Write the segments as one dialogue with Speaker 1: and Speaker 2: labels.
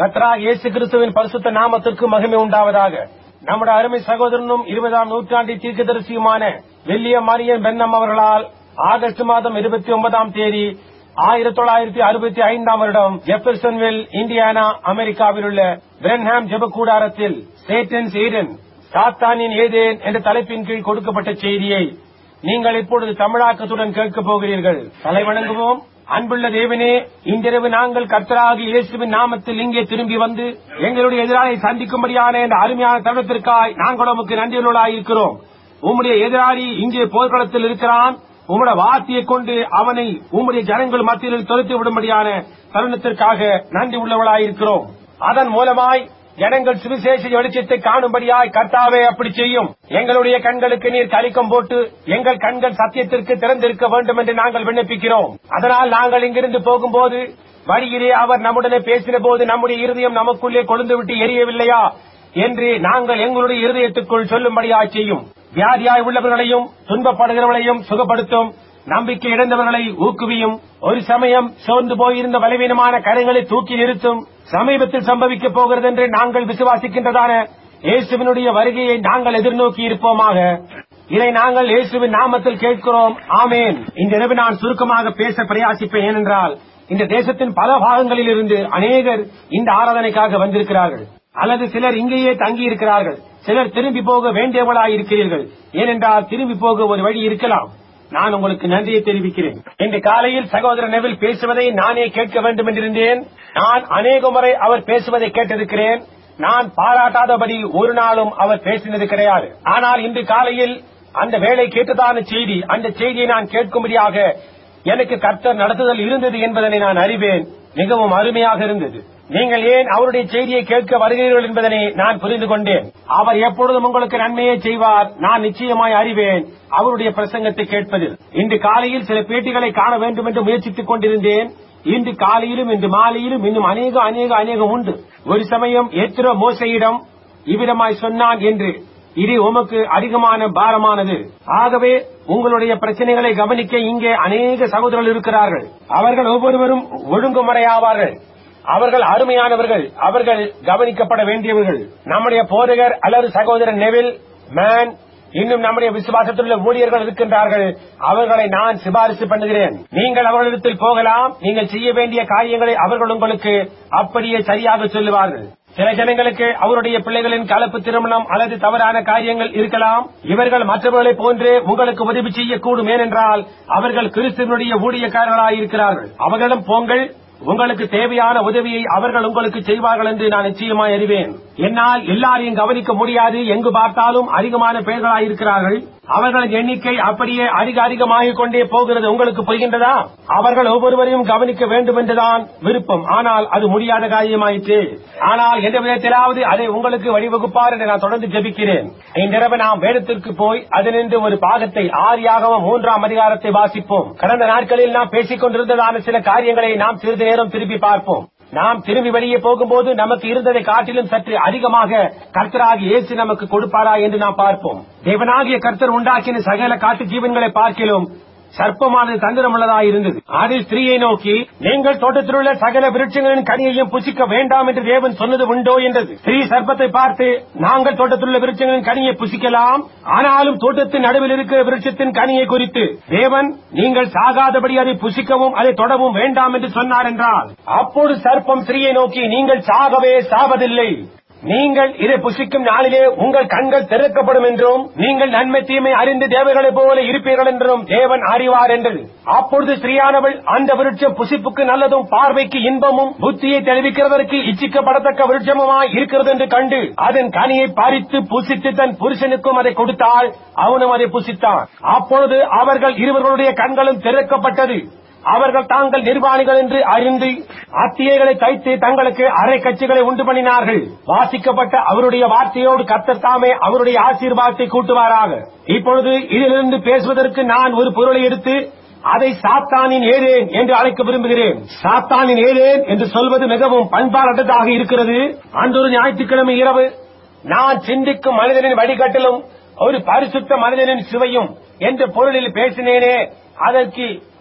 Speaker 1: கர்த்தராக இயேசு கிறிஸ்துவின் பரிசுத்த நாமத்திற்கு மகிமை உண்டாவதாக நம்முடைய அருமை சகோதரனும் இருபதாம் நூற்றாண்டி தீர்க்கதரிசியுமான வில்லியம் மரியன் பென்னம் அவர்களால் ஆகஸ்ட் மாதம் இருபத்தி ஒன்பதாம் தேதி ஆயிரத்தி தொள்ளாயிரத்தி அறுபத்தி ஐந்தாம் வருடம் ஜெஃபர்சன்வில் இந்தியானா அமெரிக்காவில் உள்ள பிரென்ஹாம் ஜெப கூடாரத்தில் சேட்டன்ஸ் ஈடன் சாத்தானின் ஏதேன் என்ற தலைப்பின் கீழ் கொடுக்கப்பட்ட செய்தியை நீங்கள் இப்பொழுது தமிழாக்கத்துடன் கேட்கப் போகிறீர்கள் தலை வணங்குவோம் அன்புள்ள தேவனே இன்றிரவு நாங்கள் கர்த்தராகி இயேசுவின் நாமத்தில் இங்கே திரும்பி வந்து எங்களுடைய எதிராளை சந்திக்கும்படியான இந்த அருமையான தருணத்திற்காய் நாங்கள் உமக்கு நன்றியுள்ளவர்களாய் இருக்கிறோம் உம்முடைய எதிராளி இங்கே போர்க்களத்தில் இருக்கிறான் உம்முடைய வார்த்தையை கொண்டு அவனை உம்முடைய ஜனங்கள் மத்தியில் தொலைத்து விடும்படியான தருணத்திற்காக நன்றி உள்ளவர்களாயிருக்கிறோம் அதன் மூலமாய் ஜனங்கள் சுவிசேஷ வெளிச்சத்தை காணும்படியாய் கர்த்தாவே அப்படி செய்யும் எங்களுடைய கண்களுக்கு நீர் கலிக்கம் போட்டு எங்கள் கண்கள் சத்தியத்திற்கு திறந்திருக்க வேண்டும் என்று நாங்கள் விண்ணப்பிக்கிறோம் அதனால் நாங்கள் இங்கிருந்து போகும்போது வழியிலே அவர் நம்முடனே பேசின போது நம்முடைய இருதயம் நமக்குள்ளே கொழுந்து விட்டு எரியவில்லையா என்று நாங்கள் எங்களுடைய இருதயத்துக்குள் சொல்லும்படியாய் செய்யும் வியாதியாய் உள்ளவர்களையும் துன்பப்படுகிறவர்களையும் சுகப்படுத்தும் நம்பிக்கை இழந்தவர்களை ஊக்குவியும் ஒரு சமயம் சோர்ந்து போயிருந்த பலவீனமான கரங்களை தூக்கி நிறுத்தும் சமீபத்தில் சம்பவிக்கப் போகிறது என்று நாங்கள் விசுவாசிக்கின்றதான இயேசுவினுடைய வருகையை நாங்கள் எதிர்நோக்கி இருப்போமாக இதை நாங்கள் இயேசுவின் நாமத்தில் கேட்கிறோம் ஆமேன் இந்த இரவு நான் சுருக்கமாக பேச பிரயாசிப்பேன் ஏனென்றால் இந்த தேசத்தின் பல பாகங்களில் இருந்து அநேகர் இந்த ஆராதனைக்காக வந்திருக்கிறார்கள் அல்லது சிலர் இங்கேயே தங்கி இருக்கிறார்கள் சிலர் திரும்பி போக வேண்டியவர்களாய் இருக்கிறீர்கள் ஏனென்றால் திரும்பி போக ஒரு வழி இருக்கலாம் நான் உங்களுக்கு நன்றியை தெரிவிக்கிறேன் இன்று காலையில் சகோதரர் நெவில் பேசுவதை நானே கேட்க வேண்டும் என்றிருந்தேன் நான் அநேக முறை அவர் பேசுவதை கேட்டிருக்கிறேன் நான் பாராட்டாதபடி ஒரு நாளும் அவர் பேசினது கிடையாது ஆனால் இன்று காலையில் அந்த வேலை கேட்டதான செய்தி அந்த செய்தியை நான் கேட்கும்படியாக எனக்கு கர்த்தர் நடத்துதல் இருந்தது என்பதனை நான் அறிவேன் மிகவும் அருமையாக இருந்தது நீங்கள் ஏன் அவருடைய செய்தியை கேட்க வருகிறீர்கள் என்பதனை நான் புரிந்து கொண்டேன் அவர் எப்பொழுதும் உங்களுக்கு நன்மையை செய்வார் நான் நிச்சயமாய் அறிவேன் அவருடைய பிரசங்கத்தை கேட்பதில் இன்று காலையில் சில பேட்டிகளை காண வேண்டும் என்று முயற்சித்துக் கொண்டிருந்தேன் இன்று காலையிலும் இன்று மாலையிலும் இன்னும் அநேக அநேக அநேகம் உண்டு ஒரு சமயம் எத்திரோ மோசையிடம் இவ்விதமாய் சொன்னான் என்று இது உமக்கு அதிகமான பாரமானது ஆகவே உங்களுடைய பிரச்சனைகளை கவனிக்க இங்கே அநேக சகோதரர்கள் இருக்கிறார்கள் அவர்கள் ஒவ்வொருவரும் ஒழுங்குமுறையாவார்கள் அவர்கள் அருமையானவர்கள் அவர்கள் கவனிக்கப்பட வேண்டியவர்கள் நம்முடைய போதகர் அல்லது சகோதரர் நெவில் மேன் இன்னும் நம்முடைய விசுவாசத்தில் உள்ள ஊழியர்கள் இருக்கின்றார்கள் அவர்களை நான் சிபாரிசு பண்ணுகிறேன் நீங்கள் அவர்களிடத்தில் போகலாம் நீங்கள் செய்ய வேண்டிய காரியங்களை அவர்கள் உங்களுக்கு அப்படியே சரியாக சொல்லுவார்கள் சில ஜனங்களுக்கு அவருடைய பிள்ளைகளின் கலப்பு திருமணம் அல்லது தவறான காரியங்கள் இருக்கலாம் இவர்கள் மற்றவர்களைப் போன்று உங்களுக்கு உதவி செய்யக்கூடும் ஏனென்றால் அவர்கள் கிறிஸ்துவனுடைய ஊழியக்காரர்களாய் இருக்கிறார்கள் அவர்களிடம் போங்கள் உங்களுக்கு தேவையான உதவியை அவர்கள் உங்களுக்கு செய்வார்கள் என்று நான் நிச்சயமாய் அறிவேன் என்னால் எல்லாரையும் கவனிக்க முடியாது எங்கு பார்த்தாலும் அதிகமான பெயர்களாயிருக்கிறார்கள் அவர்களின் எண்ணிக்கை அப்படியே அதிக அதிகமாகிக் கொண்டே போகிறது உங்களுக்கு புரிகின்றதா அவர்கள் ஒவ்வொருவரையும் கவனிக்க வேண்டும் என்றுதான் விருப்பம் ஆனால் அது முடியாத காரியமாயிற்று ஆனால் எந்த விதத்திலாவது அதை உங்களுக்கு வழிவகுப்பார் என்று நான் தொடர்ந்து ஜெபிக்கிறேன் இன்றிரவு நாம் வேதத்திற்கு போய் அதனின்று ஒரு பாகத்தை ஆரியாகவும் மூன்றாம் அதிகாரத்தை வாசிப்போம் கடந்த நாட்களில் நாம் பேசிக் கொண்டிருந்ததான சில காரியங்களை நாம் சிறிது நேரம் திருப்பி பார்ப்போம் நாம் திரும்பி வெளியே போகும்போது நமக்கு இருந்ததை காட்டிலும் சற்று அதிகமாக கர்த்தராகி இயேசு நமக்கு கொடுப்பாரா என்று நாம் பார்ப்போம் தேவனாகிய கர்த்தர் உண்டாக்கின சகல காட்டு ஜீவன்களை பார்க்கிலும் சர்ப்பமானது தந்திரமுள்ளதாய் இருந்தது அது ஸ்திரீயை நோக்கி நீங்கள் தோட்டத்தில் உள்ள சகல விருட்சங்களின் கனியையும் புசிக்க வேண்டாம் என்று தேவன் சொன்னது உண்டோ என்றது ஸ்திரீ சர்ப்பத்தை பார்த்து நாங்கள் தோட்டத்தில் உள்ள விருட்சங்களின் கனியை புசிக்கலாம் ஆனாலும் தோட்டத்தின் நடுவில் இருக்கிற விருட்சத்தின் கனியை குறித்து தேவன் நீங்கள் சாகாதபடி அதை புசிக்கவும் அதை தொடவும் வேண்டாம் என்று சொன்னார் என்றால் அப்போது சர்ப்பம் ஸ்திரீயை நோக்கி நீங்கள் சாகவே சாவதில்லை நீங்கள் இதை புசிக்கும் நாளிலே உங்கள் கண்கள் திறக்கப்படும் என்றும் நீங்கள் நன்மை தீமை அறிந்து தேவர்களைப் போல இருப்பீர்கள் என்றும் தேவன் அறிவார் என்றது அப்பொழுது ஸ்ரீயானவள் அந்த விருட்சம் புசிப்புக்கு நல்லதும் பார்வைக்கு இன்பமும் புத்தியை தெளிவிக்கிறதற்கு இச்சிக்கப்படத்தக்க விருட்சமுமாய் இருக்கிறது என்று கண்டு அதன் கனியை பறித்து புசித்து தன் புருஷனுக்கும் அதை கொடுத்தாள் அவனும் அதை புசித்தான் அப்பொழுது அவர்கள் இருவர்களுடைய கண்களும் திறக்கப்பட்டது அவர்கள் தாங்கள் நிர்வாணிகள் என்று அறிந்து அத்தியைகளை தைத்து தங்களுக்கு அரை கட்சிகளை உண்டு பண்ணினார்கள் வாசிக்கப்பட்ட அவருடைய வார்த்தையோடு கர்த்தர் தாமே அவருடைய ஆசீர்வாதத்தை கூட்டுவாராக இப்பொழுது இதிலிருந்து பேசுவதற்கு நான் ஒரு பொருளை எடுத்து அதை சாத்தானின் ஏதேன் என்று அழைக்க விரும்புகிறேன் சாத்தானின் ஏதேன் என்று சொல்வது மிகவும் பண்பாடற்றதாக இருக்கிறது அன்றொரு ஞாயிற்றுக்கிழமை இரவு நான் சிந்திக்கும் மனிதனின் வழிகாட்டிலும் ஒரு பரிசுத்த மனிதனின் சுவையும் என்ற பொருளில் பேசினேனே அதற்கு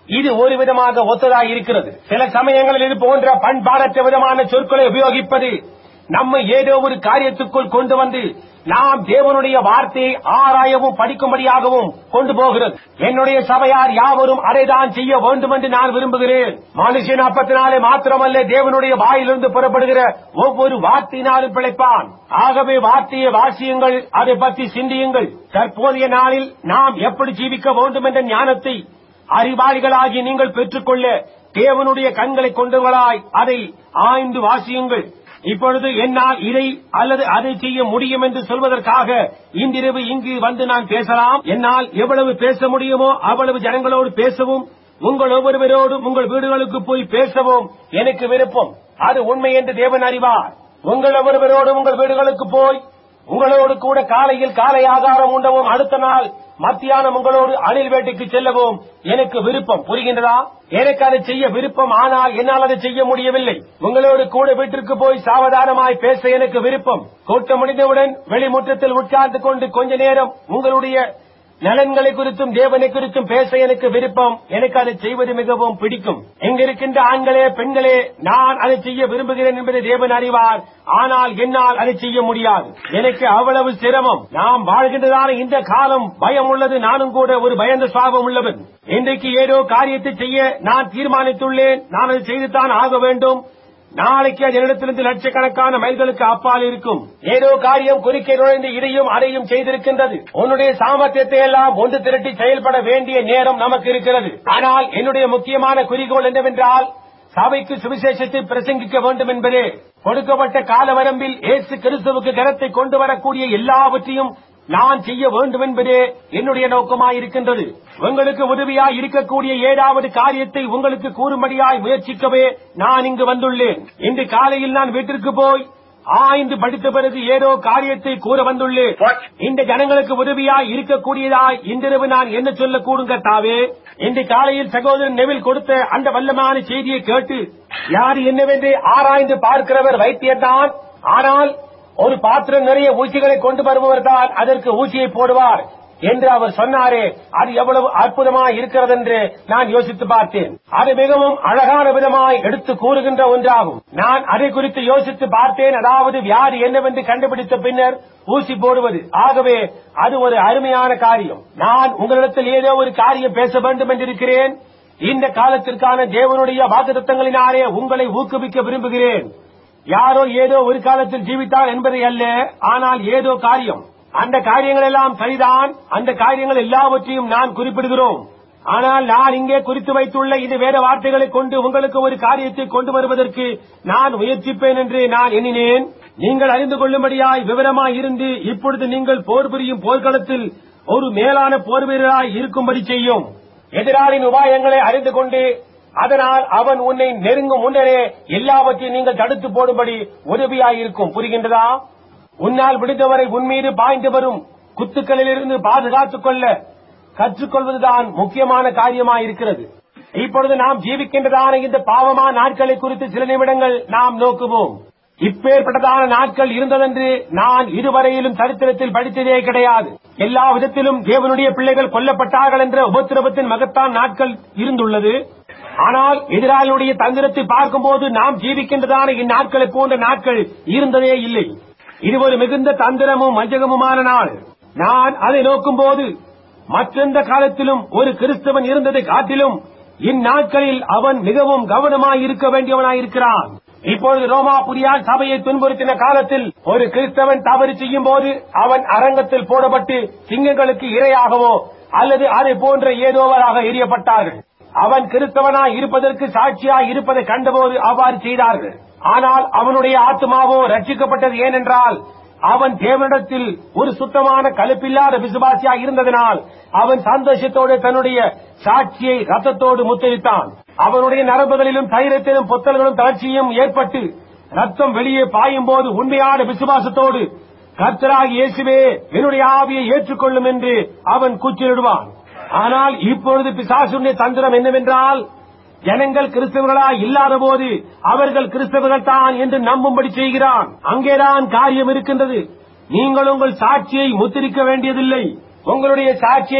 Speaker 1: இது ஒரு விதமாக ஒத்ததாய் இருக்கிறது சில சமயங்களில் இது போன்ற பண்பாடற்ற விதமான சொற்களை உபயோகிப்பது நம்மை ஏதோ ஒரு காரியத்துக்குள் கொண்டு வந்து நாம் தேவனுடைய வார்த்தையை ஆராயவும் படிக்கும்படியாகவும் கொண்டு போகிறது என்னுடைய சபையார் யாவரும் அதைதான் செய்ய வேண்டும் என்று நான் விரும்புகிறேன் மனுஷன் அப்பத்தினாலே மாத்திரமல்ல தேவனுடைய வாயிலிருந்து புறப்படுகிற ஒவ்வொரு வார்த்தையினாலும் பிழைப்பான் ஆகவே வார்த்தையை வாசியுங்கள் அதை பற்றி சிந்தியுங்கள் தற்போதைய நாளில் நாம் எப்படி ஜீவிக்க வேண்டும் என்ற ஞானத்தை அறிவாளிகளாகி நீங்கள் பெற்றுக்கொள்ள தேவனுடைய கண்களை கொண்டவர்களாய் அதை ஆய்ந்து வாசியுங்கள் இப்பொழுது என்னால் இதை அல்லது அதை செய்ய முடியும் என்று சொல்வதற்காக இன்றிரவு இங்கு வந்து நான் பேசலாம் என்னால் எவ்வளவு பேச முடியுமோ அவ்வளவு ஜனங்களோடு பேசவும் உங்கள் ஒவ்வொருவரோடும் உங்கள் வீடுகளுக்கு போய் பேசவும் எனக்கு விருப்பம் அது உண்மை என்று தேவன் அறிவார் உங்கள் ஒவ்வொருவரோடும் உங்கள் வீடுகளுக்கு போய் உங்களோடு கூட காலையில் காலை ஆகாரம் உண்டவும் அடுத்த நாள் மத்தியானம் உங்களோடு அணில் வேட்டைக்கு செல்லவும் எனக்கு விருப்பம் புரிகின்றதா எனக்கு அதை செய்ய விருப்பம் ஆனால் என்னால் அதை செய்ய முடியவில்லை உங்களோடு கூட வீட்டிற்கு போய் சாவதானமாய் பேச எனக்கு விருப்பம் கூட்டம் முடிந்தவுடன் வெளிமுற்றத்தில் உட்கார்ந்து கொண்டு கொஞ்ச நேரம் உங்களுடைய நலன்களை குறித்தும் தேவனை குறித்தும் பேச எனக்கு விருப்பம் எனக்கு அதை செய்வது மிகவும் பிடிக்கும் இங்கிருக்கின்ற ஆண்களே பெண்களே நான் அதை செய்ய விரும்புகிறேன் என்பதை தேவன் அறிவார் ஆனால் என்னால் அதை செய்ய முடியாது எனக்கு அவ்வளவு சிரமம் நாம் வாழ்கின்றதான இந்த காலம் பயம் உள்ளது நானும் கூட ஒரு பயந்த சுவாபம் உள்ளவன் இன்றைக்கு ஏதோ காரியத்தை செய்ய நான் தீர்மானித்துள்ளேன் நான் அதை செய்துதான் ஆக வேண்டும் நாளைக்கு அது என்னிடத்திலிருந்து லட்சக்கணக்கான மைல்களுக்கு அப்பால் இருக்கும் ஏதோ காரியம் குறுக்கே நுழைந்து இதையும் அதையும் செய்திருக்கின்றது உன்னுடைய சாமர்த்தியத்தை எல்லாம் ஒன்று திரட்டி செயல்பட வேண்டிய நேரம் நமக்கு இருக்கிறது ஆனால் என்னுடைய முக்கியமான குறிக்கோள் என்னவென்றால் சபைக்கு சுவிசேஷத்தை பிரசங்கிக்க வேண்டும் என்பதே கொடுக்கப்பட்ட கால வரம்பில் இயேசு கிறிஸ்துவுக்கு கரத்தை கொண்டு வரக்கூடிய எல்லாவற்றையும் நான் செய்ய வேண்டும் என்பதே என்னுடைய நோக்கமாயிருக்கின்றது உங்களுக்கு உதவியாய் இருக்கக்கூடிய ஏதாவது காரியத்தை உங்களுக்கு கூறும்படியாய் முயற்சிக்கவே நான் இங்கு வந்துள்ளேன் இன்று காலையில் நான் வீட்டிற்கு போய் ஆய்ந்து படித்த பிறகு ஏதோ காரியத்தை கூற வந்துள்ளேன் இந்த ஜனங்களுக்கு உதவியாய் இருக்கக்கூடியதாய் இன்றிரவு நான் என்ன சொல்லக்கூடும் கட்டாவே இன்று காலையில் சகோதரன் நெவில் கொடுத்த அந்த வல்லமான செய்தியை கேட்டு யார் என்னவென்று ஆராய்ந்து பார்க்கிறவர் வைத்தியர்தான் ஆனால் ஒரு பாத்திரம் நிறைய ஊசிகளை கொண்டு வருபவர் தான் அதற்கு ஊசியை போடுவார் என்று அவர் சொன்னாரே அது எவ்வளவு அற்புதமாய் இருக்கிறது என்று நான் யோசித்து பார்த்தேன் அது மிகவும் அழகான விதமாய் எடுத்து கூறுகின்ற ஒன்றாகும் நான் அதை குறித்து யோசித்து பார்த்தேன் அதாவது வியாதி என்னவென்று கண்டுபிடித்த பின்னர் ஊசி போடுவது ஆகவே அது ஒரு அருமையான காரியம் நான் உங்களிடத்தில் ஏதோ ஒரு காரியம் பேச வேண்டும் என்றிருக்கிறேன் இந்த காலத்திற்கான தேவனுடைய வாக்குத்தங்களினாலே உங்களை ஊக்குவிக்க விரும்புகிறேன் யாரோ ஏதோ ஒரு காலத்தில் ஜீவித்தார் என்பதை அல்ல ஆனால் ஏதோ காரியம் அந்த காரியங்கள் எல்லாம் சரிதான் அந்த காரியங்கள் எல்லாவற்றையும் நான் குறிப்பிடுகிறோம் ஆனால் நான் இங்கே குறித்து வைத்துள்ள இந்த வேத வார்த்தைகளை கொண்டு உங்களுக்கு ஒரு காரியத்தை கொண்டு வருவதற்கு நான் முயற்சிப்பேன் என்று நான் எண்ணினேன் நீங்கள் அறிந்து கொள்ளும்படியாய் விவரமாய் இருந்து இப்பொழுது நீங்கள் போர் புரியும் போர்க்களத்தில் ஒரு மேலான போர் வீரராய் இருக்கும்படி செய்யும் எதிராளின் உபாயங்களை அறிந்து கொண்டு அதனால் அவன் உன்னை நெருங்கும் முன்னரே எல்லாவற்றையும் நீங்கள் தடுத்து போடும்படி உதவியாயிருக்கும் புரிகின்றதா உன்னால் விடுந்தவரை உன்மீது பாய்ந்து வரும் குத்துக்களிலிருந்து பாதுகாத்துக் கொள்ள கற்றுக்கொள்வதுதான் முக்கியமான காரியமாயிருக்கிறது இப்பொழுது நாம் ஜீவிக்கின்றதான இந்த பாவமான நாட்களை குறித்து சில நிமிடங்கள் நாம் நோக்குவோம் இப்பேற்பட்டதான நாட்கள் இருந்ததென்று நான் இதுவரையிலும் சரித்திரத்தில் படித்ததே கிடையாது எல்லா விதத்திலும் தேவனுடைய பிள்ளைகள் கொல்லப்பட்டார்கள் என்ற உபத்திரவத்தின் மகத்தான் நாட்கள் இருந்துள்ளது ஆனால் எதிராளியுடைய தந்திரத்தை பார்க்கும்போது நாம் ஜீவிக்கின்றதான இந்நாட்களை போன்ற நாட்கள் இருந்ததே இல்லை இது ஒரு மிகுந்த தந்திரமும் வஞ்சகமுமான நாள் நான் அதை நோக்கும்போது மற்றெந்த காலத்திலும் ஒரு கிறிஸ்தவன் இருந்ததை காட்டிலும் இந்நாட்களில் அவன் மிகவும் கவனமாய் இருக்க வேண்டியவனாயிருக்கிறான் இப்பொழுது ரோமாபுரியால் சபையை துன்புறுத்தின காலத்தில் ஒரு கிறிஸ்தவன் தவறு செய்யும் போது அவன் அரங்கத்தில் போடப்பட்டு சிங்கங்களுக்கு இரையாகவோ அல்லது அதை போன்ற ஏதோவராக எரியப்பட்டார்கள் அவன் கிறிஸ்தவனாய் இருப்பதற்கு சாட்சியாய் இருப்பதை கண்டபோது அவ்வாறு செய்தார்கள் ஆனால் அவனுடைய ஆத்மாவோ ரட்சிக்கப்பட்டது ஏனென்றால் அவன் தேவனிடத்தில் ஒரு சுத்தமான கலப்பில்லாத விசுவாசியாய் இருந்ததனால் அவன் சந்தோஷத்தோடு தன்னுடைய சாட்சியை ரத்தத்தோடு முத்தரித்தான் அவனுடைய நரம்புகளிலும் தைரத்திலும் பொத்தல்களும் தளர்ச்சியும் ஏற்பட்டு ரத்தம் வெளியே பாயும் போது உண்மையான விசுவாசத்தோடு கர்த்தராகி இயேசுவே என்னுடைய ஆவியை ஏற்றுக்கொள்ளும் என்று அவன் கூச்சலிடுவான் ஆனால் இப்பொழுது பிசாசுடைய தந்திரம் என்னவென்றால் ஜனங்கள் கிறிஸ்தவர்களா இல்லாத போது அவர்கள் கிறிஸ்தவர்கள் தான் என்று நம்பும்படி செய்கிறான் அங்கேதான் காரியம் இருக்கின்றது நீங்கள் உங்கள் சாட்சியை முத்திரிக்க வேண்டியதில்லை உங்களுடைய சாட்சியை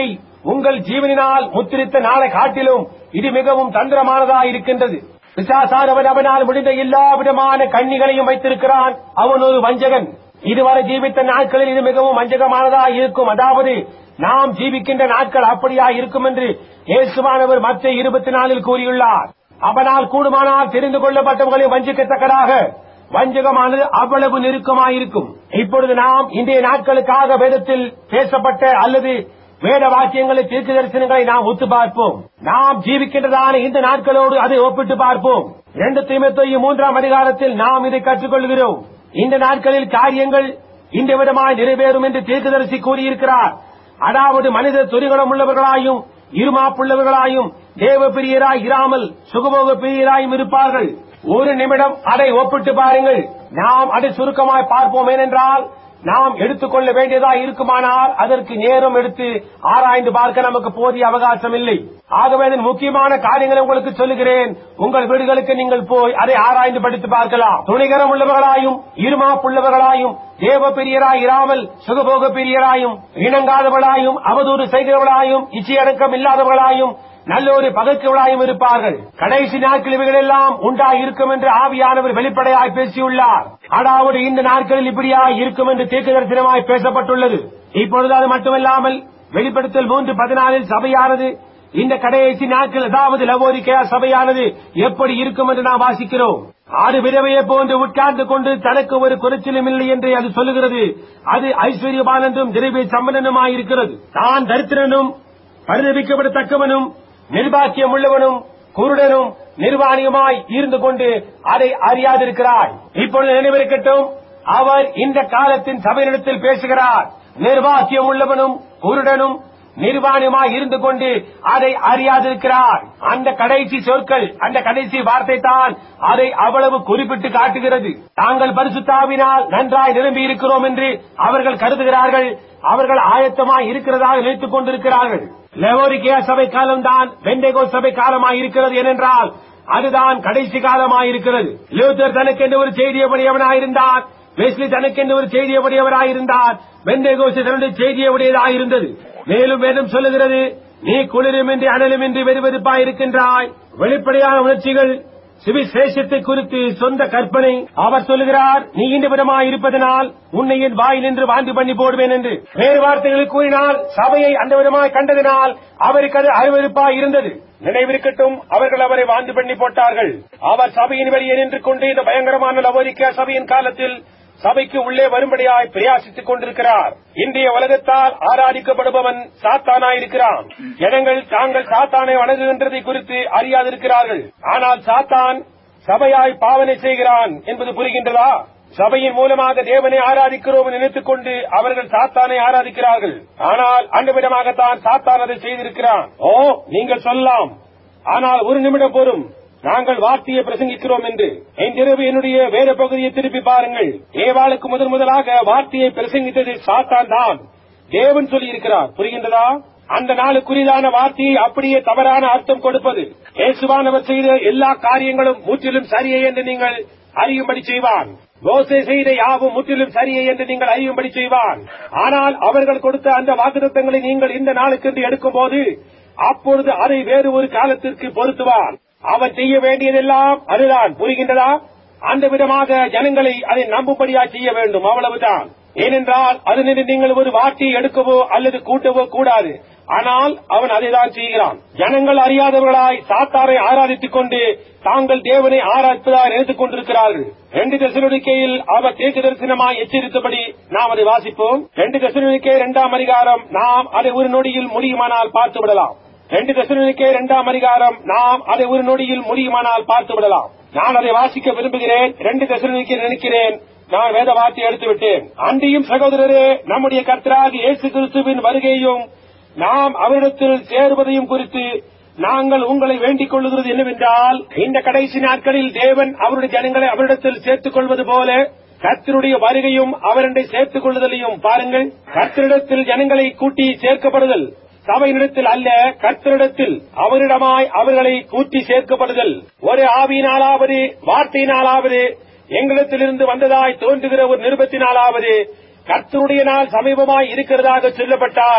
Speaker 1: உங்கள் ஜீவனினால் முத்திரித்த நாளை காட்டிலும் இது மிகவும் தந்திரமானதாய் இருக்கின்றது பிசாசானவன் அவனால் முடிந்த எல்லா விதமான கண்ணிகளையும் வைத்திருக்கிறான் அவன் ஒரு வஞ்சகன் இதுவரை ஜீவித்த நாட்களில் இது மிகவும் வஞ்சகமானதா இருக்கும் அதாவது நாம் ஜீவிக்கின்ற நாட்கள் அப்படியா இருக்கும் என்று இயேசுவானவர் மற்ற இருபத்தி நாலில் கூறியுள்ளார் அவனால் கூடுமானால் தெரிந்து கொள்ளப்பட்டவர்களை வஞ்சிக்கத்தக்கதாக வஞ்சகமானது அவ்வளவு நெருக்கமாயிருக்கும் இப்பொழுது நாம் இன்றைய நாட்களுக்காக வேதத்தில் பேசப்பட்ட அல்லது வேத வாக்கியங்களை தீர்க்க தரிசனங்களை நாம் ஒத்து பார்ப்போம் நாம் ஜீவிக்கின்றதான இந்த நாட்களோடு அதை ஒப்பிட்டு பார்ப்போம் இரண்டு தீமத்தையும் மூன்றாம் அதிகாரத்தில் நாம் இதை கற்றுக்கொள்கிறோம் இந்த நாட்களில் காரியங்கள் இந்த விதமாய் நிறைவேறும் என்று தீர்க்கதரிசி கூறியிருக்கிறார் அதாவது மனித துரிகுணம் உள்ளவர்களாயும் இருமாப்புள்ளவர்களாயும் தேவ பிரியராய் இராமல் சுகபோக பிரியராயும் இருப்பார்கள் ஒரு நிமிடம் அதை ஒப்பிட்டு பாருங்கள் நாம் அதை சுருக்கமாய் பார்ப்போம் ஏனென்றால் நாம் எடுத்துக்கொள்ள வேண்டியதா இருக்குமானால் அதற்கு நேரம் எடுத்து ஆராய்ந்து பார்க்க நமக்கு போதிய அவகாசம் இல்லை ஆகவே அதன் முக்கியமான காரியங்களை உங்களுக்கு சொல்லுகிறேன் உங்கள் வீடுகளுக்கு நீங்கள் போய் அதை ஆராய்ந்து படித்து பார்க்கலாம் துணிகரம் உள்ளவர்களாயும் இருமாப்புள்ளவர்களாயும் தேவ பிரியராய் இராமல் சுகபோக பிரியராயும் இணங்காதவர்களாயும் அவதூறு செய்கிறவர்களாயும் இச்சையடக்கம் இல்லாதவர்களாயும் நல்லொரு பகைக்கவளாயும் இருப்பார்கள் கடைசி நாட்கள் இவைகளெல்லாம் உண்டாய் இருக்கும் என்று ஆவியானவர் வெளிப்படையாய் பேசியுள்ளார் அதாவது இந்த நாட்களில் இப்படியாய் இருக்கும் என்று தீர்க்க தரிசனமாய் பேசப்பட்டுள்ளது இப்பொழுது அது மட்டுமல்லாமல் வெளிப்படுத்தல் மூன்று பதினாலில் சபையானது இந்த கடைசி நாட்கள் அதாவது லவோரிக்கா சபையானது எப்படி இருக்கும் என்று நாம் வாசிக்கிறோம் ஆறு விதவையை போன்று உட்கார்ந்து கொண்டு தனக்கு ஒரு குறைச்சலும் இல்லை என்று அது சொல்லுகிறது அது ஐஸ்வர்யபான் என்றும் திரவிய சம்பந்தனுமாயிருக்கிறது தான் தரித்திரனும் பரிதவிக்கப்படத்தக்கவனும் நிர்பாக்கியம் உள்ளவனும் குருடனும் நிர்வாணியுமாய் இருந்து கொண்டு அதை அறியாதிருக்கிறாய் இப்பொழுது நினைவிருக்கட்டும் அவர் இந்த காலத்தின் சபையினிடத்தில் பேசுகிறார் நிர்வாக்கியம் உள்ளவனும் குருடனும் நிர்வாணமாய் இருந்து கொண்டு அதை அறியாதிருக்கிறார் அந்த கடைசி சொற்கள் அந்த கடைசி வார்த்தை தான் அதை அவ்வளவு குறிப்பிட்டு காட்டுகிறது தாங்கள் பரிசுத்தாவினால் நன்றாய் நிரம்பி இருக்கிறோம் என்று அவர்கள் கருதுகிறார்கள் அவர்கள் ஆயத்தமாய் இருக்கிறதாக நினைத்துக் கொண்டிருக்கிறார்கள் லெவோரிக்கியா சபை காலம்தான் வெண்டேகோ சபை காலமாய் இருக்கிறது ஏனென்றால் அதுதான் கடைசி காலமாய் இருக்கிறது லூத்தர் தனக்கென்று ஒரு செய்தியபடியவனாயிருந்தார் வெஸ்லி தனக்கென்று ஒரு செய்தியபடியவராயிருந்தார் வெண்டேகோஸ் தன்னுடைய செய்தியவுடையதாயிருந்தது மேலும் வேதம் சொல்லுகிறது நீ குளிருமின்றி அனலுமின்றி வெறுவெறுப்பாய் இருக்கின்றாய் வெளிப்படையான உணர்ச்சிகள் சுவிசேஷத்தை குறித்து சொந்த கற்பனை அவர் சொல்லுகிறார் நீ இந்த விதமாய் இருப்பதனால் உன்னை என் வாய் நின்று வாந்தி பண்ணி போடுவேன் என்று வேறு வார்த்தைகளில் கூறினால் சபையை அந்த விதமாய் கண்டதினால் அவருக்கு அது அருவருப்பாய் இருந்தது நினைவிருக்கட்டும் அவர்கள் அவரை வாந்தி பண்ணி போட்டார்கள் அவர் சபையின் வெளியே நின்று கொண்டு இந்த பயங்கரமான லவோரிக்கா சபையின் காலத்தில் சபைக்கு உள்ளே வரும்படியாய் பிரயாசித்துக் கொண்டிருக்கிறார் இன்றைய உலகத்தால் ஆராதிக்கப்படுபவன் சாத்தானாயிருக்கிறான் ஜனங்கள் தாங்கள் சாத்தானை வணங்குகின்றதை குறித்து அறியாதிருக்கிறார்கள் ஆனால் சாத்தான் சபையாய் பாவனை செய்கிறான் என்பது புரிகின்றதா சபையின் மூலமாக தேவனை ஆராதிக்கிறோம் என்று நினைத்துக் கொண்டு அவர்கள் சாத்தானை ஆராதிக்கிறார்கள் ஆனால் அந்த விதமாகத்தான் சாத்தான் அதை செய்திருக்கிறான் ஓ நீங்கள் சொல்லலாம் ஆனால் ஒரு நிமிடம் போரும் நாங்கள் வார்த்தையை பிரசங்கிக்கிறோம் என்று இன்றிரவு என்னுடைய வேற பகுதியை திருப்பி பாருங்கள் ஏவாளுக்கு முதன் முதலாக வார்த்தையை பிரசங்கித்தது சாத்தான் தான் தேவன் சொல்லி இருக்கிறார் புரிகின்றதா அந்த நாளுக்குரியதான வார்த்தையை அப்படியே தவறான அர்த்தம் கொடுப்பது இயேசுவானவர் செய்த எல்லா காரியங்களும் முற்றிலும் சரியே என்று நீங்கள் அறியும்படி செய்வான் மோசே செய்த யாவும் முற்றிலும் சரியே என்று நீங்கள் அறியும்படி செய்வான் ஆனால் அவர்கள் கொடுத்த அந்த வாக்குத்தங்களை நீங்கள் இந்த நாளுக்கென்று எடுக்கும் போது அப்பொழுது அதை வேறு ஒரு காலத்திற்கு பொருத்துவான் அவன் செய்ய வேண்டியதெல்லாம் அதுதான் புரிகின்றதா அந்த விதமாக ஜனங்களை அதை நம்பும்படியா செய்ய வேண்டும் அவ்வளவுதான் ஏனென்றால் அதனின்று நீங்கள் ஒரு வார்த்தையை எடுக்கவோ அல்லது கூட்டவோ கூடாது ஆனால் அவன் அதைதான் செய்கிறான் ஜனங்கள் அறியாதவர்களாய் சாத்தாரை ஆராதித்துக் கொண்டு தாங்கள் தேவனை ஆராய்ப்பதாக நினைத்துக் கொண்டிருக்கிறார்கள் ரெண்டு தசனுடிக்கையில் அவர் தேக்கு தரிசனமாய் எச்சரித்தபடி நாம் அதை வாசிப்போம் ரெண்டு தசனுடிக்கை இரண்டாம் அதிகாரம் நாம் அதை ஒரு நொடியில் முடியுமானால் பார்த்து விடலாம் ரெண்டு தசனுக்கே இரண்டாம் அதிகாரம் நாம் அதை ஒரு நொடியில் முடியுமானால் பார்த்து விடலாம் நான் அதை வாசிக்க விரும்புகிறேன் ரெண்டு தசனுக்கு நினைக்கிறேன் நான் வேத வார்த்தை எடுத்து விட்டேன் அன்றியும் சகோதரரே நம்முடைய கர்த்தராக இயேசு கிறிஸ்துவின் வருகையும் நாம் அவரிடத்தில் சேருவதையும் குறித்து நாங்கள் உங்களை வேண்டிக் கொள்ளுகிறது என்னவென்றால் இந்த கடைசி நாட்களில் தேவன் அவருடைய ஜனங்களை அவரிடத்தில் சேர்த்துக் கொள்வது போல கர்த்தருடைய வருகையும் அவரண்டை சேர்த்துக் கொள்ளுதலையும் பாருங்கள் கர்த்தரிடத்தில் ஜனங்களை கூட்டி சேர்க்கப்படுதல் சபையினிடத்தில் அல்ல கர்த்தரிடத்தில் அவரிடமாய் அவர்களை கூட்டி சேர்க்கப்படுதல் ஒரு ஆவியினாலாவது வார்த்தையினாலாவது எங்களிடத்திலிருந்து வந்ததாய் தோன்றுகிற ஒரு நிருபத்தினாலாவது கர்த்தருடைய நாள் சமீபமாய் இருக்கிறதாக சொல்லப்பட்டால்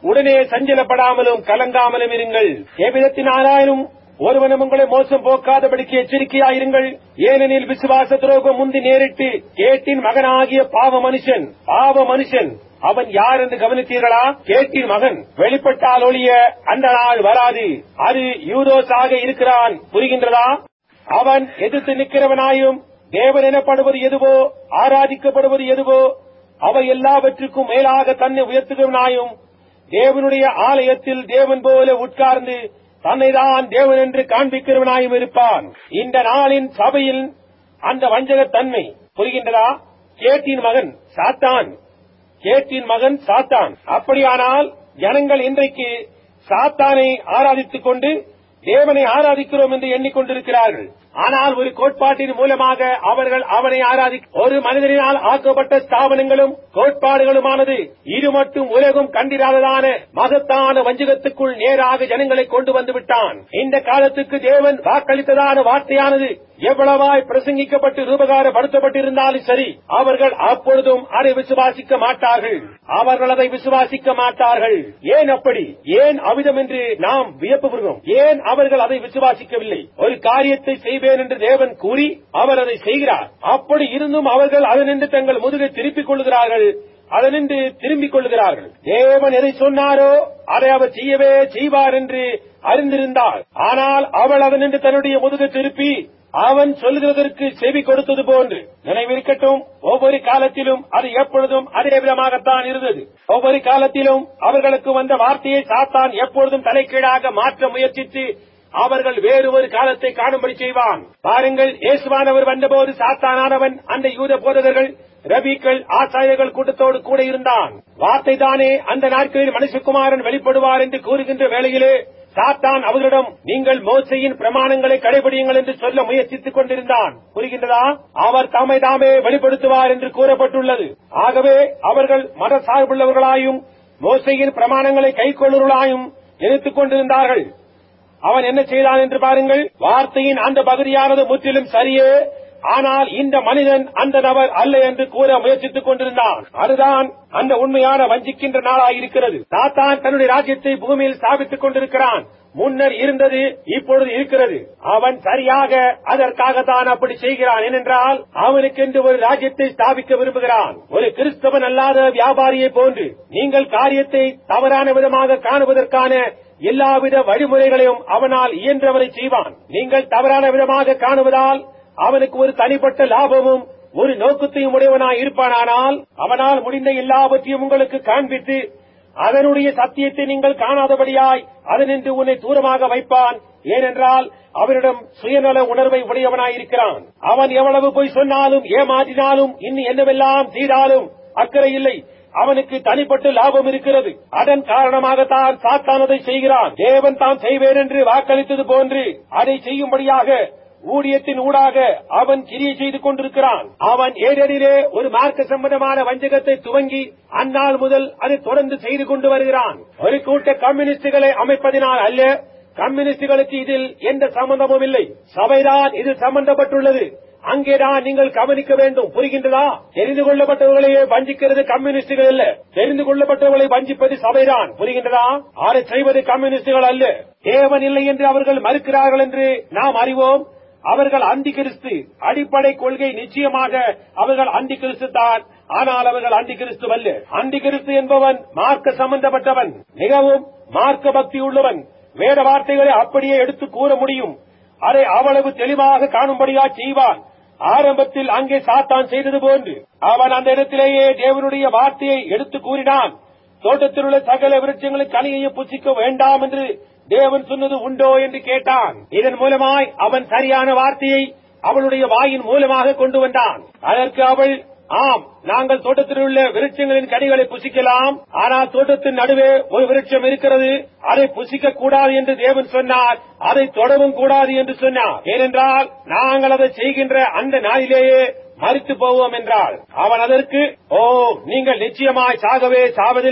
Speaker 1: உடனே சஞ்சலப்படாமலும் கலங்காமலும் இருங்கள் எவ்விதத்தினாலும் ஒருவனும் உங்களை மோசம் போக்காதபடிக்கு எச்சரிக்கையாயிருங்கள் ஏனெனில் விசுவாச துரோகம் முந்தி நேரிட்டு கேட்டின் மகனாகிய பாவ மனுஷன் பாவ மனுஷன் அவன் யார் என்று கவனித்தீர்களா கேட்டின் மகன் வெளிப்பட்டால் ஒழிய அந்த நாள் வராது அது யூதோஸாக இருக்கிறான் புரிகின்றதா அவன் எதிர்த்து நிற்கிறவனாயும் தேவன் எனப்படுவது எதுவோ ஆராதிக்கப்படுவது எதுவோ அவை எல்லாவற்றுக்கும் மேலாக தன்னை உயர்த்துகிறவனாயும் தேவனுடைய ஆலயத்தில் தேவன் போல உட்கார்ந்து தன்னைதான் தேவன் என்று காண்பிக்கிறவனாயும் இருப்பான் இந்த நாளின் சபையில் அந்த வஞ்சகத்தன்மை புரிகின்றதா கேட்டின் மகன் சாத்தான் கேட்டின் மகன் சாத்தான் அப்படியானால் ஜனங்கள் இன்றைக்கு சாத்தானை ஆராதித்துக் கொண்டு தேவனை ஆராதிக்கிறோம் என்று எண்ணிக்கொண்டிருக்கிறார்கள் ஆனால் ஒரு கோட்பாட்டின் மூலமாக அவர்கள் அவனை ஆராதி ஒரு மனிதனால் ஆக்கப்பட்ட ஸ்தாபனங்களும் கோட்பாடுகளுமானது இது மட்டும் உலகம் கண்டிராததான மகத்தான வஞ்சகத்துக்குள் நேராக ஜனங்களை கொண்டு வந்து விட்டான் இந்த காலத்துக்கு தேவன் வாக்களித்ததான வார்த்தையானது எவ்வளவாய் பிரசங்கிக்கப்பட்டு ரூபகாரப்படுத்தப்பட்டிருந்தாலும் சரி அவர்கள் அப்பொழுதும் அதை விசுவாசிக்க மாட்டார்கள் அவர்கள் அதை விசுவாசிக்க மாட்டார்கள் ஏன் அப்படி ஏன் அவிதம் என்று நாம் வியப்புகிறோம் ஏன் அவர்கள் அதை விசுவாசிக்கவில்லை ஒரு காரியத்தை செய்வேன் என்று தேவன் கூறி அவர் அதை செய்கிறார் அப்படி இருந்தும் அவர்கள் அதனின்று தங்கள் முதுகை திருப்பிக் கொள்கிறார்கள் அதனின்று திரும்பிக் கொள்கிறார்கள் தேவன் எதை சொன்னாரோ அதை அவர் செய்யவே செய்வார் என்று அறிந்திருந்தார் ஆனால் அவள் அதனின்று தன்னுடைய முதுகை திருப்பி அவன் சொல்லுகிறதற்கு செவி கொடுத்தது போன்று நினைவிருக்கட்டும் ஒவ்வொரு காலத்திலும் அது எப்பொழுதும் அதே விதமாகத்தான் இருந்தது ஒவ்வொரு காலத்திலும் அவர்களுக்கு வந்த வார்த்தையை சாத்தான் எப்பொழுதும் தலைக்கீழாக மாற்ற முயற்சித்து அவர்கள் வேறு ஒரு காலத்தை காணும்படி செய்வான் பாருங்கள் இயேசுவானவர் வந்தபோது சாத்தானானவன் அந்த யூத போதகர்கள் ரபிக்கள் ஆசாரியர்கள் கூட்டத்தோடு கூட இருந்தான் வார்த்தை தானே அந்த நாட்களில் மனுஷகுமாரன் வெளிப்படுவார் என்று கூறுகின்ற வேளையிலே சாத்தான் அவர்களிடம் நீங்கள் மோசையின் பிரமாணங்களை கடைபிடியுங்கள் என்று சொல்ல முயற்சித்துக் கொண்டிருந்தான் புரிகின்றதா அவர் தம்மை தாமே வெளிப்படுத்துவார் என்று கூறப்பட்டுள்ளது ஆகவே அவர்கள் மத சார்புள்ளவர்களாயும் மோசையின் பிரமாணங்களை கைக்கொள்ளுவர்களாயும் எதிர்த்துக் கொண்டிருந்தார்கள் அவன் என்ன செய்தான் என்று பாருங்கள் வார்த்தையின் அந்த பகுதியானது முற்றிலும் சரியே ஆனால் இந்த மனிதன் அந்த நபர் அல்ல என்று கூற முயற்சித்துக் கொண்டிருந்தான் அதுதான் அந்த உண்மையான வஞ்சிக்கின்ற நாளாயிருக்கிறது சாத்தான் தன்னுடைய ராஜ்யத்தை பூமியில் ஸ்தாபித்துக் கொண்டிருக்கிறான் முன்னர் இருந்தது இப்பொழுது இருக்கிறது அவன் சரியாக அதற்காகத்தான் அப்படி செய்கிறான் ஏனென்றால் அவனுக்கென்று ஒரு ராஜ்யத்தை ஸ்தாபிக்க விரும்புகிறான் ஒரு கிறிஸ்தவன் அல்லாத வியாபாரியை போன்று நீங்கள் காரியத்தை தவறான விதமாக காணுவதற்கான எல்லாவித வழிமுறைகளையும் அவனால் இயன்றவரை செய்வான் நீங்கள் தவறான விதமாக காணுவதால் அவனுக்கு ஒரு தனிப்பட்ட லாபமும் ஒரு நோக்கத்தையும் உடையவனாய் இருப்பானானால் அவனால் முடிந்த எல்லாவற்றையும் உங்களுக்கு காண்பித்து அதனுடைய சத்தியத்தை நீங்கள் காணாதபடியாய் அதனின்று உன்னை தூரமாக வைப்பான் ஏனென்றால் அவனிடம் சுயநல உணர்வை உடையவனாயிருக்கிறான் அவன் எவ்வளவு போய் சொன்னாலும் ஏமாற்றினாலும் இன்னும் என்னவெல்லாம் செய்தாலும் அக்கறை இல்லை அவனுக்கு தனிப்பட்ட லாபம் இருக்கிறது அதன் காரணமாகத்தான் சாத்தானதை செய்கிறான் தேவன் தான் செய்வேன் என்று வாக்களித்தது போன்று அதை செய்யும்படியாக ஊழியத்தின் ஊடாக அவன் கிரியை செய்து கொண்டிருக்கிறான் அவன் ஏழரிலே ஒரு மார்க்க சம்பந்தமான வஞ்சகத்தை துவங்கி அந்நாள் முதல் அதை தொடர்ந்து செய்து கொண்டு வருகிறான் ஒரு கூட்ட கம்யூனிஸ்டுகளை அமைப்பதினால் அல்ல கம்யூனிஸ்டுகளுக்கு இதில் எந்த சம்பந்தமும் இல்லை சபைதான் இதில் சம்பந்தப்பட்டுள்ளது அங்கேதான் நீங்கள் கவனிக்க வேண்டும் புரிகின்றதா தெரிந்து கொள்ளப்பட்டவர்களையே வஞ்சிக்கிறது கம்யூனிஸ்டுகள் அல்ல தெரிந்து கொள்ளப்பட்டவர்களை வஞ்சிப்பது சபைதான் புரிகின்றதா அதை செய்வது கம்யூனிஸ்டுகள் அல்ல தேவன் இல்லை என்று அவர்கள் மறுக்கிறார்கள் என்று நாம் அறிவோம் அவர்கள் அந்தி கிறிஸ்து அடிப்படை கொள்கை நிச்சயமாக அவர்கள் அந்தி கிறிஸ்து தான் ஆனால் அவர்கள் அந்தி கிறிஸ்து அல்ல அந்தி கிறிஸ்து என்பவன் மார்க்க சம்பந்தப்பட்டவன் மிகவும் மார்க்க பக்தி உள்ளவன் வேத வார்த்தைகளை அப்படியே எடுத்து கூற முடியும் அதை அவ்வளவு தெளிவாக காணும்படியா செய்வான் ஆரம்பத்தில் அங்கே சாத்தான் செய்தது போன்று அவன் அந்த இடத்திலேயே தேவனுடைய வார்த்தையை எடுத்து கூறினான் தோட்டத்தில் உள்ள சகல விருட்சங்களின் கனியையை புசிக்க வேண்டாம் என்று தேவன் சொன்னது உண்டோ என்று கேட்டான் இதன் மூலமாய் அவன் சரியான வார்த்தையை அவளுடைய வாயின் மூலமாக கொண்டு வந்தான் அதற்கு அவள் ஆம் நாங்கள் தோட்டத்தில் உள்ள விருட்சங்களின் கனிகளை புசிக்கலாம் ஆனால் தோட்டத்தின் நடுவே ஒரு விருட்சம் இருக்கிறது அதை புசிக்க கூடாது என்று தேவன் சொன்னார் அதை தொடவும் கூடாது என்று சொன்னார் ஏனென்றால் நாங்கள் அதை செய்கின்ற அந்த நாளிலேயே மறித்து போவோம் என்றால் அவன் அதற்கு ஓ நீங்கள் நிச்சயமாய் சாகவே சாவதில்லை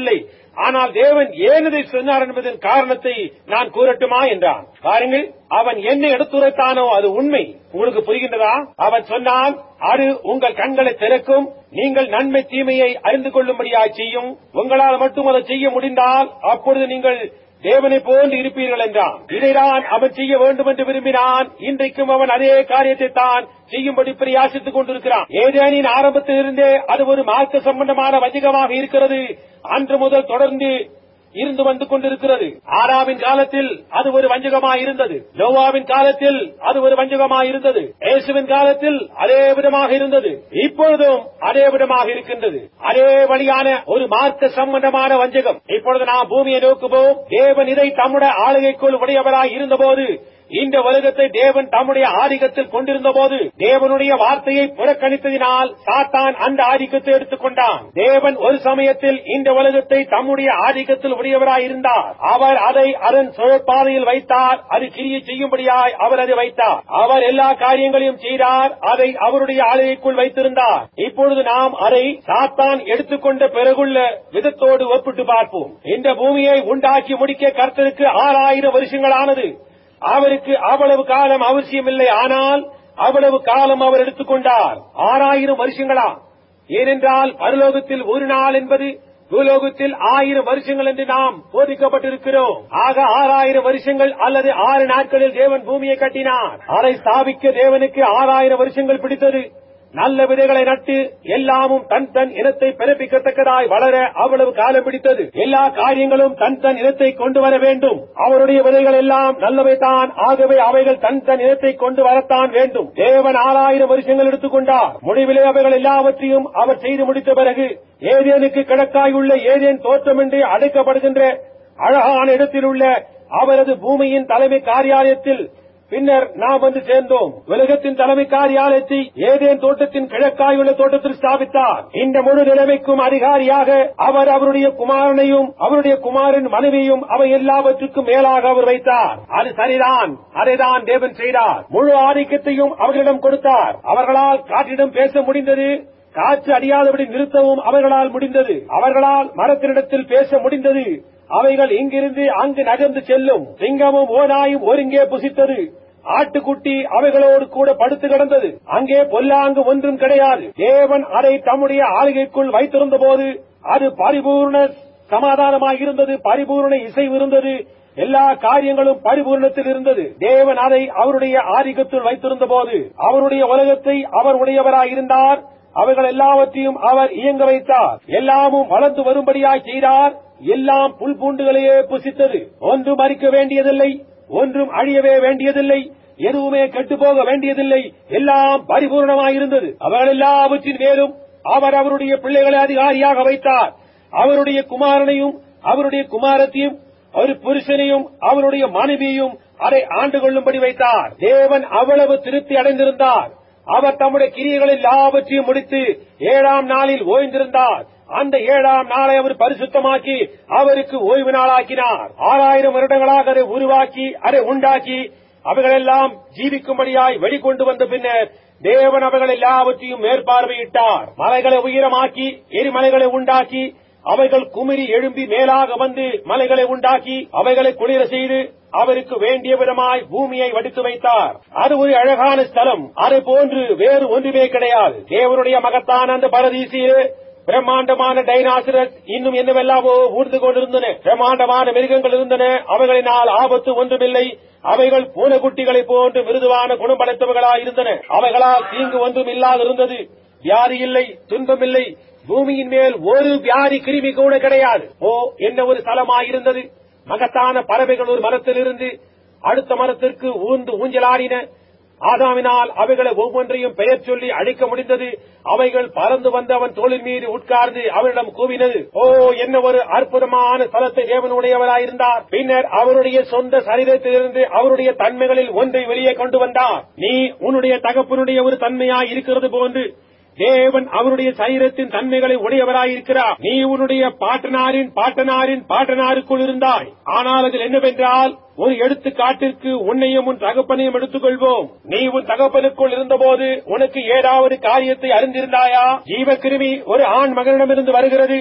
Speaker 1: ஆனால் தேவன் ஏன் இதை சொன்னார் என்பதன் காரணத்தை நான் கூறட்டுமா என்றான் பாருங்கள் அவன் என்ன எடுத்துரைத்தானோ அது உண்மை உங்களுக்கு புரிகின்றதா அவன் சொன்னான் அது உங்கள் கண்களை திறக்கும் நீங்கள் நன்மை தீமையை அறிந்து கொள்ளும்படியாய் செய்யும் உங்களால் மட்டும் அதை செய்ய முடிந்தால் அப்பொழுது நீங்கள் தேவனை போன்று இருப்பீர்கள் என்றான் இதைதான் அவன் செய்ய வேண்டும் என்று விரும்பினான் இன்றைக்கும் அவன் அதே காரியத்தை தான் செய்யும்படி பிரயாசித்துக் கொண்டிருக்கிறான் ஏதேனின் ஆரம்பத்திலிருந்தே அது ஒரு மார்க்க சம்பந்தமான வஞ்சகமாக இருக்கிறது அன்று முதல் தொடர்ந்து இருந்து வந்து கொண்டிருக்கிறது ஆறாவின் காலத்தில் அது ஒரு வஞ்சகமாய் இருந்தது நோவாவின் காலத்தில் அது ஒரு வஞ்சகமாய் இருந்தது இயேசுவின் காலத்தில் அதே விதமாக இருந்தது இப்பொழுதும் அதே விதமாக இருக்கின்றது அதே வழியான ஒரு மார்க்க சம்பந்தமான வஞ்சகம் இப்பொழுது நாம் பூமியை நோக்குவோம் தேவன் இதை தம்முடைய ஆளுகைக்குள் உடையவராய் இருந்தபோது இந்த உலகத்தை தேவன் தம்முடைய ஆதிக்கத்தில் கொண்டிருந்த போது தேவனுடைய வார்த்தையை புறக்கணித்ததினால் சாத்தான் அந்த ஆதிக்கத்தை எடுத்துக் கொண்டான் தேவன் ஒரு சமயத்தில் இந்த உலகத்தை தம்முடைய ஆதிக்கத்தில் உடையவராய் இருந்தார் அவர் அதை அதன் சுழற்பாதையில் வைத்தார் அது கிரியை செய்யும்படியாய் அவர் அதை வைத்தார் அவர் எல்லா காரியங்களையும் செய்தார் அதை அவருடைய ஆளுகைக்குள் வைத்திருந்தார் இப்பொழுது நாம் அதை சாத்தான் எடுத்துக்கொண்ட பிறகுள்ள விதத்தோடு ஒப்பிட்டு பார்ப்போம் இந்த பூமியை உண்டாக்கி முடிக்க கர்த்தருக்கு ஆறாயிரம் வருஷங்களானது அவருக்கு அவ்வளவு காலம் அவசியமில்லை ஆனால் அவ்வளவு காலம் அவர் எடுத்துக்கொண்டார் ஆறாயிரம் வருஷங்களா ஏனென்றால் பரலோகத்தில் ஒரு நாள் என்பது பூலோகத்தில் ஆயிரம் வருஷங்கள் என்று நாம் போதிக்கப்பட்டிருக்கிறோம் ஆக ஆறாயிரம் வருஷங்கள் அல்லது ஆறு நாட்களில் தேவன் பூமியை கட்டினார் அதை ஸ்தாபிக்க தேவனுக்கு ஆறாயிரம் வருஷங்கள் பிடித்தது நல்ல விதைகளை நட்டு எல்லாமும் தன் தன் இனத்தை பிறப்பிக்கத்தக்கதாய் வளர அவ்வளவு காலம் பிடித்தது எல்லா காரியங்களும் தன் தன் இனத்தை கொண்டு வர வேண்டும் அவருடைய விதைகள் எல்லாம் நல்லவை தான் ஆகவே அவைகள் தன் தன் இனத்தை கொண்டு வரத்தான் வேண்டும் தேவன் ஆறாயிரம் வருஷங்கள் எடுத்துக்கொண்டார் முடிவிலே அவைகள் எல்லாவற்றையும் அவர் செய்து முடித்த பிறகு ஏதேனுக்கு கிழக்காய் உள்ள ஏதேன் தோற்றமின்றி அடைக்கப்படுகின்ற அழகான இடத்தில் உள்ள அவரது பூமியின் தலைமை காரியாலயத்தில் பின்னர் நாம் வந்து சேர்ந்தோம் உலகத்தின் தலைமை காரியாலயத்தை ஏதேன் தோட்டத்தின் கிழக்காயுள்ள தோட்டத்தில் ஸ்தாபித்தார் இந்த முழு நிலைமைக்கும் அதிகாரியாக அவர் அவருடைய குமாரனையும் அவருடைய குமாரன் மனைவியும் அவை எல்லாவற்றுக்கும் மேலாக அவர் வைத்தார் அது சரிதான் அதைதான் தேவன் செய்தார் முழு ஆதிக்கத்தையும் அவர்களிடம் கொடுத்தார் அவர்களால் காற்றிடம் பேச முடிந்தது காற்று அடியாதபடி நிறுத்தவும் அவர்களால் முடிந்தது அவர்களால் மரத்தினிடத்தில் பேச முடிந்தது அவைகள் இங்கிருந்து அங்கு நகர்ந்து செல்லும் சிங்கமும் ஓனாயும் ஒருங்கே புசித்தது ஆட்டுக்குட்டி அவைகளோடு கூட படுத்து கிடந்தது அங்கே பொல்லாங்கு ஒன்றும் கிடையாது தேவன் அதை தம்முடைய ஆளுகைக்குள் வைத்திருந்த போது அது பரிபூர்ண சமாதானமாக இருந்தது பரிபூர்ண இசைவு இருந்தது எல்லா காரியங்களும் பரிபூர்ணத்தில் இருந்தது தேவன் அதை அவருடைய ஆதிக்கத்தில் வைத்திருந்த போது அவருடைய உலகத்தை அவர் உடையவராயிருந்தார் அவைகள் எல்லாவற்றையும் அவர் இயங்க வைத்தார் எல்லாமும் வளர்ந்து வரும்படியாய் செய்தார் எல்லாம் புல் பூண்டுகளையே புசித்தது ஒன்றும் மறிக்க வேண்டியதில்லை ஒன்றும் அழியவே வேண்டியதில்லை எதுவுமே கெட்டுப்போக வேண்டியதில்லை எல்லாம் பரிபூர்ணமாயிருந்தது அவர்கள் எல்லாவற்றின் மேலும் அவர் அவருடைய பிள்ளைகளை அதிகாரியாக வைத்தார் அவருடைய குமாரனையும் அவருடைய குமாரத்தையும் ஒரு புருஷனையும் அவருடைய மனைவியையும் அதை ஆண்டு கொள்ளும்படி வைத்தார் தேவன் அவ்வளவு திருப்தி அடைந்திருந்தார் அவர் தம்முடைய கிரியைகள் எல்லாவற்றையும் முடித்து ஏழாம் நாளில் ஓய்ந்திருந்தார் அந்த ஏழாம் நாளை அவர் பரிசுத்தமாக்கி அவருக்கு ஓய்வு நாளாக்கினார் ஆறாயிரம் வருடங்களாக அதை உருவாக்கி அதை உண்டாக்கி அவைகளெல்லாம் ஜீவிக்கும்படியாய் வெளிக்கொண்டு வந்த பின்னர் தேவன் அவைகள் எல்லாவற்றையும் மேற்பார்வையிட்டார் மலைகளை உயரமாக்கி எரிமலைகளை உண்டாக்கி அவைகள் குமிரி எழும்பி மேலாக வந்து மலைகளை உண்டாக்கி அவைகளை குளிர செய்து அவருக்கு வேண்டிய விதமாய் பூமியை வடித்து வைத்தார் அது ஒரு அழகான ஸ்தலம் அது போன்று வேறு ஒன்றுமே கிடையாது தேவனுடைய மகத்தான அந்த பரதீசியிலே பிரம்மாண்டமான டைனாசிரஸ் இன்னும் என்னவெல்லாமோ ஊர்ந்து கொண்டிருந்தன பிரம்மாண்டமான மிருகங்கள் இருந்தன அவைகளினால் ஆபத்து ஒன்றுமில்லை அவைகள் பூனைக்குட்டிகளை போன்று மிருதுவான குணம் படைத்தவர்களாய் இருந்தன அவைகளால் தீங்கு ஒன்றும் இல்லாதிருந்தது வியாதி இல்லை துன்பம் இல்லை பூமியின் மேல் ஒரு வியாதி கிருமி கூட கிடையாது ஓ என்ன ஒரு ஸ்தலமாயிருந்தது மகத்தான பறவைகள் ஒரு மரத்திலிருந்து அடுத்த மரத்திற்கு ஊந்து ஊஞ்சலாடின ஆதாமினால் அவைகளை ஒவ்வொன்றையும் பெயர் சொல்லி அழிக்க முடிந்தது அவைகள் பறந்து வந்து அவன் தோளின் மீது உட்கார்ந்து அவனிடம் கூவினது ஓ என்ன ஒரு அற்புதமான ஸ்தலத்தை தேவனுடையவராயிருந்தார் பின்னர் அவருடைய சொந்த சரீரத்திலிருந்து அவருடைய தன்மைகளில் ஒன்றை வெளியே கொண்டு வந்தார் நீ உன்னுடைய தகப்பனுடைய ஒரு தன்மையாய் இருக்கிறது போன்று தேவன் அவருடைய சரீரத்தின் தன்மைகளை உடையவராயிருக்கிறார் நீ உன்னுடைய பாட்டனாரின் பாட்டனாரின் பாட்டனாருக்குள் இருந்தாய் ஆனால் அதில் என்னவென்றால் ஒரு எடுத்துக்காட்டிற்கு உன்னையும் உன் தகப்பனையும் எடுத்துக்கொள்வோம் நீ உன் தகப்பனுக்குள் இருந்தபோது உனக்கு ஏதாவது காரியத்தை அறிந்திருந்தாயா ஜீவக்கிருமி ஒரு ஆண் மகனிடமிருந்து வருகிறது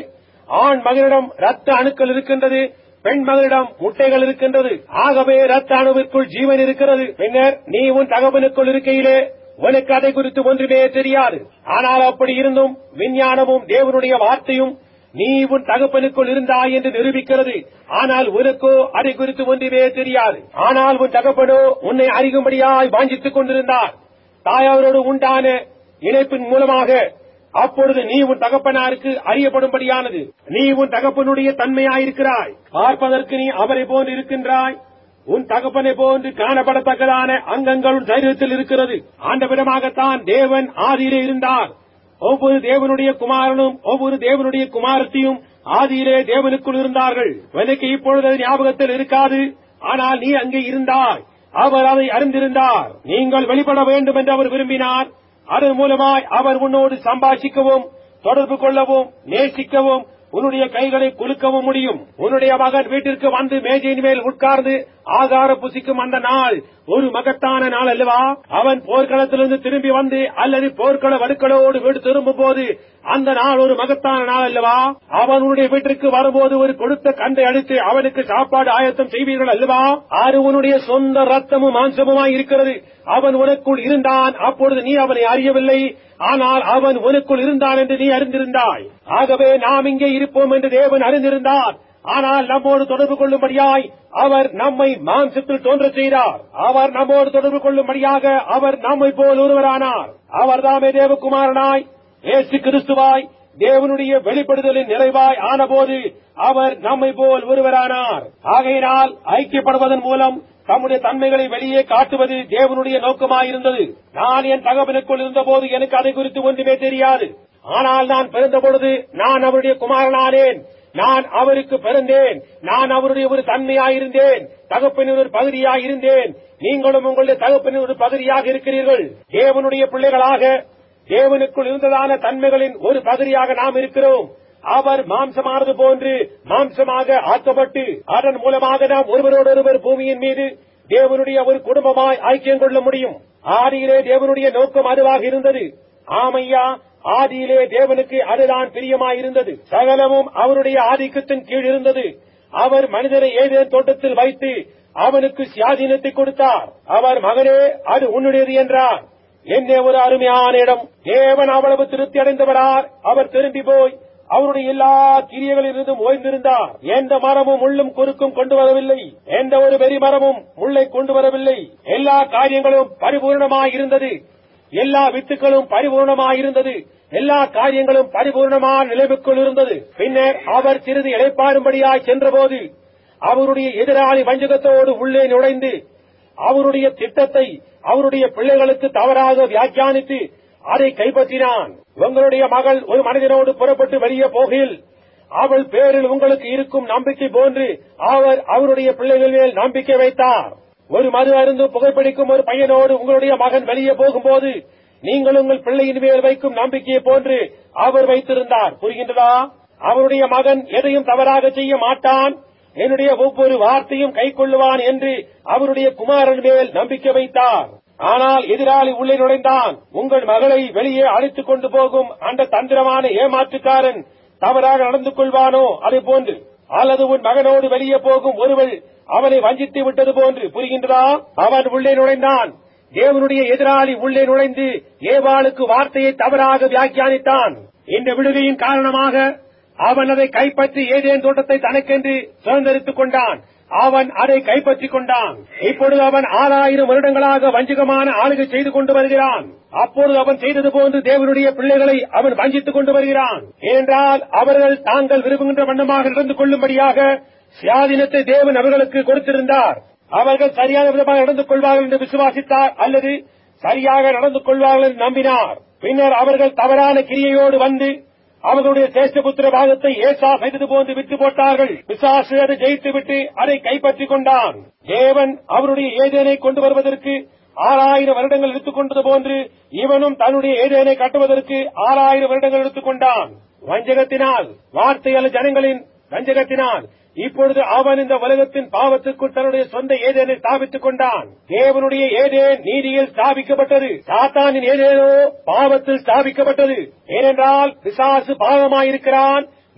Speaker 1: ஆண் மகனிடம் ரத்த அணுக்கள் இருக்கின்றது பெண் மகனிடம் முட்டைகள் இருக்கின்றது ஆகவே ரத்த அணுவிற்குள் ஜீவன் இருக்கிறது பின்னர் நீ உன் தகவனுக்குள் இருக்கையிலே உனக்கு அதை குறித்து ஒன்றுமே தெரியாது ஆனால் அப்படி இருந்தும் விஞ்ஞானமும் தேவனுடைய வார்த்தையும் நீ உன் தகப்பனுக்குள் இருந்தாய் என்று நிரூபிக்கிறது ஆனால் உனக்கோ அதை குறித்து ஒன்றுமே தெரியாது ஆனால் உன் தகப்பனோ உன்னை அறிகும்படியாய் வாஞ்சித்துக் கொண்டிருந்தார் தாயாரோடு உண்டான இணைப்பின் மூலமாக அப்பொழுது நீ உன் தகப்பனாருக்கு அறியப்படும்படியானது நீ உன் தகப்பனுடைய தன்மையாயிருக்கிறாய் பார்ப்பதற்கு நீ அவரை போன்று இருக்கின்றாய் உன் தகப்பனை போன்று காணப்படத்தக்கதான அங்கங்கள் உன் சரீரத்தில் இருக்கிறது ஆண்ட விதமாகத்தான் தேவன் ஆதியிலே இருந்தார் ஒவ்வொரு தேவனுடைய குமாரனும் ஒவ்வொரு தேவனுடைய குமாரத்தையும் ஆதியிலே தேவனுக்குள் இருந்தார்கள் எனக்கு இப்பொழுது அது ஞாபகத்தில் இருக்காது ஆனால் நீ அங்கே இருந்தாய் அவர் அதை அறிந்திருந்தார் நீங்கள் வெளிப்பட வேண்டும் என்று அவர் விரும்பினார் அதன் மூலமாய் அவர் உன்னோடு சம்பாஷிக்கவும் தொடர்பு கொள்ளவும் நேசிக்கவும் உன்னுடைய கைகளை குலுக்கவும் முடியும் உன்னுடைய மகன் வீட்டிற்கு வந்து மேஜையின் மேல் உட்கார்ந்து ஆகார புசிக்கும் அந்த நாள் ஒரு மகத்தான நாள் அல்லவா அவன் போர்க்களத்திலிருந்து திரும்பி வந்து அல்லது போர்க்கள வடுக்களோடு வீடு திரும்பும் போது அந்த நாள் ஒரு மகத்தான நாள் அல்லவா அவன் உன்னுடைய வீட்டிற்கு வரும்போது ஒரு கொடுத்த கண்டை அடித்து அவனுக்கு சாப்பாடு ஆயத்தம் செய்வீர்கள் அல்லவா அது உன்னுடைய சொந்த ரத்தமும் மாம்சமுமாய் இருக்கிறது அவன் உனக்குள் இருந்தான் அப்பொழுது நீ அவனை அறியவில்லை ஆனால் அவன் உனக்குள் இருந்தான் என்று நீ அறிந்திருந்தாய் ஆகவே நாம் இங்கே இருப்போம் என்று தேவன் அறிந்திருந்தார் ஆனால் நம்மோடு தொடர்பு கொள்ளும்படியாய் அவர் நம்மை மாம்சத்தில் தோன்றச் செய்தார் அவர் நம்மோடு தொடர்பு கொள்ளும்படியாக அவர் நம்மை போல் ஒருவரானார் அவர் தாமே தேவகுமாரனாய் இயேசு கிறிஸ்துவாய் தேவனுடைய வெளிப்படுதலின் நிறைவாய் ஆனபோது அவர் நம்மை போல் ஒருவரானார் ஆகையினால் ஐக்கியப்படுவதன் மூலம் தம்முடைய தன்மைகளை வெளியே காட்டுவது தேவனுடைய நோக்கமாயிருந்தது நான் என் தகவனுக்குள் இருந்தபோது எனக்கு அதை குறித்து ஒன்றுமே தெரியாது ஆனால் நான் பிறந்த பொழுது நான் அவருடைய குமாரனானேன் நான் அவருக்கு பிறந்தேன் நான் அவருடைய ஒரு தன்மையாயிருந்தேன் தகப்பனின் ஒரு பகுதியாயிருந்தேன் நீங்களும் உங்களுடைய தகப்பனின் ஒரு பகுதியாக இருக்கிறீர்கள் தேவனுடைய பிள்ளைகளாக தேவனுக்குள் இருந்ததான தன்மைகளின் ஒரு பகுதியாக நாம் இருக்கிறோம் அவர் மாம்சமானது போன்று மாம்சமாக ஆக்கப்பட்டு அதன் மூலமாக நாம் ஒருவரோடொருவர் பூமியின் மீது தேவனுடைய ஒரு குடும்பமாய் ஐக்கியம் கொள்ள முடியும் ஆதியிலே தேவனுடைய நோக்கம் அதுவாக இருந்தது ஆமையா ஆதியிலே தேவனுக்கு அதுதான் பிரியமாயிருந்தது சகலமும் அவருடைய ஆதிக்கத்தின் கீழ் இருந்தது அவர் மனிதனை ஏதேன் தோட்டத்தில் வைத்து அவனுக்கு சுயாதீனத்தை கொடுத்தார் அவர் மகனே அது உன்னுடையது என்றார் என்ன ஒரு அருமையான இடம் தேவன் அவ்வளவு திருப்தி அடைந்தவரார் அவர் திரும்பி போய் அவருடைய எல்லா கிரியைகளிலிருந்தும் ஓய்ந்திருந்தார் எந்த மரமும் முள்ளும் குறுக்கும் கொண்டு வரவில்லை எந்த ஒரு வெறி மரமும் முள்ளை கொண்டு வரவில்லை எல்லா காரியங்களும் பரிபூர்ணமாயிருந்தது எல்லா வித்துக்களும் பரிபூர்ணமாயிருந்தது எல்லா காரியங்களும் பரிபூர்ணமான நிலைமைக்குள் இருந்தது பின்னர் அவர் சிறிது இழைப்பாரும்படியாய் சென்றபோது அவருடைய எதிராளி வஞ்சகத்தோடு உள்ளே நுழைந்து அவருடைய திட்டத்தை அவருடைய பிள்ளைகளுக்கு தவறாக வியாக்கியானித்து அதை கைப்பற்றினான் உங்களுடைய மகள் ஒரு மனிதனோடு புறப்பட்டு வெளியே போகையில் அவள் பேரில் உங்களுக்கு இருக்கும் நம்பிக்கை போன்று அவர் அவருடைய பிள்ளைகள் மேல் நம்பிக்கை வைத்தார் ஒரு மது அருந்து புகைப்பிடிக்கும் ஒரு பையனோடு உங்களுடைய மகன் வெளியே போகும்போது நீங்கள் உங்கள் பிள்ளையின் மேல் வைக்கும் நம்பிக்கையை போன்று அவர் வைத்திருந்தார் புரிகின்றதா அவருடைய மகன் எதையும் தவறாக செய்ய மாட்டான் என்னுடைய ஒவ்வொரு வார்த்தையும் கை கொள்ளுவான் என்று அவருடைய குமாரன் மேல் நம்பிக்கை வைத்தார் ஆனால் எதிராளி உள்ளே நுழைந்தான் உங்கள் மகளை வெளியே அழைத்துக் கொண்டு போகும் அந்த தந்திரமான ஏமாற்றுக்காரன் தவறாக நடந்து கொள்வானோ அதை போன்று அல்லது உன் மகனோடு வெளியே போகும் ஒருவள் அவனை வஞ்சித்து விட்டது போன்று புரிகின்றதா அவன் உள்ளே நுழைந்தான் தேவனுடைய எதிராளி உள்ளே நுழைந்து ஏவாளுக்கு வார்த்தையை தவறாக வியாக்கியானித்தான் இந்த விடுகையின் காரணமாக அவன் அதை கைப்பற்றி ஏதேன் தோட்டத்தை தனக்கென்று சுதந்திரித்துக் கொண்டான் அவன் அதை கைப்பற்றிக் கொண்டான் இப்பொழுது அவன் ஆறாயிரம் வருடங்களாக வஞ்சகமான ஆளுகை செய்து கொண்டு வருகிறான் அப்பொழுது அவன் செய்தது போன்று தேவனுடைய பிள்ளைகளை அவன் வஞ்சித்துக் கொண்டு வருகிறான் ஏனென்றால் அவர்கள் தாங்கள் விரும்புகின்ற வண்ணமாக நடந்து கொள்ளும்படியாக சுயாதீனத்தை தேவன் அவர்களுக்கு கொடுத்திருந்தார் அவர்கள் சரியான விதமாக நடந்து கொள்வார்கள் என்று விசுவாசித்தார் அல்லது சரியாக நடந்து கொள்வார்கள் என்று நம்பினார் பின்னர் அவர்கள் தவறான கிரியையோடு வந்து அவர்களுடைய சேஷ்டபுத்திர பாகத்தை ஏசா செய்தது போன்று விட்டு போட்டார்கள் பிசாசு அதை ஜெயித்துவிட்டு அதை கைப்பற்றிக் கொண்டான் தேவன் அவருடைய ஏதேனை கொண்டு வருவதற்கு ஆறாயிரம் வருடங்கள் எடுத்துக் கொண்டது போன்று இவனும் தன்னுடைய ஏதேனை கட்டுவதற்கு ஆறாயிரம் வருடங்கள் எடுத்துக் கொண்டான் வஞ்சகத்தினால் வார்த்தை அல்ல ஜனங்களின் வஞ்சகத்தினால் இப்பொழுது அவன் இந்த உலகத்தின் பாவத்துக்குள் தன்னுடைய சொந்த ஏதேனை ஸ்தாபித்துக் கொண்டான் தேவனுடைய ஏதேன் நீதியில் ஸ்தாபிக்கப்பட்டது சாத்தானின் ஏதேனோ பாவத்தில் ஸ்தாபிக்கப்பட்டது ஏனென்றால் பிசாசு பாவமாயிருக்கிறான்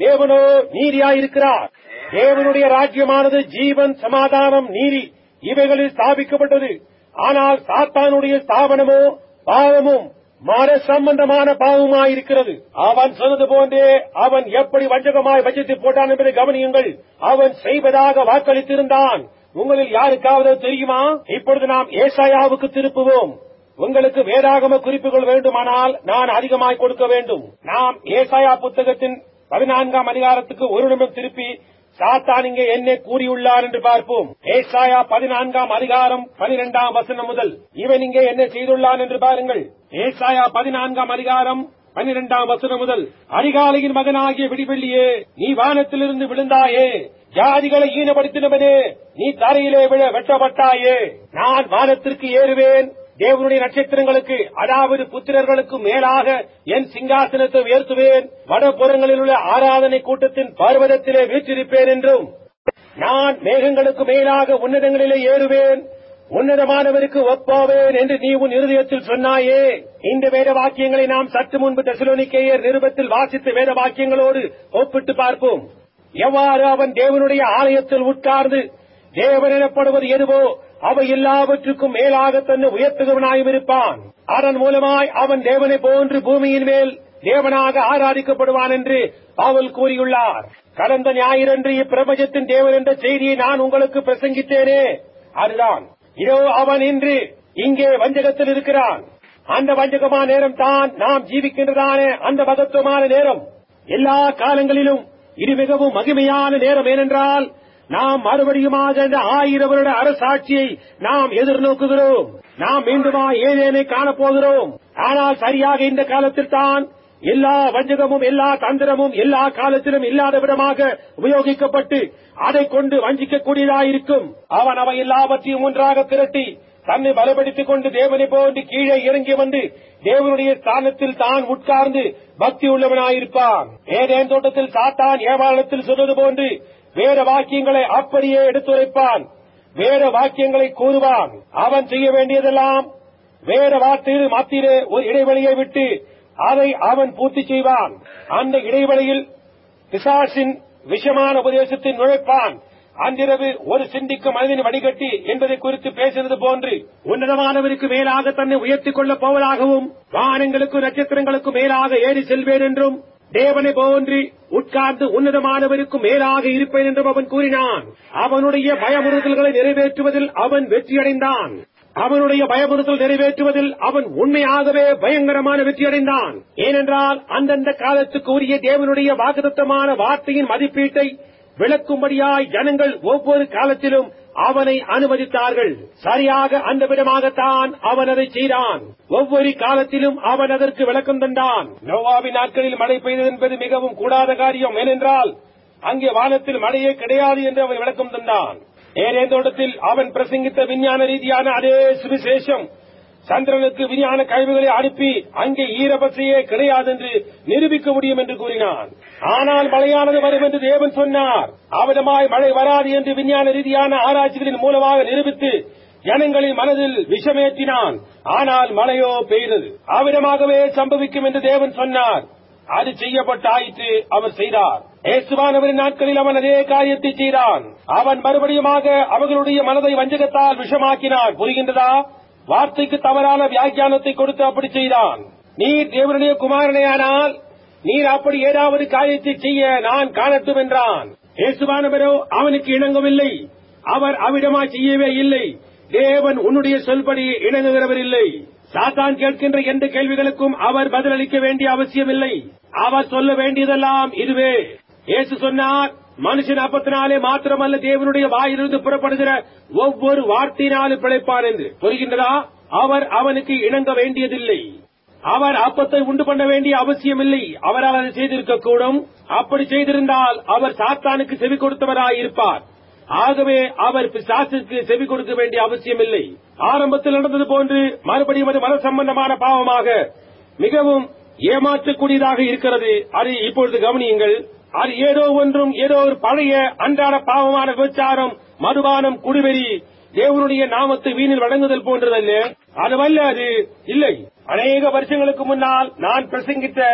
Speaker 1: தேவனோ நீதியாயிருக்கிறார் தேவனுடைய ராஜ்யமானது ஜீவன் சமாதானம் நீதி இவைகளில் ஸ்தாபிக்கப்பட்டது ஆனால் சாத்தானுடைய ஸ்தாபனமோ பாவமும் மன சம்பந்தமான பாவமாயிருக்கிறது அவன் சொன்னது போன்றே அவன் எப்படி வஞ்சகமாய் வச்சித்து போட்டான் என்பதை கவனியுங்கள் அவன் செய்வதாக வாக்களித்திருந்தான் உங்களில் யாருக்காவது தெரியுமா இப்பொழுது நாம் ஏசாயாவுக்கு திருப்புவோம் உங்களுக்கு வேதாகம குறிப்புகள் வேண்டுமானால் நான் அதிகமாய் கொடுக்க வேண்டும் நாம் ஏசாயா புத்தகத்தின் பதினான்காம் அதிகாரத்துக்கு ஒரு நிமிடம் திருப்பி சாத்தான் இங்கே என்ன கூறியுள்ளார் என்று பார்ப்போம் ஏசாயா பதினான்காம் அதிகாரம் பனிரெண்டாம் வசனம் முதல் இவன் இங்கே என்ன செய்துள்ளான் என்று பாருங்கள் ஏசாயா பதினான்காம் அதிகாரம் பன்னிரெண்டாம் வசனம் முதல் அதிகாலையின் மகனாகிய விடிவெள்ளியே நீ வானத்திலிருந்து விழுந்தாயே ஜாதிகளை ஈனப்படுத்தினவனே நீ தரையிலே விழ வெட்டப்பட்டாயே நான் வானத்திற்கு ஏறுவேன் தேவனுடைய நட்சத்திரங்களுக்கு அதாவது புத்திரர்களுக்கு மேலாக என் சிங்காசனத்தை உயர்த்துவேன் வடபுறங்களில் உள்ள ஆராதனை கூட்டத்தின் பர்வதத்திலே வீற்றிருப்பேன் என்றும் நான் மேகங்களுக்கு மேலாக உன்னதங்களிலே ஏறுவேன் உன்னதமானவருக்கு ஒப்பாவேன் என்று நீ உன் இருதயத்தில் சொன்னாயே இந்த வேத வாக்கியங்களை நாம் சற்று முன்பு தெசலோனிக்கேயர் நிருபத்தில் வாசித்த வேத வாக்கியங்களோடு ஒப்பிட்டு பார்ப்போம் எவ்வாறு அவன் தேவனுடைய ஆலயத்தில் உட்கார்ந்து தேவன் எனப்படுவது எதுவோ அவை எல்லாவற்றுக்கும் மேலாக தன்னை உயர்த்துகிறவனாயும் இருப்பான் அதன் மூலமாய் அவன் தேவனை போன்று பூமியின் மேல் தேவனாக ஆராதிக்கப்படுவான் என்று பவுல் கூறியுள்ளார் கடந்த ஞாயிறன்று இப்பிரபஞ்சத்தின் தேவன் என்ற செய்தியை நான் உங்களுக்கு பிரசங்கித்தேனே அதுதான் இதோ அவன் இன்று இங்கே வஞ்சகத்தில் இருக்கிறான் அந்த வஞ்சகமான நேரம் தான் நாம் ஜீவிக்கின்றதான அந்த மகத்துவமான நேரம் எல்லா காலங்களிலும் இது மிகவும் மகிமையான நேரம் ஏனென்றால் நாம் மறுபடியுமாக இந்த ஆயிரம் வருட அரசாட்சியை நாம் எதிர்நோக்குகிறோம் நாம் மீண்டுமா ஏதேனை காணப்போகிறோம் ஆனால் சரியாக இந்த காலத்தில் தான் எல்லா வஞ்சகமும் எல்லா தந்திரமும் எல்லா காலத்திலும் இல்லாத விதமாக உபயோகிக்கப்பட்டு அதை கொண்டு வஞ்சிக்கக்கூடியதாயிருக்கும் அவன் அவை எல்லாவற்றையும் ஒன்றாக திரட்டி தன்னை பலப்படுத்திக் கொண்டு தேவனை போன்று கீழே இறங்கி வந்து தேவனுடைய ஸ்தானத்தில் தான் உட்கார்ந்து பக்தி உள்ளவனாயிருப்பான் ஏதேன் தோட்டத்தில் சாத்தான் ஏவாளத்தில் சொன்னது போன்று வேற வாக்கியங்களை அப்படியே எடுத்துரைப்பான் வேற வாக்கியங்களை கூறுவான் அவன் செய்ய வேண்டியதெல்லாம் வேற வார்த்தையில் மத்தியிலே ஒரு இடைவெளியை விட்டு அதை அவன் பூர்த்தி செய்வான் அந்த இடைவெளியில் பிசாசின் விஷமான உபதேசத்தை நுழைப்பான் அன்றிரவு ஒரு சிந்திக்கும் மனிதன் வடிகட்டி என்பதை குறித்து பேசினது போன்று உன்னதமானவருக்கு மேலாக தன்னை உயர்த்திக் கொள்ளப் போவதாகவும் வானங்களுக்கு நட்சத்திரங்களுக்கு மேலாக ஏறி செல்வேன் என்றும் தேவனை போன்று உட்கார்ந்து உன்னதமானவருக்கு மேலாக இருப்பேன் என்றும் அவன் கூறினான் அவனுடைய பயமுறுத்தல்களை நிறைவேற்றுவதில் அவன் வெற்றியடைந்தான் அவனுடைய பயமுறுத்தல் நிறைவேற்றுவதில் அவன் உண்மையாகவே பயங்கரமான வெற்றியடைந்தான் ஏனென்றால் அந்தந்த காலத்துக்கு உரிய தேவனுடைய வாக்குத்தமான வார்த்தையின் மதிப்பீட்டை விளக்கும்படியாய் ஜனங்கள் ஒவ்வொரு காலத்திலும் அவனை அனுமதித்தார்கள் சரியாக அந்த விதமாகத்தான் அவன் அதை செய்தான் ஒவ்வொரு காலத்திலும் அவன் அதற்கு விளக்கம் தந்தான் நோவாவின் நாட்களில் மழை பெய்தது என்பது மிகவும் கூடாத காரியம் ஏனென்றால் அங்கே வானத்தில் மழையே கிடையாது என்று அவன் விளக்கம் தந்தான் ஏனே தோட்டத்தில் அவன் பிரசங்கித்த விஞ்ஞான ரீதியான அதே சுவிசேஷம் சந்திரனுக்கு விஞ்ஞான கழிவுகளை அனுப்பி அங்கே ஈரபசையே கிடையாது என்று நிரூபிக்க முடியும் என்று கூறினான் ஆனால் மழையானது வரும் என்று தேவன் சொன்னார் அவதமாய் மழை வராது என்று விஞ்ஞான ரீதியான ஆராய்ச்சிகளின் மூலமாக நிரூபித்து ஜனங்களின் மனதில் விஷமேற்றினான் ஆனால் மழையோ பெய்தது அவ்விதமாகவே சம்பவிக்கும் என்று தேவன் சொன்னார் அது செய்யப்பட்டாயிற்று அவர் செய்தார் ஏசுவானவரின் நாட்களில் அவன் அதே காரியத்தை செய்தான் அவன் மறுபடியுமாக அவர்களுடைய மனதை வஞ்சகத்தால் விஷமாக்கினான் புரிகின்றதா வார்த்தைக்கு தவறான வியாக்கியானத்தை கொடுத்து அப்படி செய்தான் நீர் தேவனுடைய குமாரனையானால் நீர் அப்படி ஏதாவது காரியத்தை செய்ய நான் காணட்டும் என்றான் இயேசுவானவரோ அவனுக்கு இணங்கவில்லை அவர் அவ்விடமா செய்யவே இல்லை தேவன் உன்னுடைய சொல்படி இணங்குகிறவர் இல்லை சாத்தான் கேட்கின்ற எந்த கேள்விகளுக்கும் அவர் பதிலளிக்க வேண்டிய அவசியமில்லை அவர் சொல்ல வேண்டியதெல்லாம் இதுவே இயேசு சொன்னார் மனுஷன் அப்பத்தினாலே மாத்திரமல்ல தேவனுடைய வாயிலிருந்து புறப்படுகிற ஒவ்வொரு வார்த்தையினாலும் பிழைப்பான் என்று புரிகின்றதா அவர் அவனுக்கு இணங்க வேண்டியதில்லை அவர் அப்பத்தை உண்டு பண்ண வேண்டிய அவசியமில்லை அவரால் அதை செய்திருக்க கூடும் அப்படி செய்திருந்தால் அவர் சாத்தானுக்கு செவி கொடுத்தவராய் இருப்பார் ஆகவே அவர் பிசாசுக்கு செவி கொடுக்க வேண்டிய அவசியமில்லை ஆரம்பத்தில் நடந்தது போன்று மறுபடியும் அது மன சம்பந்தமான பாவமாக மிகவும் ஏமாற்றக்கூடியதாக இருக்கிறது அது இப்பொழுது கவனியுங்கள் அது ஏதோ ஒன்றும் ஏதோ ஒரு பழைய அன்றாட பாவமான விபச்சாரம் மதுபானம் குடிவெறி தேவனுடைய நாமத்தை வீணில் வழங்குதல் போன்றதல்ல அதுவல்ல அது இல்லை அநேக வருஷங்களுக்கு முன்னால் நான் பிரசங்கித்த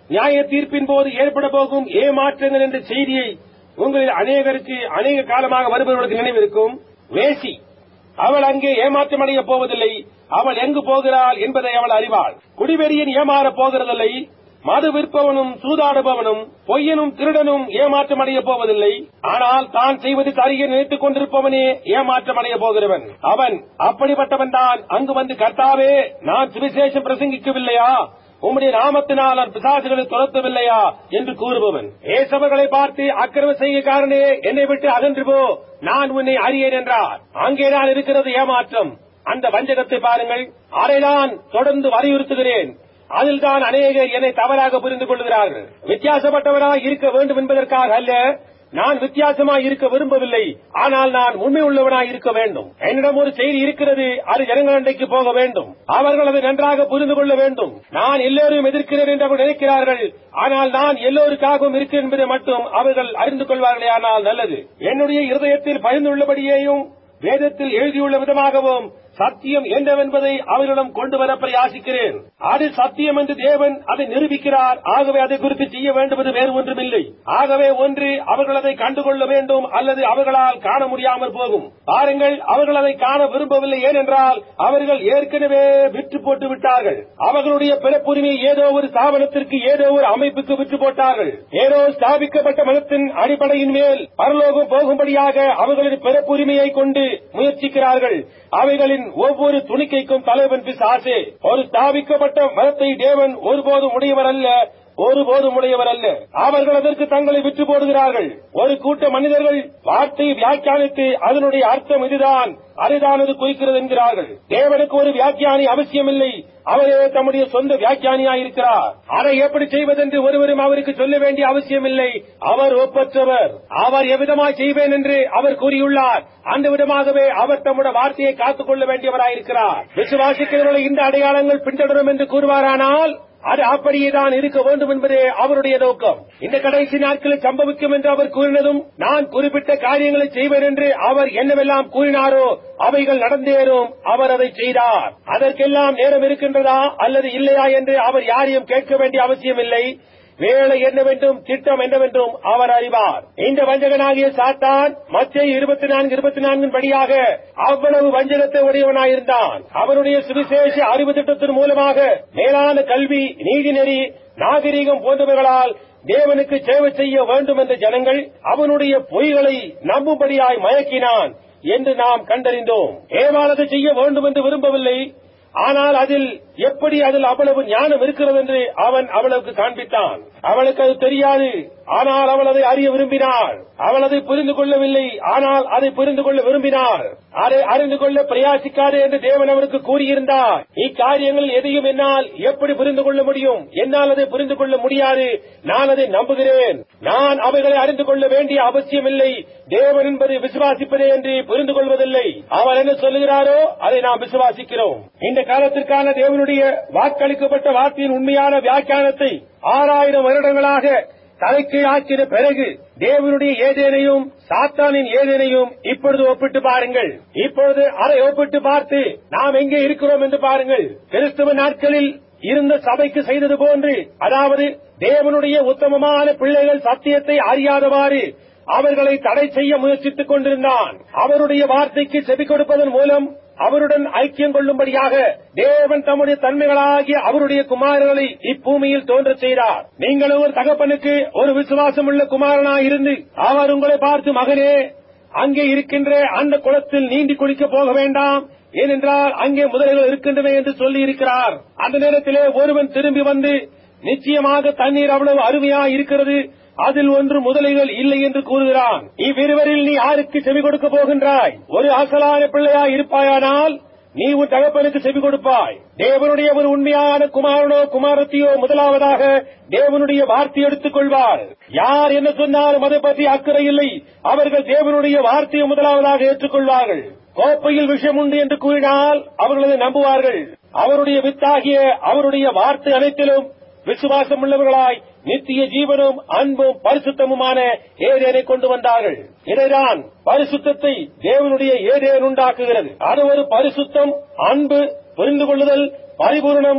Speaker 1: நியாய தீர்ப்பின் போது ஏற்பட போகும் ஏமாற்றங்கள் என்ற செய்தியை உங்களில் அநேகருக்கு அநேக காலமாக வருபவர்களுக்கு நினைவிருக்கும் வேசி அவள் அங்கே ஏமாற்றம் அடைய போவதில்லை அவள் எங்கு போகிறாள் என்பதை அவள் அறிவாள் குடிவெறியன் ஏமாறப் போகிறதில்லை மது விற்பவனும் சூதாடுபவனும் பொய்யனும் திருடனும் ஏமாற்றம் அடைய போவதில்லை ஆனால் தான் செய்வது சரியை நினைத்துக் கொண்டிருப்பவனே ஏமாற்றம் அடைய போகிறவன் அவன் அப்படிப்பட்டவன் தான் அங்கு வந்து கர்த்தாவே நான் சுவிசேஷம் பிரசங்கிக்கவில்லையா உம்முடைய நாமத்தினால் நான் பிசாசுகளை துரத்தவில்லையா என்று கூறுபவன் ஏசவர்களை பார்த்து அக்கிரம செய்கைக்காரனே என்னை விட்டு அகன்று போ நான் உன்னை அறியேன் என்றார் அங்கேதான் இருக்கிறது ஏமாற்றம் அந்த வஞ்சகத்தை பாருங்கள் அதை நான் தொடர்ந்து வலியுறுத்துகிறேன் அதில் தான் அநேகர் என்னை தவறாக புரிந்து கொள்கிறார்கள் வித்தியாசப்பட்டவராய் இருக்க வேண்டும் என்பதற்காக அல்ல நான் வித்தியாசமாய் இருக்க விரும்பவில்லை ஆனால் நான் உண்மை உள்ளவனாய் இருக்க வேண்டும் என்னிடம் ஒரு செய்தி இருக்கிறது அது ஜனங்களண்டைக்கு போக வேண்டும் அவர்கள் அதை நன்றாக புரிந்து கொள்ள வேண்டும் நான் எல்லோரையும் எதிர்க்கிறேன் என்று அவர்கள் நினைக்கிறார்கள் ஆனால் நான் எல்லோருக்காகவும் இருக்கிறேன் என்பதை மட்டும் அவர்கள் அறிந்து கொள்வார்களே ஆனால் நல்லது என்னுடைய இருதயத்தில் பயந்துள்ளபடியேயும் வேதத்தில் எழுதியுள்ள விதமாகவும் சத்தியம் என்னவென்பதை அவர்களிடம் கொண்டு வர பிரயாசிக்கிறேன் அது சத்தியம் என்று தேவன் அதை நிரூபிக்கிறார் ஆகவே அதை குறித்து செய்ய வேண்டுவது வேறு ஒன்றுமில்லை ஆகவே ஒன்று அவர்கள் அதை கண்டுகொள்ள வேண்டும் அல்லது அவர்களால் காண முடியாமல் போகும் பாருங்கள் அவர்கள் அதை காண விரும்பவில்லை ஏனென்றால் அவர்கள் ஏற்கனவே விற்று போட்டு விட்டார்கள் அவர்களுடைய பிறப்புரிமை ஏதோ ஒரு ஸ்தாபனத்திற்கு ஏதோ ஒரு அமைப்புக்கு விற்று போட்டார்கள் ஏதோ ஸ்தாபிக்கப்பட்ட மதத்தின் அடிப்படையின் மேல் பரலோகம் போகும்படியாக அவர்களின் பிறப்புரிமையை கொண்டு முயற்சிக்கிறார்கள் அவைகளின் ஒவ்வொரு துணிக்கைக்கும் தலைவன் பிசாசே ஒரு ஸ்தாபிக்கப்பட்ட மதத்தை தேவன் ஒருபோதும் உடையவர் அல்ல ஒருபோதும் உடையவர் அல்ல அவர்கள் அதற்கு தங்களை விற்று போடுகிறார்கள் ஒரு கூட்ட மனிதர்கள் வார்த்தையை வியாக்கியானித்து அதனுடைய அர்த்தம் இதுதான் அதுதான் அது குறிக்கிறது என்கிறார்கள் தேவனுக்கு ஒரு வியாக்கியானி அவசியமில்லை அவரே தம்முடைய சொந்த வியாக்கியானியாய் இருக்கிறார் அதை எப்படி செய்வதென்று ஒருவரும் அவருக்கு சொல்ல வேண்டிய அவசியமில்லை அவர் ஒப்பற்றவர் அவர் எவ்விதமாய் செய்வேன் என்று அவர் கூறியுள்ளார் அந்த விதமாகவே அவர் தம்முடைய வார்த்தையை காத்துக் கொள்ள வேண்டியவராயிருக்கிறார் விசுவாசிக்கிறவர்களை இந்த அடையாளங்கள் பின்தொடரும் என்று கூறுவாரானால் அது அப்படியே தான் இருக்க வேண்டும் என்பதே அவருடைய நோக்கம் இந்த கடைசி நாட்களில் சம்பவிக்கும் என்று அவர் கூறினதும் நான் குறிப்பிட்ட காரியங்களை செய்வேன் என்று அவர் என்னவெல்லாம் கூறினாரோ அவைகள் நடந்தேறும் அவர் அதை செய்தார் அதற்கெல்லாம் நேரம் இருக்கின்றதா அல்லது இல்லையா என்று அவர் யாரையும் கேட்க வேண்டிய அவசியமில்லை வேலை என்னவென்றும் திட்டம் என்னவென்றும் அவர் அறிவார் இந்த வஞ்சகனாகிய சாத்தான் மத்திய இருபத்தி நான்கு இருபத்தி நான்கின் படியாக அவ்வளவு வஞ்சகத்தை உடையவனாயிருந்தான் அவனுடைய சுவிசேஷ அறிவு திட்டத்தின் மூலமாக மேலான கல்வி நீதிநெறி நாகரீகம் போன்றவர்களால் தேவனுக்கு சேவை செய்ய வேண்டும் என்ற ஜனங்கள் அவனுடைய பொய்களை நம்பும்படியாய் மயக்கினான் என்று நாம் கண்டறிந்தோம் ஏமானதை செய்ய வேண்டும் என்று விரும்பவில்லை ஆனால் அதில் எப்படி அதில் அவ்வளவு ஞானம் இருக்கிறது என்று அவன் அவளுக்கு காண்பித்தான் அவளுக்கு அது தெரியாது ஆனால் அவள் அதை அறிய விரும்பினாள் அவள் அதை புரிந்து கொள்ளவில்லை ஆனால் அதை புரிந்து கொள்ள விரும்பினாள் அதை அறிந்து கொள்ள பிரயாசிக்காது என்று தேவன் அவருக்கு கூறியிருந்தார் இக்காரியங்கள் எதையும் என்னால் எப்படி புரிந்து கொள்ள முடியும் என்னால் அதை புரிந்து கொள்ள முடியாது நான் அதை நம்புகிறேன் நான் அவைகளை அறிந்து கொள்ள வேண்டிய அவசியமில்லை தேவன் என்பதை விசுவாசிப்பதே என்று புரிந்து கொள்வதில்லை அவர் என்ன சொல்லுகிறாரோ அதை நாம் விசுவாசிக்கிறோம் இந்த காலத்திற்கான தேவனுடைய வாக்களிக்கப்பட்ட வார்த்தையின் உண்மையான வியாக்கியானத்தை ஆறாயிரம் வருடங்களாக தலைக்கீழாக்கின பிறகு தேவனுடைய ஏதேனையும் சாத்தானின் ஏதேனையும் இப்பொழுது ஒப்பிட்டு பாருங்கள் இப்பொழுது அதை ஒப்பிட்டு பார்த்து நாம் எங்கே இருக்கிறோம் என்று பாருங்கள் கிறிஸ்துவ நாட்களில் இருந்த சபைக்கு செய்தது போன்று அதாவது தேவனுடைய உத்தமமான பிள்ளைகள் சத்தியத்தை அறியாதவாறு அவர்களை தடை செய்ய முயற்சித்துக் கொண்டிருந்தான் அவருடைய வார்த்தைக்கு செவி கொடுப்பதன் மூலம் அவருடன் ஐக்கியம் கொள்ளும்படியாக தேவன் தம்முடைய தன்மைகளாகிய அவருடைய குமாரர்களை இப்பூமியில் தோன்றச் செய்தார் நீங்களும் ஒரு தகப்பனுக்கு ஒரு விசுவாசம் உள்ள குமாரனாயிருந்து அவர் உங்களை பார்த்து மகனே அங்கே இருக்கின்ற அந்த குளத்தில் நீந்தி குளிக்க போக வேண்டாம் ஏனென்றால் அங்கே முதலைகள் இருக்கின்றன என்று சொல்லி இருக்கிறார் அந்த நேரத்திலே ஒருவன் திரும்பி வந்து நிச்சயமாக தண்ணீர் அவ்வளவு அருமையா இருக்கிறது அதில் ஒன்று முதலைகள் இல்லை என்று கூறுகிறான் இவ்விருவரில் நீ யாருக்கு செவி கொடுக்க போகின்றாய் ஒரு அசலான பிள்ளையா இருப்பாயானால் நீ உன் தகப்பனுக்கு செவி கொடுப்பாய் தேவனுடைய ஒரு உண்மையான குமாரனோ குமாரத்தியோ முதலாவதாக தேவனுடைய வார்த்தை எடுத்துக் கொள்வார் யார் என்ன சொன்னாலும் அதை பற்றி அக்கறை இல்லை அவர்கள் தேவனுடைய வார்த்தையை முதலாவதாக ஏற்றுக்கொள்வார்கள் கோப்பையில் விஷயம் உண்டு என்று கூறினால் அவர்கள் அதை நம்புவார்கள் அவருடைய வித்தாகிய அவருடைய வார்த்தை அனைத்திலும் விசுவாசம் உள்ளவர்களாய் நித்திய ஜீவனும் அன்பும் பரிசுத்தமுமான ஏதேனை கொண்டு வந்தார்கள் இதைதான் பரிசுத்தத்தை தேவனுடைய ஏதேன் உண்டாக்குகிறது அது ஒரு பரிசுத்தம் அன்பு புரிந்து கொள்ளுதல் பரிபூரணம்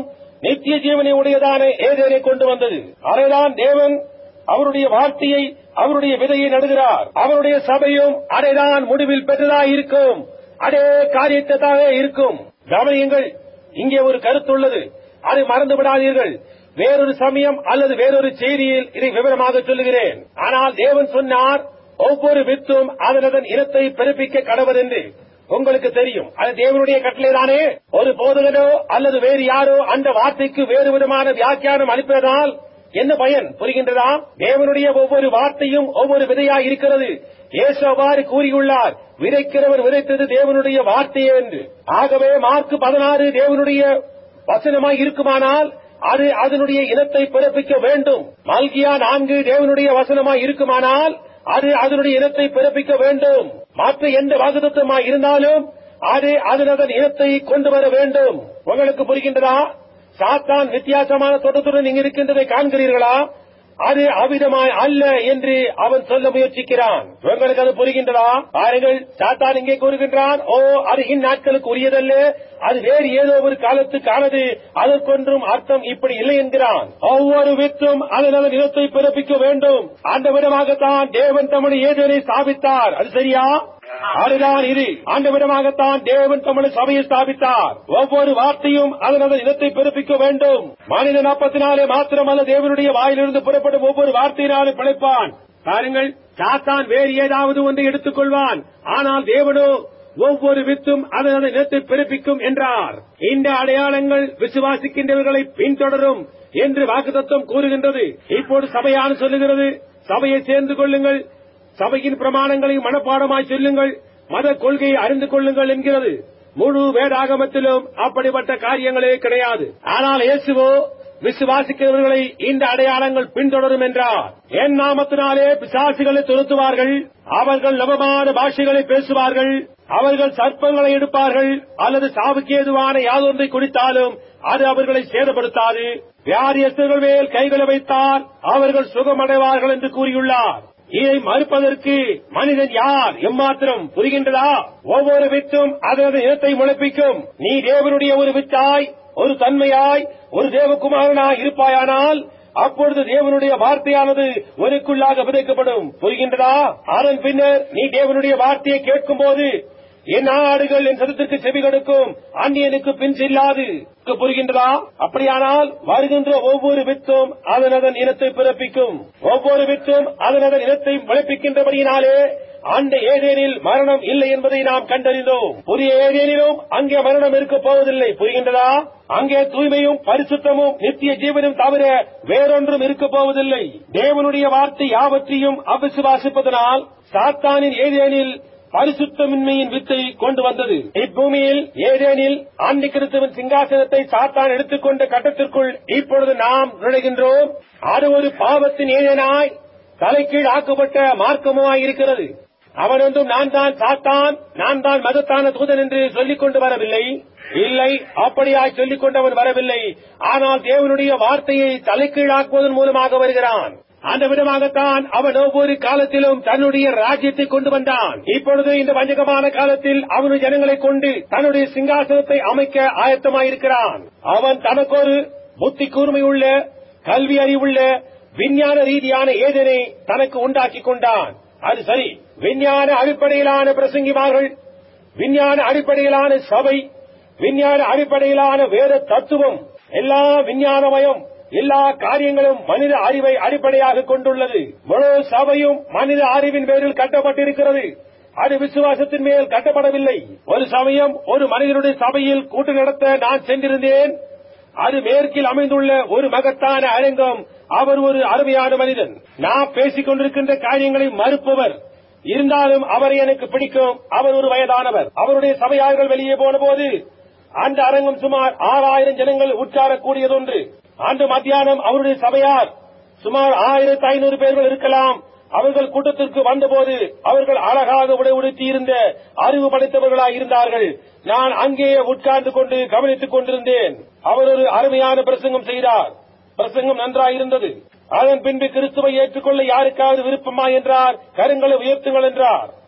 Speaker 1: நித்திய ஜீவனை உடையதான ஏதேனை கொண்டு வந்தது அதைதான் தேவன் அவருடைய வார்த்தையை அவருடைய விதையை நடுகிறார் அவருடைய சபையும் அதைதான் முடிவில் பெற்றதாக இருக்கும் அதே காரியத்தாக இருக்கும் கவனியுங்கள் இங்கே ஒரு கருத்துள்ளது அதை மறந்து விடாதீர்கள் வேறொரு சமயம் அல்லது வேறொரு செய்தியில் இதை விவரமாக சொல்லுகிறேன் ஆனால் தேவன் சொன்னார் ஒவ்வொரு வித்தும் அதனதன் இனத்தை பிறப்பிக்க கடவுள் என்று உங்களுக்கு தெரியும் அது தேவனுடைய கட்டளைதானே ஒரு போதகனோ அல்லது வேறு யாரோ அந்த வார்த்தைக்கு வேறு விதமான வியாக்கியானம் அளிப்பதால் என்ன பயன் புரிகின்றதா தேவனுடைய ஒவ்வொரு வார்த்தையும் ஒவ்வொரு விதையாய் இருக்கிறது இயேசு அவ்வாறு கூறியுள்ளார் விதைக்கிறவர் விதைத்தது தேவனுடைய வார்த்தையே என்று ஆகவே மார்க் பதினாறு தேவனுடைய வசனமாய் இருக்குமானால் அது அதனுடைய இனத்தை பிறப்பிக்க வேண்டும் மல்கியா நான்கு தேவனுடைய வசனமாய் இருக்குமானால் அது அதனுடைய இனத்தை பிறப்பிக்க வேண்டும் மற்ற எந்த வாக்குத்தமாய் இருந்தாலும் அது அதனதன் இனத்தை கொண்டு வர வேண்டும் உங்களுக்கு புரிகின்றதா சாத்தான் வித்தியாசமான தோட்டத்துடன் இங்கு இருக்கின்றதை காண்கிறீர்களா அது அவிதமாய் அல்ல என்று அவன் சொல்ல முயற்சிக்கிறான் உங்களுக்கு அது புரிகின்றதா பாருங்கள் சாத்தான் இங்கே கூறுகின்றான் ஓ அது இந்நாட்களுக்கு உரியதல்ல அது வேறு ஏதோ ஒரு காலத்துக்கானது அதற்கொன்றும் அர்த்தம் இப்படி இல்லை என்கிறான் ஒவ்வொரு வித்தும் அதனது நிலத்தை பிறப்பிக்க வேண்டும் அந்த விதமாகத்தான் தேவன் தம்முடைய ஏதேனை ஸ்தாபித்தார் அது சரியா அதுதான் இது அந்த விதமாகத்தான் தேவன் தமிழ் சபையை ஸ்தாபித்தார் ஒவ்வொரு வார்த்தையும் அதனது இடத்தை பிறப்பிக்க வேண்டும் மனிதன் அப்பத்தினாலே மாத்திரமல்ல தேவனுடைய வாயிலிருந்து புறப்படும் ஒவ்வொரு வார்த்தையினாலும் பிழைப்பான் பாருங்கள் சாத்தான் வேறு ஏதாவது ஒன்றை எடுத்துக் கொள்வான் ஆனால் தேவனோ ஒவ்வொரு வித்தும் அதனது நிலத்தை பிறப்பிக்கும் என்றார் இந்த அடையாளங்கள் விசுவாசிக்கின்றவர்களை பின்தொடரும் என்று வாக்குத்தத்தம் கூறுகின்றது இப்போது சபையான சொல்லுகிறது சபையை சேர்ந்து கொள்ளுங்கள் சபையின் பிரமாணங்களை மனப்பாடமாய் சொல்லுங்கள் மத கொள்கையை அறிந்து கொள்ளுங்கள் என்கிறது முழு வேதாகமத்திலும் அப்படிப்பட்ட காரியங்களே கிடையாது ஆனால் இயேசுவோ விசுவாசிக்கிறவர்களை இந்த அடையாளங்கள் பின்தொடரும் என்றார் என் நாமத்தினாலே பிசாசுகளை துரத்துவார்கள் அவர்கள் நவமான பாஷைகளை பேசுவார்கள் அவர்கள் சர்ப்பங்களை எடுப்பார்கள் அல்லது சாவுக்கேதுவான யாதொன்றை குடித்தாலும் அது அவர்களை சேதப்படுத்தாது வியாதியஸ்தர்கள் மேல் கைகளை வைத்தால் அவர்கள் சுகமடைவார்கள் என்று கூறியுள்ளார் இதை மறுப்பதற்கு மனிதன் யார் எம்மாத்திரம் புரிகின்றதா ஒவ்வொரு வித்தும் அதனது இனத்தை முளைப்பிக்கும் நீ தேவனுடைய ஒரு வித்தாய் ஒரு தன்மையாய் ஒரு தேவகுமாரனாய் இருப்பாயானால் அப்பொழுது தேவனுடைய வார்த்தையானது உனக்குள்ளாக விதைக்கப்படும் புரிகின்றதா அதன் பின்னர் நீ தேவனுடைய வார்த்தையை கேட்கும் போது என் ஆடுகள் என் சதத்திற்கு செவி கொடுக்கும் அந்நியனுக்கு பின் செல்லாது புரிகின்றதா அப்படியானால் வருகின்ற ஒவ்வொரு வித்தும் அதனதன் இனத்தை பிறப்பிக்கும் ஒவ்வொரு வித்தும் அதனதன் இனத்தை முளைப்பிக்கின்றபடியினாலே அந்த ஏதேனில் மரணம் இல்லை என்பதை நாம் கண்டறிந்தோம் புதிய ஏதேனிலும் அங்கே மரணம் இருக்க போவதில்லை புரிகின்றதா அங்கே தூய்மையும் பரிசுத்தமும் நித்திய ஜீவனும் தவிர வேறொன்றும் இருக்க போவதில்லை தேவனுடைய வார்த்தை யாவற்றையும் அவிசுவாசிப்பதனால் சாத்தானின் ஏதேனில் பரிசுத்தமின்மையின் வித்தை கொண்டு வந்தது இப்பூமியில் ஏதேனில் ஆண்டி கிறிஸ்துவின் சிங்காசனத்தை சாத்தான் எடுத்துக்கொண்ட கட்டத்திற்குள் இப்பொழுது நாம் நுழைகின்றோம் அது ஒரு பாவத்தின் ஏதேனாய் தலைக்கீழ் ஆக்கப்பட்ட மார்க்கமாய் இருக்கிறது அவன் ஒன்றும் நான் தான் சாத்தான் நான் தான் மதத்தான தூதன் என்று சொல்லிக் கொண்டு வரவில்லை இல்லை அப்படியாய் சொல்லிக் கொண்டவன் வரவில்லை ஆனால் தேவனுடைய வார்த்தையை தலைக்கீழாக்குவதன் மூலமாக வருகிறான் அந்த விதமாகத்தான் அவன் ஒவ்வொரு காலத்திலும் தன்னுடைய ராஜ்யத்தை கொண்டு வந்தான் இப்பொழுது இந்த வஞ்சகமான காலத்தில் அவனுடைய ஜனங்களை கொண்டு தன்னுடைய சிங்காசனத்தை அமைக்க ஆயத்தமாயிருக்கிறான் அவன் தனக்கொரு புத்தி கூர்மையுள்ள கல்வி அறிவுள்ள விஞ்ஞான ரீதியான ஏதனை தனக்கு உண்டாக்கி கொண்டான் அது சரி விஞ்ஞான அடிப்படையிலான பிரசங்கிமார்கள் விஞ்ஞான அடிப்படையிலான சபை விஞ்ஞான அடிப்படையிலான வேத தத்துவம் எல்லா விஞ்ஞானமயம் எல்லா காரியங்களும் மனித அறிவை அடிப்படையாக கொண்டுள்ளது முழு சபையும் மனித அறிவின் பேரில் கட்டப்பட்டிருக்கிறது அது விசுவாசத்தின் மேல் கட்டப்படவில்லை ஒரு சமயம் ஒரு மனிதனுடைய சபையில் கூட்டு நடத்த நான் சென்றிருந்தேன் அது மேற்கில் அமைந்துள்ள ஒரு மகத்தான அரங்கம் அவர் ஒரு அருமையான மனிதன் நான் பேசிக் கொண்டிருக்கின்ற காரியங்களை மறுப்பவர் இருந்தாலும் அவரை எனக்கு பிடிக்கும் அவர் ஒரு வயதானவர் அவருடைய சபையார்கள் வெளியே போன போது அந்த அரங்கம் சுமார் ஆறாயிரம் ஜனங்கள் உட்காரக்கூடியதொன்று அன்று மத்தியானம் அவருடைய சபையார் சுமார் ஆயிரத்தி ஐநூறு பேர்கள் இருக்கலாம் அவர்கள் கூட்டத்திற்கு வந்தபோது அவர்கள் அழகாக உடை உடுத்தியிருந்த அறிவு படைத்தவர்களாய் இருந்தார்கள் நான் அங்கேயே உட்கார்ந்து கொண்டு கவனித்துக் கொண்டிருந்தேன் அவர் ஒரு அருமையான பிரசங்கம் செய்தார் பிரசங்கம் நன்றாயிருந்தது அதன் பின்பு கிறிஸ்துவை ஏற்றுக்கொள்ள யாருக்காவது விருப்பமா என்றார் கருங்களை உயர்த்துங்கள் என்றார்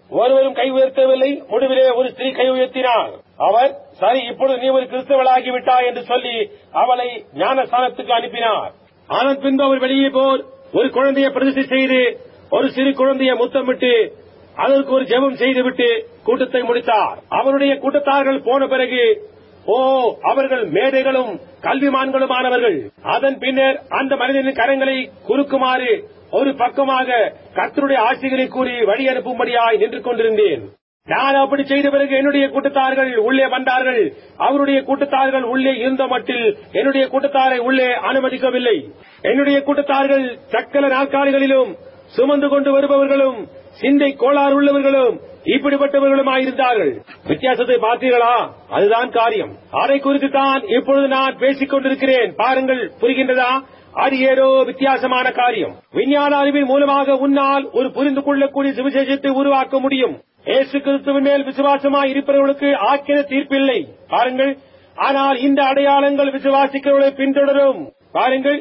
Speaker 1: ஒருவரும் கை உயர்த்தவில்லை முடிவிலே ஒரு ஸ்திரீ கை உயர்த்தினார் அவர் சரி இப்பொழுது நீ ஒரு கிறிஸ்தவளாகி விட்டாய் என்று சொல்லி அவளை ஞானஸ்தானத்துக்கு அனுப்பினார் அதன் பின்பு அவர் வெளியே போர் ஒரு குழந்தையை பிரதிஷ்டை செய்து ஒரு சிறு குழந்தையை முத்தமிட்டு அதற்கு ஒரு ஜெபம் செய்துவிட்டு கூட்டத்தை முடித்தார் அவருடைய கூட்டத்தார்கள் போன பிறகு ஓ அவர்கள் மேதைகளும் கல்விமான்களுமானவர்கள் அதன் பின்னர் அந்த மனிதனின் கரங்களை குறுக்குமாறு ஒரு பக்கமாக கர்த்தருடைய ஆட்சிகளை கூறி வழி அனுப்பும்படியாய் நின்று கொண்டிருந்தேன் நான் அப்படி செய்த பிறகு என்னுடைய கூட்டத்தார்கள் உள்ளே வந்தார்கள் அவருடைய கூட்டத்தார்கள் உள்ளே இருந்த மட்டில் என்னுடைய கூட்டத்தாரை உள்ளே அனுமதிக்கவில்லை என்னுடைய கூட்டத்தார்கள் சக்கல நாற்காலிகளிலும் சுமந்து கொண்டு வருபவர்களும் சிந்தை கோளாறு உள்ளவர்களும் இப்படிப்பட்டவர்களுமாயிருந்தார்கள் வித்தியாசத்தை பார்த்தீர்களா அதுதான் காரியம் அதை குறித்து தான் இப்பொழுது நான் பேசிக் கொண்டிருக்கிறேன் பாருங்கள் புரிகின்றதா அது ஏதோ வித்தியாசமான காரியம் விஞ்ஞான அறிவின் மூலமாக உன்னால் ஒரு புரிந்து கொள்ளக்கூடிய சுவிசேஷத்தை உருவாக்க முடியும் இயேசு கிறிஸ்துவின் மேல் விசுவாசமாய் இருப்பவர்களுக்கு ஆக்கின தீர்ப்பில்லை பாருங்கள் ஆனால் இந்த அடையாளங்கள் விசுவாசிக்கிறவர்களை பின்தொடரும் பாருங்கள்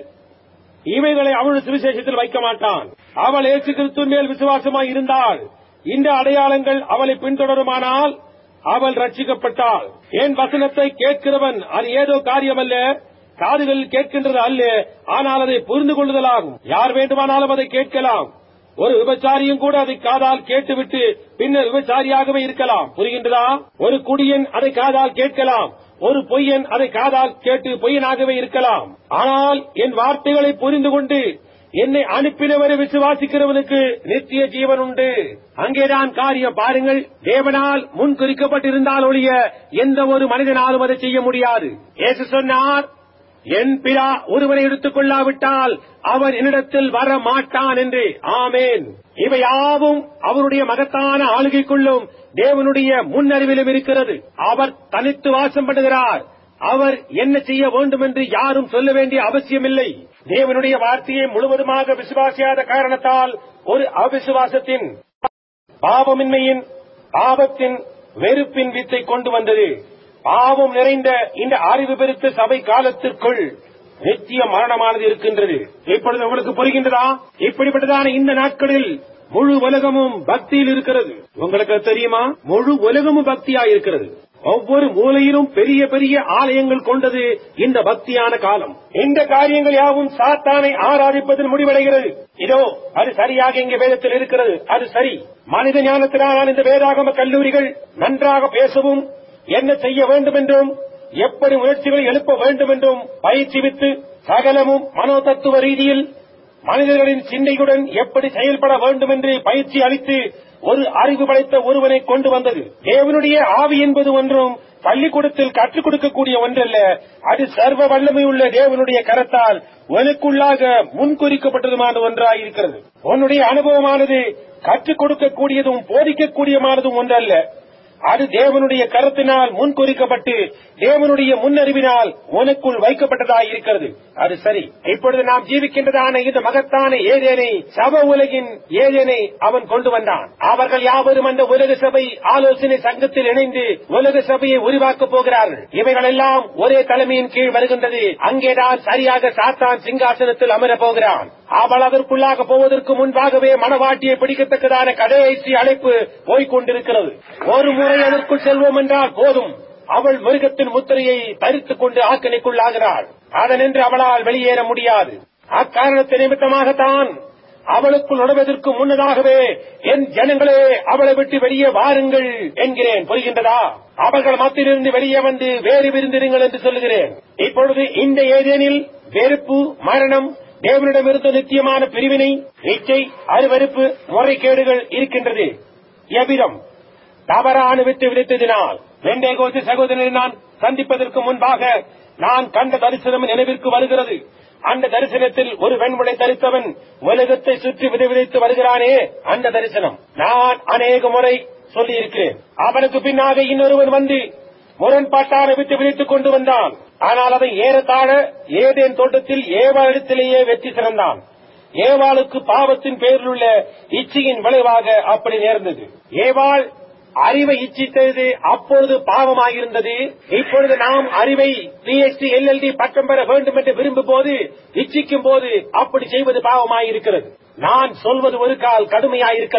Speaker 1: இவைகளை அவள் சுவிசேஷத்தில் வைக்க மாட்டான் அவள் இயேசு கிறிஸ்துவின் மேல் விசுவாசமாய் இருந்தால் இந்த அடையாளங்கள் அவளை பின்தொடருமானால் அவள் ரட்சிக்கப்பட்டாள் என் வசனத்தை கேட்கிறவன் அது ஏதோ காரியமல்ல காதுகளில் கேட்கின்றது அல்ல ஆனால் அதை புரிந்து கொள்ளுதலாகும் யார் வேண்டுமானாலும் அதை கேட்கலாம் ஒரு விபச்சாரியும் கூட அதை காதால் கேட்டுவிட்டு பின்னர் விபச்சாரியாகவே இருக்கலாம் புரிகின்றதா ஒரு குடியன் அதை காதால் கேட்கலாம் ஒரு பொய்யன் அதை காதால் கேட்டு பொய்யனாகவே இருக்கலாம் ஆனால் என் வார்த்தைகளை புரிந்து கொண்டு என்னை அனுப்பினவரை விசுவாசிக்கிறவனுக்கு நித்திய ஜீவன் உண்டு அங்கேதான் காரியம் பாருங்கள் தேவனால் முன் குறிக்கப்பட்டிருந்தால் ஒழிய எந்த ஒரு மனிதனாலும் அதை செய்ய முடியாது இயேசு சொன்னார் என் பிதா ஒருவனை எடுத்துக் கொள்ளாவிட்டால் அவன் என்னிடத்தில் வர மாட்டான் என்று ஆமேன் இவை யாவும் அவருடைய மகத்தான ஆளுகைக்குள்ளும் தேவனுடைய முன்னறிவிலும் இருக்கிறது அவர் தனித்து வாசம் பண்ணுகிறார் அவர் என்ன செய்ய வேண்டும் என்று யாரும் சொல்ல வேண்டிய அவசியமில்லை தேவனுடைய வார்த்தையை முழுவதுமாக விசுவாசியாத காரணத்தால் ஒரு அவிசுவாசத்தின் பாவமின்மையின் பாவத்தின் வெறுப்பின் வித்தை கொண்டு வந்தது பாவம் நிறைந்த இந்த அறிவு பெருத்த சபை காலத்திற்குள் நித்திய மரணமானது இருக்கின்றது இப்பொழுது உங்களுக்கு புரிகின்றதா இப்படிப்பட்டதான இந்த நாட்களில் முழு உலகமும் பக்தியில் இருக்கிறது உங்களுக்கு அது தெரியுமா முழு உலகமும் பக்தியா இருக்கிறது ஒவ்வொரு மூலையிலும் பெரிய பெரிய ஆலயங்கள் கொண்டது இந்த பக்தியான காலம் இந்த காரியங்கள் யாவும் சாத்தானை ஆராதிப்பதில் முடிவடைகிறது இதோ அது சரியாக இங்கே வேதத்தில் இருக்கிறது அது சரி மனித ஞானத்தினால் இந்த வேதாகம கல்லூரிகள் நன்றாக பேசவும் என்ன செய்ய வேண்டும் என்றும் எப்படி முயற்சிகளை எழுப்ப வேண்டும் என்றும் பயிற்சிவித்து சகலமும் மனோ தத்துவ ரீதியில் மனிதர்களின் சிந்தையுடன் எப்படி செயல்பட வேண்டும் என்று பயிற்சி அளித்து ஒரு அறிவு படைத்த ஒருவனை கொண்டு வந்தது தேவனுடைய ஆவி என்பது ஒன்றும் பள்ளிக்கூடத்தில் கற்றுக் கொடுக்கக்கூடிய ஒன்றல்ல அது சர்வ வல்லமை உள்ள தேவனுடைய கரத்தால் உனக்குள்ளாக முன்குறிக்கப்பட்டதுமான ஒன்றாய் இருக்கிறது உன்னுடைய அனுபவமானது கற்றுக் கொடுக்கக்கூடியதும் போதிக்கக்கூடியமானதும் ஒன்றல்ல அது தேவனுடைய கருத்தினால் முன்குறிக்கப்பட்டு தேவனுடைய முன்னறிவினால் உனக்குள் வைக்கப்பட்டதாய் இருக்கிறது அது சரி இப்பொழுது நாம் ஜீவிக்கின்றதான இந்த மகத்தான ஏதேனை சப உலகின் ஏதேனை அவன் கொண்டு வந்தான் அவர்கள் யாவரும் அந்த உலக சபை ஆலோசனை சங்கத்தில் இணைந்து உலக சபையை உருவாக்கப் போகிறார்கள் இவைகள் எல்லாம் ஒரே தலைமையின் கீழ் வருகின்றது அங்கேதான் சரியாக சாத்தான் சிங்காசனத்தில் அமரப் போகிறான் அவள் அதற்குள்ளாக போவதற்கு முன்பாகவே மனவாட்டியை பிடிக்கத்தக்கதான கடைசி அழைப்பு போய்க் கொண்டிருக்கிறது ஒரு முறை அதற்குள் செல்வோம் என்றால் போதும் அவள் மிருகத்தின் முத்திரையை தரித்துக் கொண்டு ஆக்கணிக்குள்ளாகிறாள் அதனின்று அவளால் வெளியேற முடியாது அக்காரணத்தை நிமித்தமாகத்தான் அவளுக்குள் நுழைவதற்கு முன்னதாகவே என் ஜனங்களே அவளை விட்டு வெளியே வாருங்கள் என்கிறேன் புரிகின்றதா அவர்கள் மத்தியிலிருந்து வெளியே வந்து வேறு விருந்திருங்கள் என்று சொல்லுகிறேன் இப்பொழுது இந்த ஏதேனில் வெறுப்பு மரணம் தேவனிடமிருந்து நித்தியமான பிரிவினை இச்சை அருவருப்பு முறைகேடுகள் இருக்கின்றது எவ்விதம் தவறான விட்டு விதைத்ததினால் வெண்டேகோசி சகோதரனை நான் சந்திப்பதற்கு முன்பாக நான் கண்ட தரிசனம் நினைவிற்கு வருகிறது அந்த தரிசனத்தில் ஒரு வெண்முளை தரித்தவன் உலகத்தை சுற்றி விதை விதைத்து வருகிறானே அந்த தரிசனம் நான் அநேக முறை சொல்லியிருக்கிறேன் அவனுக்கு பின்னாக இன்னொருவன் வந்து முரண்பாட்டான விட்டு விதைத்துக் கொண்டு வந்தான் ஆனால் அதை ஏறத்தாழ ஏதேன் தோட்டத்தில் ஏவாளிடத்திலேயே வெற்றி சிறந்தான் ஏவாளுக்கு பாவத்தின் பேரில் உள்ள இச்சையின் விளைவாக அப்படி நேர்ந்தது ஏவாள் அறிவை இச்சித்தது அப்பொழுது பாவமாயிருந்தது இப்பொழுது நாம் அறிவை பிஎஸ்டி எல்எல்டி பட்டம் பெற வேண்டும் என்று விரும்பும் போது இச்சிக்கும் போது அப்படி செய்வது பாவமாயிருக்கிறது நான் சொல்வது ஒரு கால் கடுமையாயிருக்கலாம்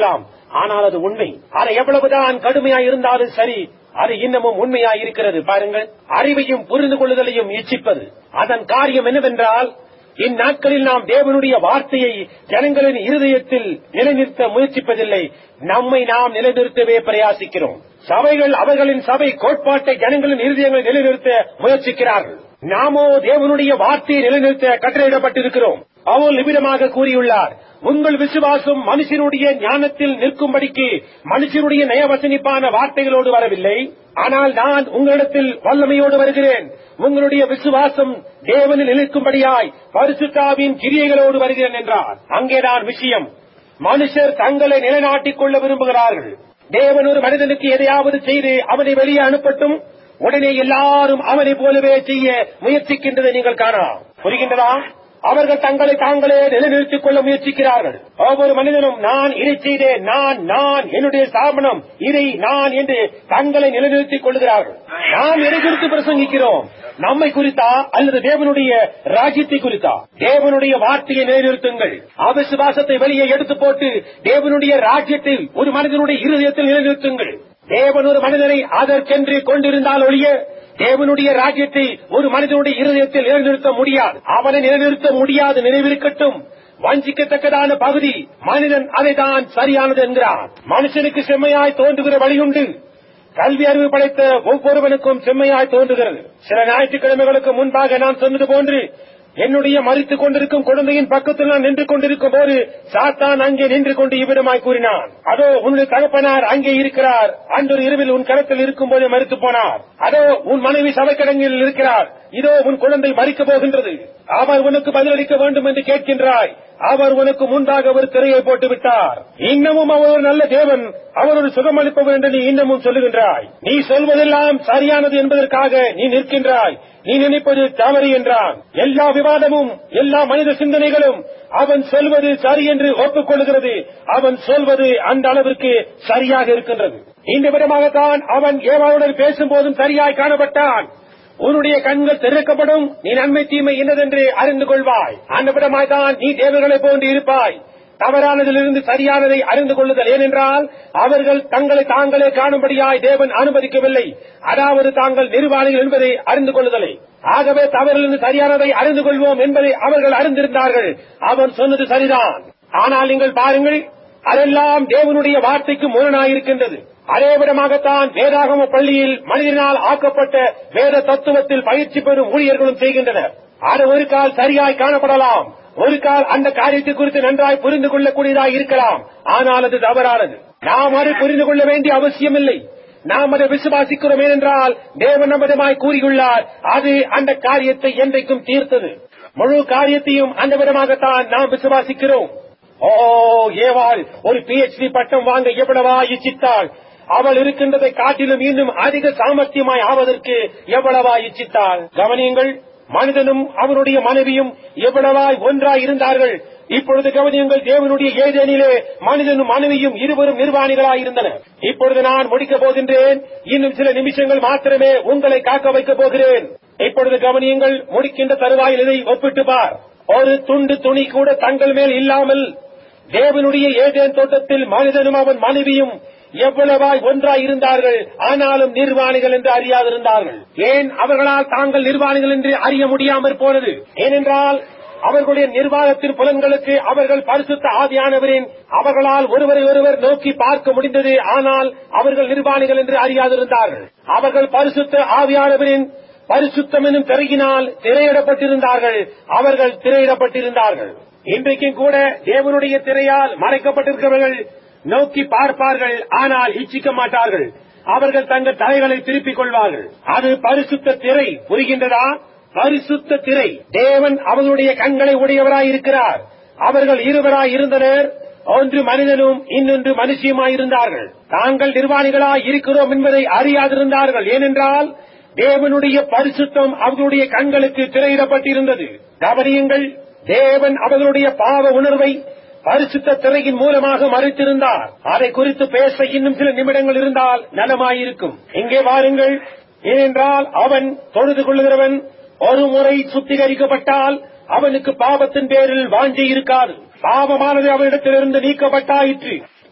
Speaker 1: ஆனால் அது உண்மை அது எவ்வளவுதான் கடுமையா இருந்தாலும் சரி அது இன்னமும் உண்மையா இருக்கிறது பாருங்கள் அறிவையும் புரிந்து கொள்ளுதலையும் இச்சிப்பது அதன் காரியம் என்னவென்றால் இந்நாட்களில் நாம் தேவனுடைய வார்த்தையை ஜனங்களின் இருதயத்தில் நிலைநிறுத்த முயற்சிப்பதில்லை நம்மை நாம் நிலைநிறுத்தவே பிரயாசிக்கிறோம் சபைகள் அவர்களின் சபை கோட்பாட்டை ஜனங்களின் இருதயங்களை நிலைநிறுத்த முயற்சிக்கிறார்கள் நாமோ தேவனுடைய வார்த்தையை நிலைநிறுத்த கட்டளையிடப்பட்டிருக்கிறோம் பவுல் நிபிடமாக கூறியுள்ளார் உங்கள் விசுவாசம் மனுஷனுடைய ஞானத்தில் நிற்கும்படிக்கு மனுஷனுடைய நயவசனிப்பான வார்த்தைகளோடு வரவில்லை ஆனால் நான் உங்களிடத்தில் வல்லமையோடு வருகிறேன் உங்களுடைய விசுவாசம் தேவனில் நிற்கும்படியாய் பரிசுத்தாவின் கிரியைகளோடு வருகிறேன் என்றார் அங்கேதான் விஷயம் மனுஷர் தங்களை நிலைநாட்டிக் கொள்ள விரும்புகிறார்கள் தேவன் ஒரு மனிதனுக்கு எதையாவது செய்து அவனை வெளியே அனுப்பட்டும் உடனே எல்லாரும் அவனை போலவே செய்ய முயற்சிக்கின்றதை நீங்கள் காணலாம் புரிகின்றதா அவர்கள் தங்களை தாங்களே நிலைநிறுத்திக் கொள்ள முயற்சிக்கிறார்கள் ஒவ்வொரு மனிதனும் நான் இதை செய்தேன் நான் நான் என்னுடைய ஸ்தாபனம் இதை நான் என்று தங்களை நிலைநிறுத்திக் கொள்கிறார்கள் நாம் எதை குறித்து பிரசங்கிக்கிறோம் நம்மை குறித்தா அல்லது தேவனுடைய ராஜ்யத்தை குறித்தா தேவனுடைய வார்த்தையை நிலைநிறுத்துங்கள் அவிசுவாசத்தை வெளியே எடுத்து போட்டு தேவனுடைய ராஜ்யத்தை ஒரு மனிதனுடைய இருதயத்தில் நிலைநிறுத்துங்கள் தேவன் ஒரு மனிதனை அதற்கென்று கொண்டிருந்தால் ஒழிய தேவனுடைய ராஜ்யத்தை ஒரு மனிதனுடைய இருதயத்தில் நிலைநிறுத்த முடியாது அவனை நிலைநிறுத்த முடியாது நினைவிருக்கட்டும் வஞ்சிக்கத்தக்கதான பகுதி மனிதன் அதைதான் சரியானது என்கிறான் மனுஷனுக்கு செம்மையாய் தோன்றுகிற வழியுண்டு கல்வி அறிவு படைத்த ஒவ்வொருவனுக்கும் செம்மையாய் தோன்றுகிறது சில ஞாயிற்றுக்கிழமைகளுக்கு முன்பாக நான் சொன்னது போன்று என்னுடைய மறித்துக் கொண்டிருக்கும் குழந்தையின் பக்கத்தில் நான் நின்று கொண்டிருக்கும் போது சாத்தான் அங்கே நின்று கொண்டு இவ்விடமாய் கூறினான் அதோ உன்னுடைய தகப்பனார் அங்கே இருக்கிறார் அன்றொரு இரவில் உன் கரத்தில் இருக்கும் போது மறித்து போனார் அதோ உன் மனைவி சபைக்கடங்கில் இருக்கிறார் இதோ உன் குழந்தை மறிக்கப் போகின்றது அவர் உனக்கு பதிலளிக்க வேண்டும் என்று கேட்கின்றாய் அவர் உனக்கு முன்பாக ஒரு திரையை போட்டு விட்டார் இன்னமும் அவர் ஒரு நல்ல தேவன் அவர் ஒரு சுகமளிப்பவர் என்று நீ இன்னமும் சொல்லுகின்றாய் நீ சொல்வதெல்லாம் சரியானது என்பதற்காக நீ நிற்கின்றாய் நீ நினைப்பது தவறு என்றான் எல்லா விவாதமும் எல்லா மனித சிந்தனைகளும் அவன் சொல்வது சரி என்று ஒப்புக்கொள்கிறது அவன் சொல்வது அந்த அளவிற்கு சரியாக இருக்கின்றது இந்த விதமாகத்தான் அவன் ஏவாளுடன் பேசும்போதும் சரியாய் காணப்பட்டான் உன்னுடைய கண்கள் திறக்கப்படும் நீ நன்மை தீமை என்னதென்று அறிந்து கொள்வாய் அந்த விடமாய்தான் நீ தேவர்களைப் போன்று இருப்பாய் தவறானதிலிருந்து சரியானதை அறிந்து கொள்ளுதல் ஏனென்றால் அவர்கள் தங்களை தாங்களே காணும்படியாய் தேவன் அனுமதிக்கவில்லை அதாவது தாங்கள் நிர்வாணிகள் என்பதை அறிந்து கொள்ளுதலை ஆகவே தவறிலிருந்து சரியானதை அறிந்து கொள்வோம் என்பதை அவர்கள் அறிந்திருந்தார்கள் அவன் சொன்னது சரிதான் ஆனால் நீங்கள் பாருங்கள் அதெல்லாம் தேவனுடைய வார்த்தைக்கு முரணாயிருக்கின்றது அதே விதமாகத்தான் வேதாகம பள்ளியில் மனிதனால் ஆக்கப்பட்ட வேத தத்துவத்தில் பயிற்சி பெறும் ஊழியர்களும் செய்கின்றனர் அது ஒரு கால் சரியாய் காணப்படலாம் ஒரு கால் அந்த காரியத்தை குறித்து நன்றாய் புரிந்து கொள்ளக்கூடியதாக இருக்கலாம் ஆனால் அது தவறானது நாம் அதை புரிந்து கொள்ள வேண்டிய அவசியமில்லை நாம் அதை விசுவாசிக்கிறோம் ஏனென்றால் தேவன் நமதமாய் கூறியுள்ளார் அது அந்த காரியத்தை என்றைக்கும் தீர்த்தது முழு காரியத்தையும் அந்த விதமாகத்தான் நாம் விசுவாசிக்கிறோம் ஓ ஏவாள் ஒரு பிஎச்டி பட்டம் வாங்க எவ்வளவா இச்சித்தாள் அவள் இருக்கின்றதை காட்டிலும் இன்னும் அதிக சாமர்த்தியமாய் ஆவதற்கு எவ்வளவா இச்சித்தாள் கவனியுங்கள் மனிதனும் அவனுடைய மனைவியும் எவ்வளவாய் ஒன்றாய் இருந்தார்கள் இப்பொழுது கவனியுங்கள் தேவனுடைய ஏதேனிலே மனிதனும் மனைவியும் இருவரும் நிர்வாணிகளாய் இருந்தனர் இப்பொழுது நான் முடிக்கப் போகின்றேன் இன்னும் சில நிமிஷங்கள் மாத்திரமே உங்களை காக்க வைக்கப் போகிறேன் இப்பொழுது கவனியுங்கள் முடிக்கின்ற தருவாயில் இதை ஒப்பிட்டு பார் ஒரு துண்டு துணி கூட தங்கள் மேல் இல்லாமல் தேவனுடைய ஏதேன் தோட்டத்தில் மனிதனும் அவன் மனைவியும் எவ்வளவாய் ஒன்றாய் இருந்தார்கள் ஆனாலும் நிர்வாணிகள் என்று அறியாதிருந்தார்கள் ஏன் அவர்களால் தாங்கள் நிர்வாணிகள் என்று அறிய முடியாமற் போனது ஏனென்றால் அவர்களுடைய நிர்வாகத்தின் புலன்களுக்கு அவர்கள் பரிசுத்த ஆவியானவரின் அவர்களால் ஒருவரை ஒருவர் நோக்கி பார்க்க முடிந்தது ஆனால் அவர்கள் நிர்வாணிகள் என்று அறியாதிருந்தார்கள் அவர்கள் பரிசுத்த ஆவியானவரின் பரிசுத்தம் எனும் திரையினால் திரையிடப்பட்டிருந்தார்கள் அவர்கள் திரையிடப்பட்டிருந்தார்கள் இன்றைக்கும் கூட தேவனுடைய திரையால் மறைக்கப்பட்டிருக்கிறவர்கள் நோக்கி பார்ப்பார்கள் ஆனால் இச்சிக்க மாட்டார்கள் அவர்கள் தங்கள் தலைகளை திருப்பிக் கொள்வார்கள் அது பரிசுத்த திரை புரிகின்றதா பரிசுத்த திரை தேவன் அவர்களுடைய கண்களை உடையவராய் இருக்கிறார் அவர்கள் இருவராய் இருந்தனர் ஒன்று மனிதனும் இன்னொன்று மனுஷியுமாய் இருந்தார்கள் தாங்கள் நிர்வாணிகளாய் இருக்கிறோம் என்பதை அறியாதிருந்தார்கள் ஏனென்றால் தேவனுடைய பரிசுத்தம் அவர்களுடைய கண்களுக்கு திரையிடப்பட்டிருந்தது கவனியுங்கள் தேவன் அவர்களுடைய பாவ உணர்வை பரிசுத்த திரையின் மூலமாக மறைத்திருந்தார் அதை குறித்து பேச இன்னும் சில நிமிடங்கள் இருந்தால் நலமாயிருக்கும் இங்கே வாருங்கள் ஏனென்றால் அவன் தொழுது கொள்ளுகிறவன் ஒரு முறை சுத்திகரிக்கப்பட்டால் அவனுக்கு பாவத்தின் பேரில் வாஞ்சை இருக்காது பாவமானது அவனிடத்திலிருந்து நீக்கப்பட்டாயிற்று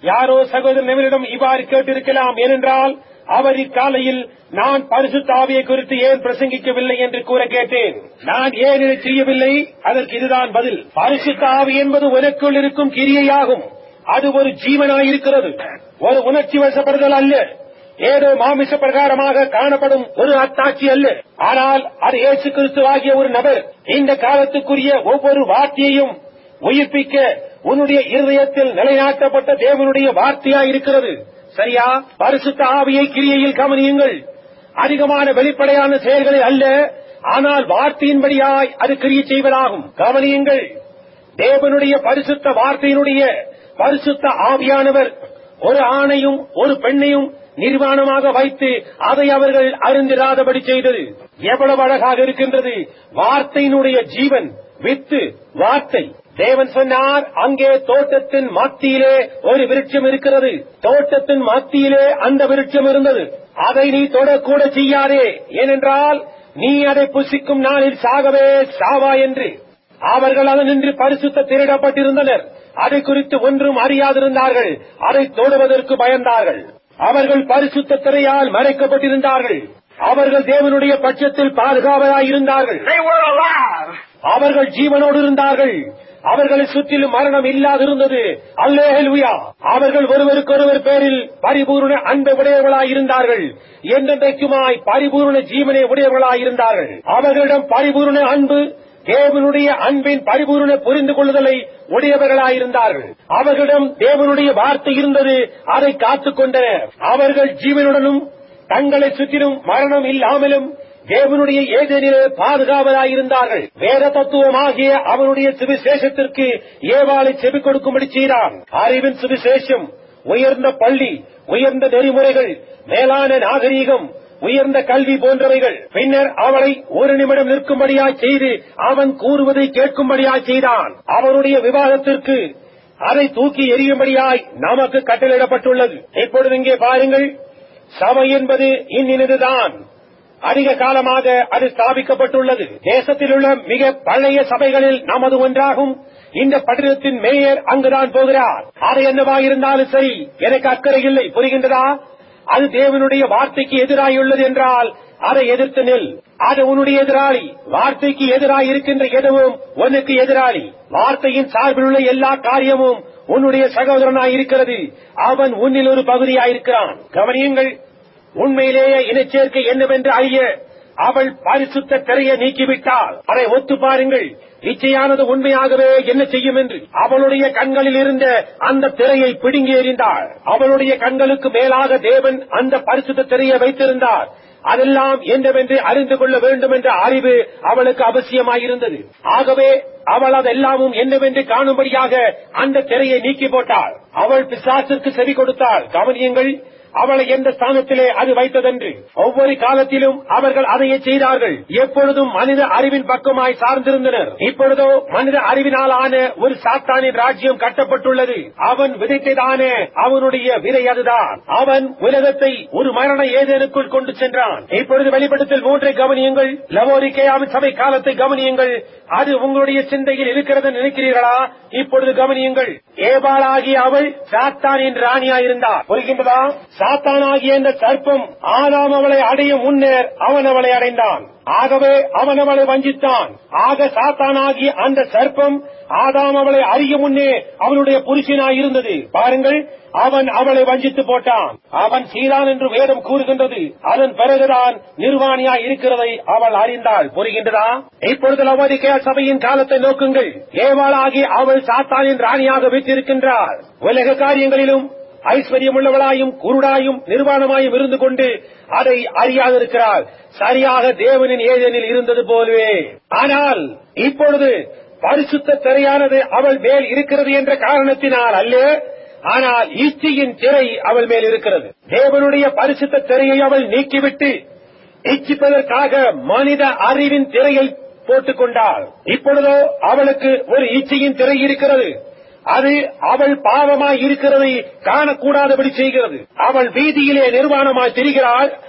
Speaker 1: யாரோ சகோதரன் எவரிடம் இவ்வாறு கேட்டிருக்கலாம் ஏனென்றால் அவர் இக்காலையில் நான் பரிசுத்த ஆவியை குறித்து ஏன் பிரசங்கிக்கவில்லை என்று கூற கேட்டேன் நான் ஏன் இதை செய்யவில்லை அதற்கு இதுதான் பதில் பரிசுத்த ஆவி என்பது உனக்குள் இருக்கும் கிரியையாகும் அது ஒரு ஜீவனாயிருக்கிறது ஒரு உணர்ச்சி வசப்படுதல் அல்ல ஏதோ மாமிச பிரகாரமாக காணப்படும் ஒரு அத்தாட்சி அல்ல ஆனால் அது இயேசு கிறிஸ்து ஆகிய ஒரு நபர் இந்த காலத்துக்குரிய ஒவ்வொரு வார்த்தையையும் உயிர்ப்பிக்க உன்னுடைய இருதயத்தில் நிலைநாட்டப்பட்ட தேவனுடைய வார்த்தையாய் இருக்கிறது சரியா பரிசுத்த ஆவியை கிரியையில் கவனியுங்கள் அதிகமான வெளிப்படையான செயல்களை அல்ல ஆனால் வார்த்தையின்படியாய் அது கிரியை செய்வதாகும் கவனியுங்கள் தேவனுடைய பரிசுத்த வார்த்தையினுடைய பரிசுத்த ஆவியானவர் ஒரு ஆணையும் ஒரு பெண்ணையும் நிர்வாணமாக வைத்து அதை அவர்கள் அருந்திராதபடி செய்தது எவ்வளவு அழகாக இருக்கின்றது வார்த்தையினுடைய ஜீவன் வித்து வார்த்தை தேவன் சொன்னார் அங்கே தோட்டத்தின் மத்தியிலே ஒரு விருட்சம் இருக்கிறது தோட்டத்தின் மத்தியிலே அந்த விருட்சம் இருந்தது அதை நீ தொடக்கூட செய்யாதே ஏனென்றால் நீ அதை புசிக்கும் நாளில் சாகவே சாவா என்று அவர்கள் அதனின்று பரிசுத்த திருடப்பட்டிருந்தனர் அதை குறித்து ஒன்றும் அறியாதிருந்தார்கள் அதை தொடுவதற்கு பயந்தார்கள் அவர்கள் பரிசுத்த திரையால் மறைக்கப்பட்டிருந்தார்கள் அவர்கள் தேவனுடைய பட்சத்தில் பாதுகாவலாயிருந்தார்கள்
Speaker 2: They were alive.
Speaker 1: அவர்கள் ஜீவனோடு இருந்தார்கள் அவர்களை சுற்றிலும் மரணம் இல்லாதிருந்தது அல்லேலுயா அவர்கள் ஒருவருக்கொருவர் பேரில் பரிபூர்ண அன்பை உடையவர்களாய் இருந்தார்கள் என்றென்றைக்குமாய் பரிபூர்ண ஜீவனை உடையவர்களாய் இருந்தார்கள் அவர்களிடம் பரிபூர்ண அன்பு தேவனுடைய அன்பின் பரிபூர்ண புரிந்து கொள்ளுதலை உடையவர்களாயிருந்தார்கள் அவர்களிடம் தேவனுடைய வார்த்தை இருந்தது அதை காத்துக் கொண்டனர் அவர்கள் ஜீவனுடனும் தங்களை சுற்றிலும் மரணம் இல்லாமலும் தேவனுடைய ஏதேனிலே பாதுகாவலாயிருந்தார்கள் வேத தத்துவமாகிய அவனுடைய சுவிசேஷத்திற்கு ஏவாளை செவி கொடுக்கும்படி செய்தான் அறிவின் சுவிசேஷம் உயர்ந்த பள்ளி உயர்ந்த நெறிமுறைகள் மேலான நாகரீகம் உயர்ந்த கல்வி போன்றவைகள் பின்னர் அவளை ஒரு நிமிடம் நிற்கும்படியாய் செய்து அவன் கூறுவதை கேட்கும்படியாய் செய்தான் அவனுடைய விவாதத்திற்கு அதை தூக்கி எறியும்படியாய் நமக்கு கட்டளையிடப்பட்டுள்ளது இப்பொழுது இங்கே பாருங்கள் சபை என்பது இன்னினதுதான் அதிக காலமாக அது ஸ்தாபிக்கப்பட்டுள்ளது தேசத்தில் உள்ள மிக பழைய சபைகளில் நமது ஒன்றாகும் இந்த பட்டணத்தின் மேயர் அங்குதான் போகிறார் அது என்னவாயிருந்தாலும் சரி எனக்கு அக்கறை இல்லை புரிகின்றதா அது தேவனுடைய வார்த்தைக்கு எதிராயுள்ளது என்றால் அதை எதிர்த்து நில் அது உன்னுடைய எதிராளி வார்த்தைக்கு எதிராய் இருக்கின்ற எதுவும் உனக்கு எதிராளி வார்த்தையின் சார்பில் உள்ள எல்லா காரியமும் உன்னுடைய சகோதரனாய் இருக்கிறது அவன் உன்னில் ஒரு பகுதியாயிருக்கிறான் கவனியுங்கள் உண்மையிலேயே இனச்சேர்க்கை என்னவென்று அறிய அவள் பரிசுத்த திரையை நீக்கிவிட்டாள் அதை ஒத்து பாருங்கள் இச்சையானது உண்மையாகவே என்ன செய்யும் என்று அவளுடைய கண்களில் இருந்த அந்த திரையை பிடுங்கி எறிந்தாள் அவளுடைய கண்களுக்கு மேலாக தேவன் அந்த பரிசுத்த திரையை வைத்திருந்தார் அதெல்லாம் என்னவென்று அறிந்து கொள்ள வேண்டும் என்ற அறிவு அவளுக்கு அவசியமாயிருந்தது ஆகவே அவள் அதெல்லாமும் என்னவென்று காணும்படியாக அந்த திரையை நீக்கி போட்டாள் அவள் பிசாசிற்கு செவி கொடுத்தாள் கவனியுங்கள் அவளை எந்த ஸ்தானத்திலே அது வைத்ததென்று ஒவ்வொரு காலத்திலும் அவர்கள் அதையே செய்தார்கள் எப்பொழுதும் மனித அறிவின் பக்கமாய் சார்ந்திருந்தனர் இப்பொழுதோ மனித அறிவினாலான ஒரு சாத்தானின் ராஜ்யம் கட்டப்பட்டுள்ளது அவன் விதைத்ததானே அவனுடைய விதை அதுதான் அவன் உலகத்தை ஒரு மரண ஏதேனுக்குள் கொண்டு சென்றான் இப்பொழுது வெளிப்படுத்தல் மூன்றை கவனியுங்கள் லவோரிக்கேயாவின் சபை காலத்தை கவனியுங்கள் அது உங்களுடைய சிந்தையில் இருக்கிறது நினைக்கிறீர்களா இப்பொழுது கவனியுங்கள் ஏபாளாகிய அவள் சாத்தானின் ராணியாயிருந்தார் புரிகின்றதா சாத்தானாகிய இந்த சர்ப்பம் ஆதாம் அவளை அடையும் முன்னர் அவன் அவளை அடைந்தான் ஆகவே அவன் அவளை வஞ்சித்தான் ஆக சாத்தானாகிய அந்த சர்ப்பம் ஆதாம் அவளை அறிய முன்னே அவனுடைய புருஷனாய் இருந்தது பாருங்கள் அவன் அவளை வஞ்சித்து போட்டான் அவன் சீரான் என்று வேதம் கூறுகின்றது அதன் பிறகுதான் நிர்வாணியாய் இருக்கிறதை அவள் அறிந்தாள் புரிகின்றதா இப்பொழுது லவோதிக்கேய சபையின் காலத்தை நோக்குங்கள் ஏவாளாகி அவள் சாத்தானின் ராணியாக வீற்றிருக்கின்றாள் உலக காரியங்களிலும் ஐஸ்வர்யமுள்ளவளாயும் குருடாயும் நிர்வாணமாயும் இருந்து கொண்டு அதை அறியாதிருக்கிறாள் சரியாக தேவனின் ஏதனில் இருந்தது போலவே ஆனால் இப்பொழுது பரிசுத்த திரையானது அவள் மேல் இருக்கிறது என்ற காரணத்தினால் அல்ல ஆனால் இச்சையின் திரை அவள் மேல் இருக்கிறது தேவனுடைய பரிசுத்த திரையை அவள் நீக்கிவிட்டு இச்சிப்பதற்காக மனித அறிவின் திரையை போட்டுக் கொண்டாள் இப்பொழுதோ அவளுக்கு ஒரு இச்சையின் திரை இருக்கிறது அது அவள் பாவமாய் இருக்கிறதை காணக்கூடாதபடி செய்கிறது அவள் வீதியிலே நிர்வாணமாய் திரிகிறாள்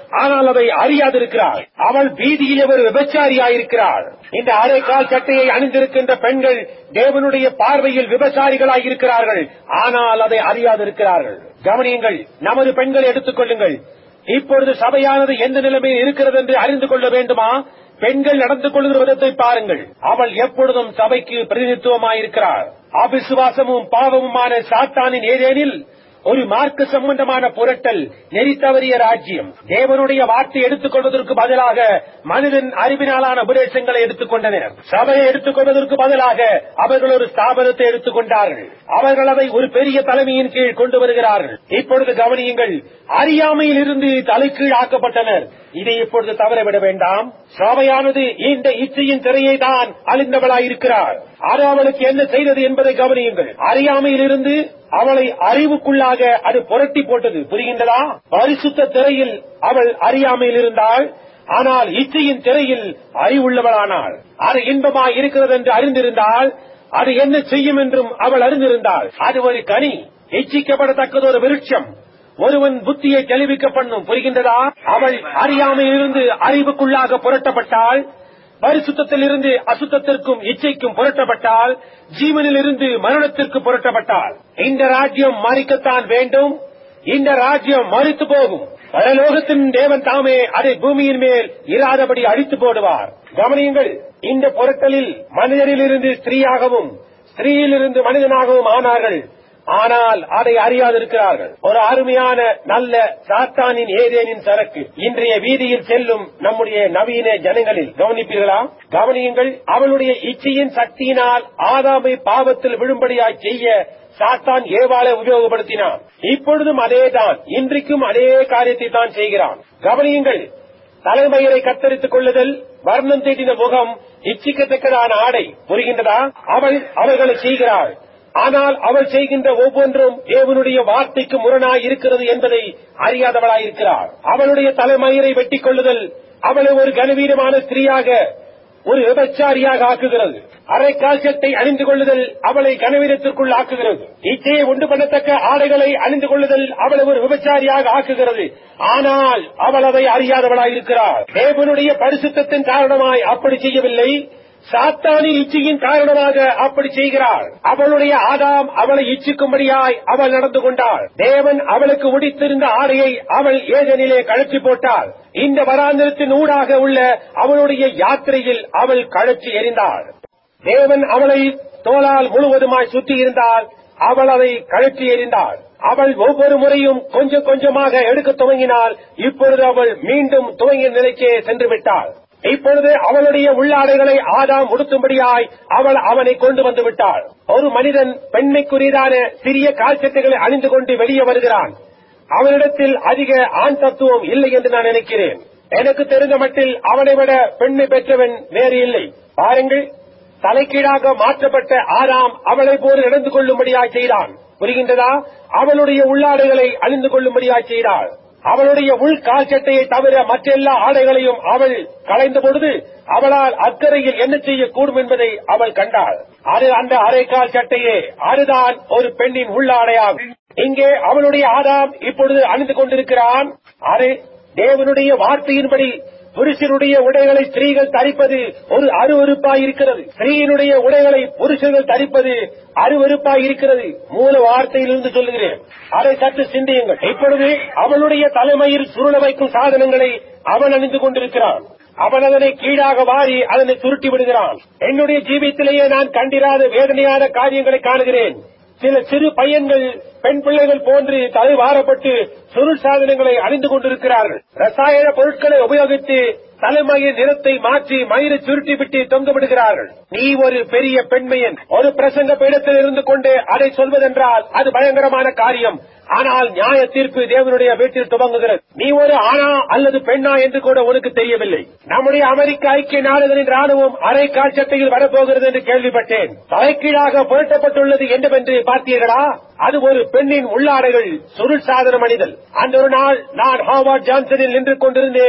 Speaker 1: ஆனால் அதை அறியாதிருக்கிறாள் அவள் வீதியிலே ஒரு விபச்சாரியாயிருக்கிறாள் இந்த அரைக்கால் சட்டையை அணிந்திருக்கின்ற பெண்கள் தேவனுடைய பார்வையில் விபச்சாரிகளாயிருக்கிறார்கள் ஆனால் அதை அறியாதிருக்கிறார்கள் கவனியுங்கள் நமது பெண்களை எடுத்துக் கொள்ளுங்கள் இப்பொழுது சபையானது எந்த நிலைமையில் இருக்கிறது என்று அறிந்து கொள்ள வேண்டுமா பெண்கள் நடந்து கொள்கிற விதத்தை பாருங்கள் அவள் எப்பொழுதும் சபைக்கு பிரதிநிதித்துவமாயிருக்கிறார் அவிசுவாசமும் பாவமுமான சாத்தானின் ஏதேனில் ஒரு மார்க்க சம்பந்தமான புரட்டல் நெறி தவறிய ராஜ்யம் தேவனுடைய வார்த்தை எடுத்துக் கொள்வதற்கு பதிலாக மனிதன் அறிவினாலான உபதேசங்களை எடுத்துக் கொண்டனர் சபையை எடுத்துக் கொள்வதற்கு பதிலாக அவர்கள் ஒரு ஸ்தாபனத்தை எடுத்துக் கொண்டார்கள் அவர்கள் அதை ஒரு பெரிய தலைமையின் கீழ் கொண்டு வருகிறார்கள் இப்பொழுது கவனியுங்கள் அறியாமையில் இருந்து தலைக்கீழ் ஆக்கப்பட்டனர் இதை இப்பொழுது தவறவிட வேண்டாம் சபையானது இந்த இச்சையின் திரையை தான் அழிந்தவளாயிருக்கிறார் அது அவளுக்கு என்ன செய்தது என்பதை கவனியுங்கள் அறியாமையில் இருந்து அவளை அறிவுக்குள்ளாக அது புரட்டி போட்டது புரிகின்றதா பரிசுத்த திரையில் அவள் அறியாமையில் இருந்தாள் ஆனால் இச்சையின் திரையில் அறிவுள்ளவளானாள் அது இன்பமாய் இருக்கிறது என்று அறிந்திருந்தால் அது என்ன செய்யும் என்றும் அவள் அறிந்திருந்தாள் அது ஒரு கனி இச்சிக்கப்படத்தக்கது ஒரு விருட்சம் ஒருவன் புத்தியை தெளிவிக்க பண்ணும் புரிகின்றதா அவள் அறியாமையிலிருந்து அறிவுக்குள்ளாக புரட்டப்பட்டால் பரிசுத்தத்தில் இருந்து அசுத்தத்திற்கும் இச்சைக்கும் புரட்டப்பட்டால் ஜீவனில் இருந்து மரணத்திற்கு புரட்டப்பட்டால் இந்த ராஜ்யம் மறிக்கத்தான் வேண்டும் இந்த ராஜ்யம் மறித்து போகும் பரலோகத்தின் தேவன் தாமே அதை பூமியின் மேல் இராதபடி அழித்து போடுவார் கவனியுங்கள் இந்த புரட்டலில் மனிதனிலிருந்து ஸ்திரீயாகவும் ஸ்திரீயிலிருந்து மனிதனாகவும் ஆனார்கள் ஆனால் அதை அறியாதிருக்கிறார்கள் ஒரு அருமையான நல்ல சாத்தானின் ஏதேனின் சரக்கு இன்றைய வீதியில் செல்லும் நம்முடைய நவீன ஜனங்களில் கவனிப்பீர்களா கவனியுங்கள் அவளுடைய இச்சையின் சக்தியினால் ஆதாமை பாவத்தில் விழும்படியாய் செய்ய சாத்தான் ஏவாளை உபயோகப்படுத்தினான் இப்பொழுதும் அதேதான் இன்றைக்கும் அதே காரியத்தை தான் செய்கிறான் கவனியுங்கள் தலைமயிரை கத்தரித்துக் கொள்ளுதல் வர்ணம் தீட்டின முகம் இச்சிக்கத்தக்கதான ஆடை புரிகின்றதா அவள் அவர்களை செய்கிறாள் ஆனால் அவள் செய்கின்ற ஒவ்வொன்றும் தேவனுடைய வார்த்தைக்கு முரணாய் இருக்கிறது என்பதை அறியாதவளாயிருக்கிறார் அவளுடைய தலைமயிரை வெட்டிக் கொள்ளுதல் அவளை ஒரு கனவீனமான ஸ்திரீயாக ஒரு விபச்சாரியாக ஆக்குகிறது அரை கால்சட்டை அணிந்து கொள்ளுதல் அவளை கனவீனத்திற்குள் ஆக்குகிறது இச்சையை உண்டு பண்ணத்தக்க ஆடைகளை அணிந்து கொள்ளுதல் அவளை ஒரு விபச்சாரியாக ஆக்குகிறது ஆனால் அவள் அதை அறியாதவளாயிருக்கிறார் தேவனுடைய பரிசுத்தத்தின் காரணமாய் அப்படி செய்யவில்லை சாத்தானின் இச்சையின் காரணமாக அப்படி செய்கிறாள் அவளுடைய ஆதாம் அவளை இச்சிக்கும்படியாய் அவள் நடந்து கொண்டாள் தேவன் அவளுக்கு உடித்திருந்த ஆடையை அவள் ஏதனிலே கழற்றி போட்டாள் இந்த வராந்திரத்தின் ஊடாக உள்ள அவளுடைய யாத்திரையில் அவள் கழற்றி எறிந்தாள் தேவன் அவளை தோளால் முழுவதுமாய் சுற்றி இருந்தால் அவள் அதை கழற்றி எறிந்தாள் அவள் ஒவ்வொரு முறையும் கொஞ்சம் கொஞ்சமாக எடுக்க துவங்கினால் இப்பொழுது அவள் மீண்டும் துவங்கிய நிலைக்கே சென்று விட்டாள் இப்பொழுது அவளுடைய உள்ளாடைகளை ஆதாம் உடுத்தும்படியாய் அவள் அவனை கொண்டு வந்து விட்டாள் ஒரு மனிதன் பெண்மைக்குரியதான சிறிய கால்சட்டைகளை அணிந்து கொண்டு வெளியே வருகிறான் அவனிடத்தில் அதிக ஆண் தத்துவம் இல்லை என்று நான் நினைக்கிறேன் எனக்கு தெரிந்த மட்டில் அவனை விட பெண்மை பெற்றவன் வேறு இல்லை பாருங்கள் தலைக்கீழாக மாற்றப்பட்ட ஆதாம் அவளை போல் நடந்து கொள்ளும்படியாய் செய்தான் புரிகின்றதா அவளுடைய உள்ளாடைகளை அணிந்து கொள்ளும்படியாய் செய்தாள் அவளுடைய உள் கால் சட்டையை தவிர மற்றெல்லா ஆடைகளையும் அவள் களைந்த பொழுது அவளால் அக்கறையில் என்ன செய்யக்கூடும் என்பதை அவள் கண்டாள் அது அந்த அரைக்கால் சட்டையே அதுதான் ஒரு பெண்ணின் உள்ளாடையாகும் இங்கே அவளுடைய ஆதாம் இப்பொழுது அணிந்து கொண்டிருக்கிறான் அது தேவனுடைய வார்த்தையின்படி புருஷனுடைய உடைகளை ஸ்திரீகள் தரிப்பது ஒரு அருவருப்பாய் இருக்கிறது ஸ்திரீயினுடைய உடைகளை புருஷர்கள் தரிப்பது அருவருப்பாய் இருக்கிறது மூல வார்த்தையிலிருந்து சொல்லுகிறேன் அதை சற்று சிந்தியுங்கள் இப்பொழுது அவளுடைய தலைமையில் சுருள வைக்கும் சாதனங்களை அவன் அணிந்து கொண்டிருக்கிறான் அவன் அதனை கீழாக வாரி அதனை சுருட்டி விடுகிறான் என்னுடைய ஜீவியத்திலேயே நான் கண்டிராத வேதனையான காரியங்களை காணுகிறேன் சில சிறு பையன்கள் பெண் பிள்ளைகள் போன்று தலை வாரப்பட்டு சுருள் சாதனங்களை அணிந்து கொண்டிருக்கிறார்கள் ரசாயன பொருட்களை உபயோகித்து தலைமையின் நிறத்தை மாற்றி மயிரை சுருட்டி விட்டு தொங்க விடுகிறார்கள் நீ ஒரு பெரிய பெண்மையன் ஒரு பிரசங்க பீடத்தில் இருந்து கொண்டு அதை சொல்வதென்றால் அது பயங்கரமான காரியம் ஆனால் நியாய தீர்ப்பு தேவனுடைய வீட்டில் துவங்குகிறது நீ ஒரு ஆணா அல்லது பெண்ணா என்று கூட உனக்கு தெரியவில்லை நம்முடைய அமெரிக்க ஐக்கிய நாடுகளின் ராணுவம் அரை காட்சத்தையில் வரப்போகிறது என்று கேள்விப்பட்டேன் தலைக்கீழாக புரட்டப்பட்டுள்ளது என்னவென்று பார்த்தீர்களா அது ஒரு பெண்ணின் உள்ளாடைகள் சுருள் சாதனம் அணிதல் அந்த ஒரு நாள் நான் ஹாவார்ட் ஜான்சனில் நின்று கொண்டிருந்தேன்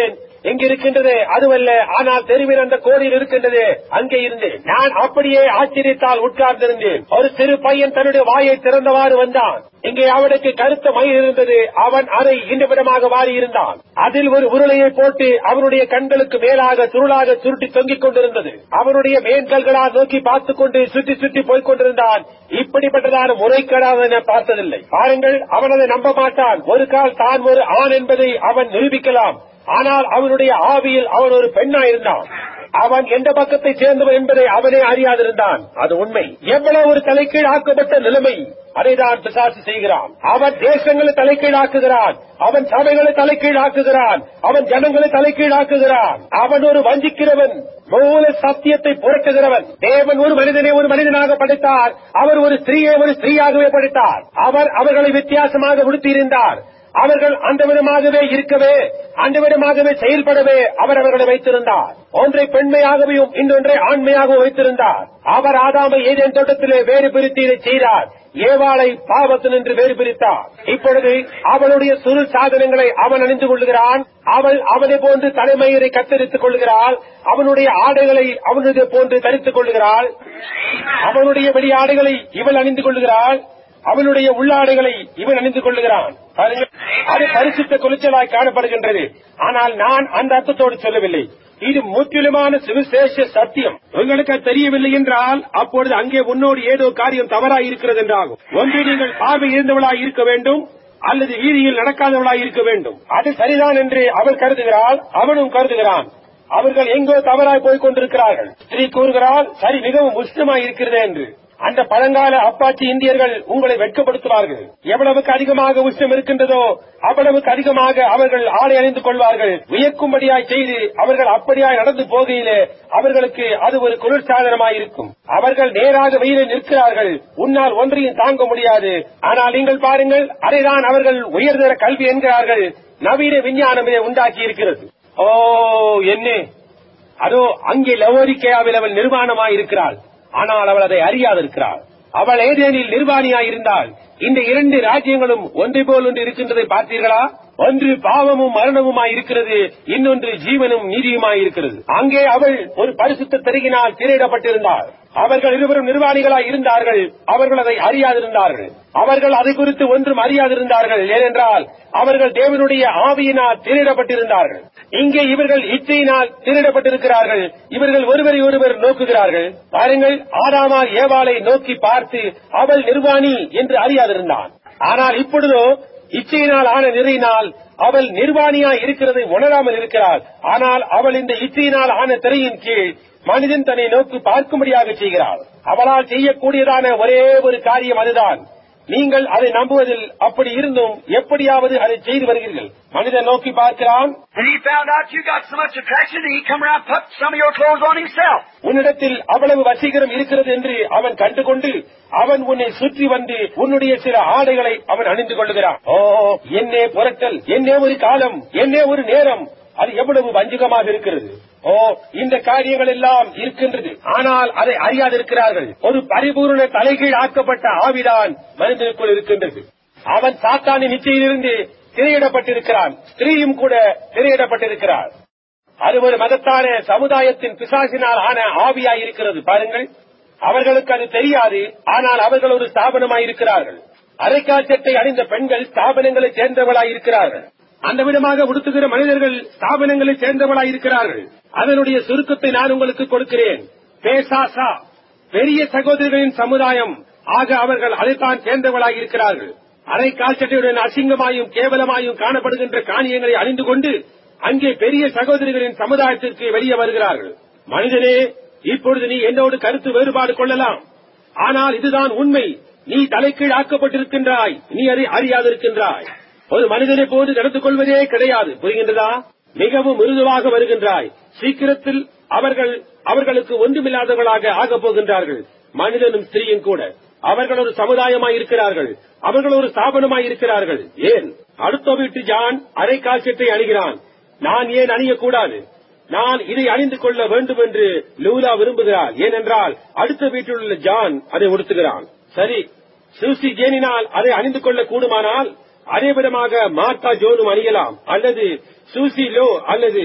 Speaker 1: எங்க இருக்கின்றது அதுவல்ல ஆனால் தெருவில் அந்த கோடியில் இருக்கின்றது அங்கே இருந்து நான் அப்படியே ஆச்சரியத்தால் உட்கார்ந்திருந்தேன் ஒரு சிறு பையன் தன்னுடைய வாயை திறந்தவாறு வந்தான் இங்கே அவனுக்கு கருத்த மயில் இருந்தது அவன் அதை இன்னவிடமாக வாரி இருந்தான் அதில் ஒரு உருளையை போட்டு அவனுடைய கண்களுக்கு மேலாக சுருளாக சுருட்டி தொங்கிக் கொண்டிருந்தது அவனுடைய மேன்கல்களால் நோக்கி பார்த்துக் கொண்டு சுற்றி சுற்றி போய்க் கொண்டிருந்தான் இப்படிப்பட்டதான முறைகேடான பார்த்ததில்லை பாருங்கள் அவன் அதை நம்ப மாட்டான் ஒரு கால் தான் ஒரு ஆண் என்பதை அவன் நிரூபிக்கலாம் ஆனால் அவனுடைய ஆவியில் அவன் ஒரு பெண்ணா இருந்தான் அவன் எந்த பக்கத்தை சேர்ந்தவன் என்பதை அவனே அறியாதிருந்தான் அது உண்மை எவ்வளவு ஒரு தலைக்கீழ் ஆக்கப்பட்ட நிலைமை அதைதான் பிசாசு செய்கிறான் அவன் தேசங்களை தலைக்கீழாக்குகிறான் அவன் சபைகளை தலைக்கீழாக்குகிறான் அவன் ஜனங்களை தலைக்கீழாக்குகிறான் அவன் ஒரு வஞ்சிக்கிறவன் மூல சத்தியத்தை புரட்டுகிறவன் தேவன் ஒரு மனிதனை ஒரு மனிதனாக படைத்தார் அவர் ஒரு ஸ்திரீயை ஒரு ஸ்திரீயாகவே படைத்தார் அவர் அவர்களை வித்தியாசமாக உடுத்தியிருந்தார் அவர்கள் அந்த விதமாகவே இருக்கவே அந்த விதமாகவே செயல்படவே அவர் அவர்களை வைத்திருந்தார் ஒன்றை பெண்மையாகவும் இன்னொன்றை ஆண்மையாகவும் வைத்திருந்தார் அவர் ஆதாமை ஏதேன் தோட்டத்திலே வேறு பிரித்து இதை செய்தார் ஏவாளை பாவத்தினின்று வேறு பிரித்தார் இப்பொழுது அவளுடைய சுருள் சாதனங்களை அவன் அணிந்து கொள்கிறான் அவள் அவனை போன்று தலைமயிரை கத்தரித்துக் கொள்கிறாள் அவனுடைய ஆடைகளை அவனுடைய போன்று தரித்துக் கொள்கிறாள் அவனுடைய வெளி ஆடைகளை இவள் அணிந்து கொள்கிறாள் அவனுடைய உள்ளாடைகளை இவன் அணிந்து கொள்ளுகிறான் பாருங்கள், அது பரிசுத்த குளிச்சலாய் காணப்படுகின்றது ஆனால் நான் அந்த அர்த்தத்தோடு சொல்லவில்லை இது முற்றிலுமான சுவிசேஷ சத்தியம் உங்களுக்கு அது தெரியவில்லை என்றால் அப்பொழுது அங்கே உன்னோடு ஏதோ காரியம் தவறாய் இருக்கிறது என்றாகும் ஒன்று நீங்கள் பார்வை இருந்தவளாய் இருக்க வேண்டும் அல்லது வீதியில் நடக்காதவளாய் இருக்க வேண்டும் அது சரிதான் என்று அவள் கருதுகிறாள் அவனும் கருதுகிறான் அவர்கள் எங்கோ தவறாய் போய்க் கொண்டிருக்கிறார்கள் ஸ்ரீ கூறுகிறாள் சரி மிகவும் உஷ்ணமாய் இருக்கிறது என்று அந்த பழங்கால அப்பாச்சி இந்தியர்கள் உங்களை வெட்கப்படுத்துவார்கள் எவ்வளவுக்கு அதிகமாக உஷ்ணம் இருக்கின்றதோ அவ்வளவுக்கு அதிகமாக அவர்கள் ஆடை அணிந்து கொள்வார்கள் வியக்கும்படியாய் செய்து அவர்கள் அப்படியாய் நடந்து போகையிலே அவர்களுக்கு அது ஒரு குளிர்சாதனமாய் இருக்கும் அவர்கள் நேராக வெயிலில் நிற்கிறார்கள் உன்னால் ஒன்றையும் தாங்க முடியாது ஆனால் நீங்கள் பாருங்கள் அதைதான் அவர்கள் உயர்தர கல்வி என்கிறார்கள் நவீன விஞ்ஞானமே உண்டாக்கி இருக்கிறது ஓ என்ன அதோ அங்கே லவோரிக்கையாவில் அவள் நிர்வாணமாய் இருக்கிறாள் ஆனால் அவள் அதை அறியாதிருக்கிறாள் அவள் ஏதேனில் நிர்வாணியாய் இருந்தால் இந்த இரண்டு ராஜ்யங்களும் ஒன்றை போல் ஒன்று இருக்கின்றதை பார்த்தீர்களா ஒன்று பாவமும் மரணமுமாய் இருக்கிறது இன்னொன்று ஜீவனும் நீதியுமாய் இருக்கிறது அங்கே அவள் ஒரு பரிசுத்த திரையினால் திரையிடப்பட்டிருந்தாள் அவர்கள் இருவரும் நிர்வாணிகளாய் இருந்தார்கள் அவர்கள் அதை அறியாதிருந்தார்கள் அவர்கள் அதை குறித்து ஒன்றும் அறியாதிருந்தார்கள் ஏனென்றால் அவர்கள் தேவனுடைய ஆவியினால் திரையிடப்பட்டிருந்தார்கள் இங்கே இவர்கள் இச்சையினால் திரையிடப்பட்டிருக்கிறார்கள் இவர்கள் ஒருவரை ஒருவர் நோக்குகிறார்கள் பாருங்கள் ஆதாமா ஏவாளை நோக்கி பார்த்து அவள் நிர்வாணி என்று அறியாதிருந்தான் ஆனால் இப்பொழுதோ இச்சையினால் ஆன நிறையினால் அவள் நிர்வாணியாய் இருக்கிறதை உணராமல் இருக்கிறாள் ஆனால் அவள் இந்த இச்சையினால் ஆன திரையின் கீழ் மனிதன் தன்னை நோக்கி பார்க்கும்படியாக செய்கிறாள் அவளால் செய்யக்கூடியதான ஒரே ஒரு காரியம் அதுதான் நீங்கள் அதை நம்புவதில் அப்படி இருந்தும் எப்படியாவது அதை செய்து வருகிறீர்கள் மனிதன் நோக்கி பார்க்கிறான்
Speaker 2: And he found out you got so much attraction that he come around and put some of your clothes on himself.
Speaker 1: உன்னிடத்தில் அவ்வளவு வசீகரம் இருக்கிறது என்று அவன் கண்டுகொண்டு அவன் உன்னை சுற்றி வந்து உன்னுடைய சில ஆடைகளை அவன் அணிந்து கொள்ளுகிறான் ஓ என்னே புரட்டல் என்னே ஒரு காலம் என்னே ஒரு நேரம் அது எவ்வளவு வஞ்சகமாக இருக்கிறது ஓ இந்த காரியங்கள் எல்லாம் இருக்கின்றது ஆனால் அதை அறியாதிருக்கிறார்கள் ஒரு பரிபூர்ண தலைகீழ் ஆக்கப்பட்ட ஆவிதான் மனிதனுக்குள் இருக்கின்றது அவன் சாத்தானின் நிச்சயிலிருந்து திரையிடப்பட்டிருக்கிறான் ஸ்திரீயும் கூட திரையிடப்பட்டிருக்கிறார் அது ஒரு மதத்தான சமுதாயத்தின் பிசாசினால் ஆன ஆவியாய் இருக்கிறது பாருங்கள் அவர்களுக்கு அது தெரியாது ஆனால் அவர்கள் ஒரு ஸ்தாபனமாய் இருக்கிறார்கள் அரைக்கால் சட்டை அணிந்த பெண்கள் ஸ்தாபனங்களை சேர்ந்தவளாய் இருக்கிறார்கள் அந்த விதமாக உடுத்துகிற மனிதர்கள் ஸ்தாபனங்களை சேர்ந்தவளாய் இருக்கிறார்கள் அதனுடைய சுருக்கத்தை நான் உங்களுக்கு கொடுக்கிறேன் பேசாசா பெரிய சகோதரிகளின் சமுதாயம் ஆக அவர்கள் அதைத்தான் சேர்ந்தவளாய் இருக்கிறார்கள் அரை கால்சட்டையுடன் அசிங்கமாயும் கேவலமாயும் காணப்படுகின்ற காணியங்களை அணிந்து கொண்டு அங்கே பெரிய சகோதரிகளின் சமுதாயத்திற்கு வெளியே வருகிறார்கள் மனிதனே இப்பொழுது நீ என்னோடு கருத்து வேறுபாடு கொள்ளலாம் ஆனால் இதுதான் உண்மை நீ தலைக்கீழ் ஆக்கப்பட்டிருக்கின்றாய் நீ அதை அறியாதிருக்கின்றாய் ஒரு மனிதனை போது நடந்து கொள்வதே கிடையாது புரிகின்றதா மிகவும் மிருதுவாக வருகின்றாய் சீக்கிரத்தில் அவர்கள் அவர்களுக்கு ஒன்றுமில்லாதவர்களாக ஆகப் போகின்றார்கள் மனிதனும் ஸ்திரீயும் கூட அவர்கள் ஒரு சமுதாயமாய் இருக்கிறார்கள் அவர்கள் ஒரு ஸ்தாபனமாய் இருக்கிறார்கள் ஏன் அடுத்த வீட்டு ஜான் அரை கால்சட்டை அணிகிறான் நான் ஏன் அணியக்கூடாது நான் இதை அணிந்து கொள்ள வேண்டும் என்று லூலா விரும்புகிறார் ஏனென்றால் அடுத்த வீட்டில் உள்ள ஜான் அதை உடுத்துகிறான் சரி சூசி ஜேனினால் அதை அணிந்து கொள்ள கூடுமானால் அதே விதமாக மார்த்தா ஜோனும் அணியலாம் அல்லது சூசி லோ அல்லது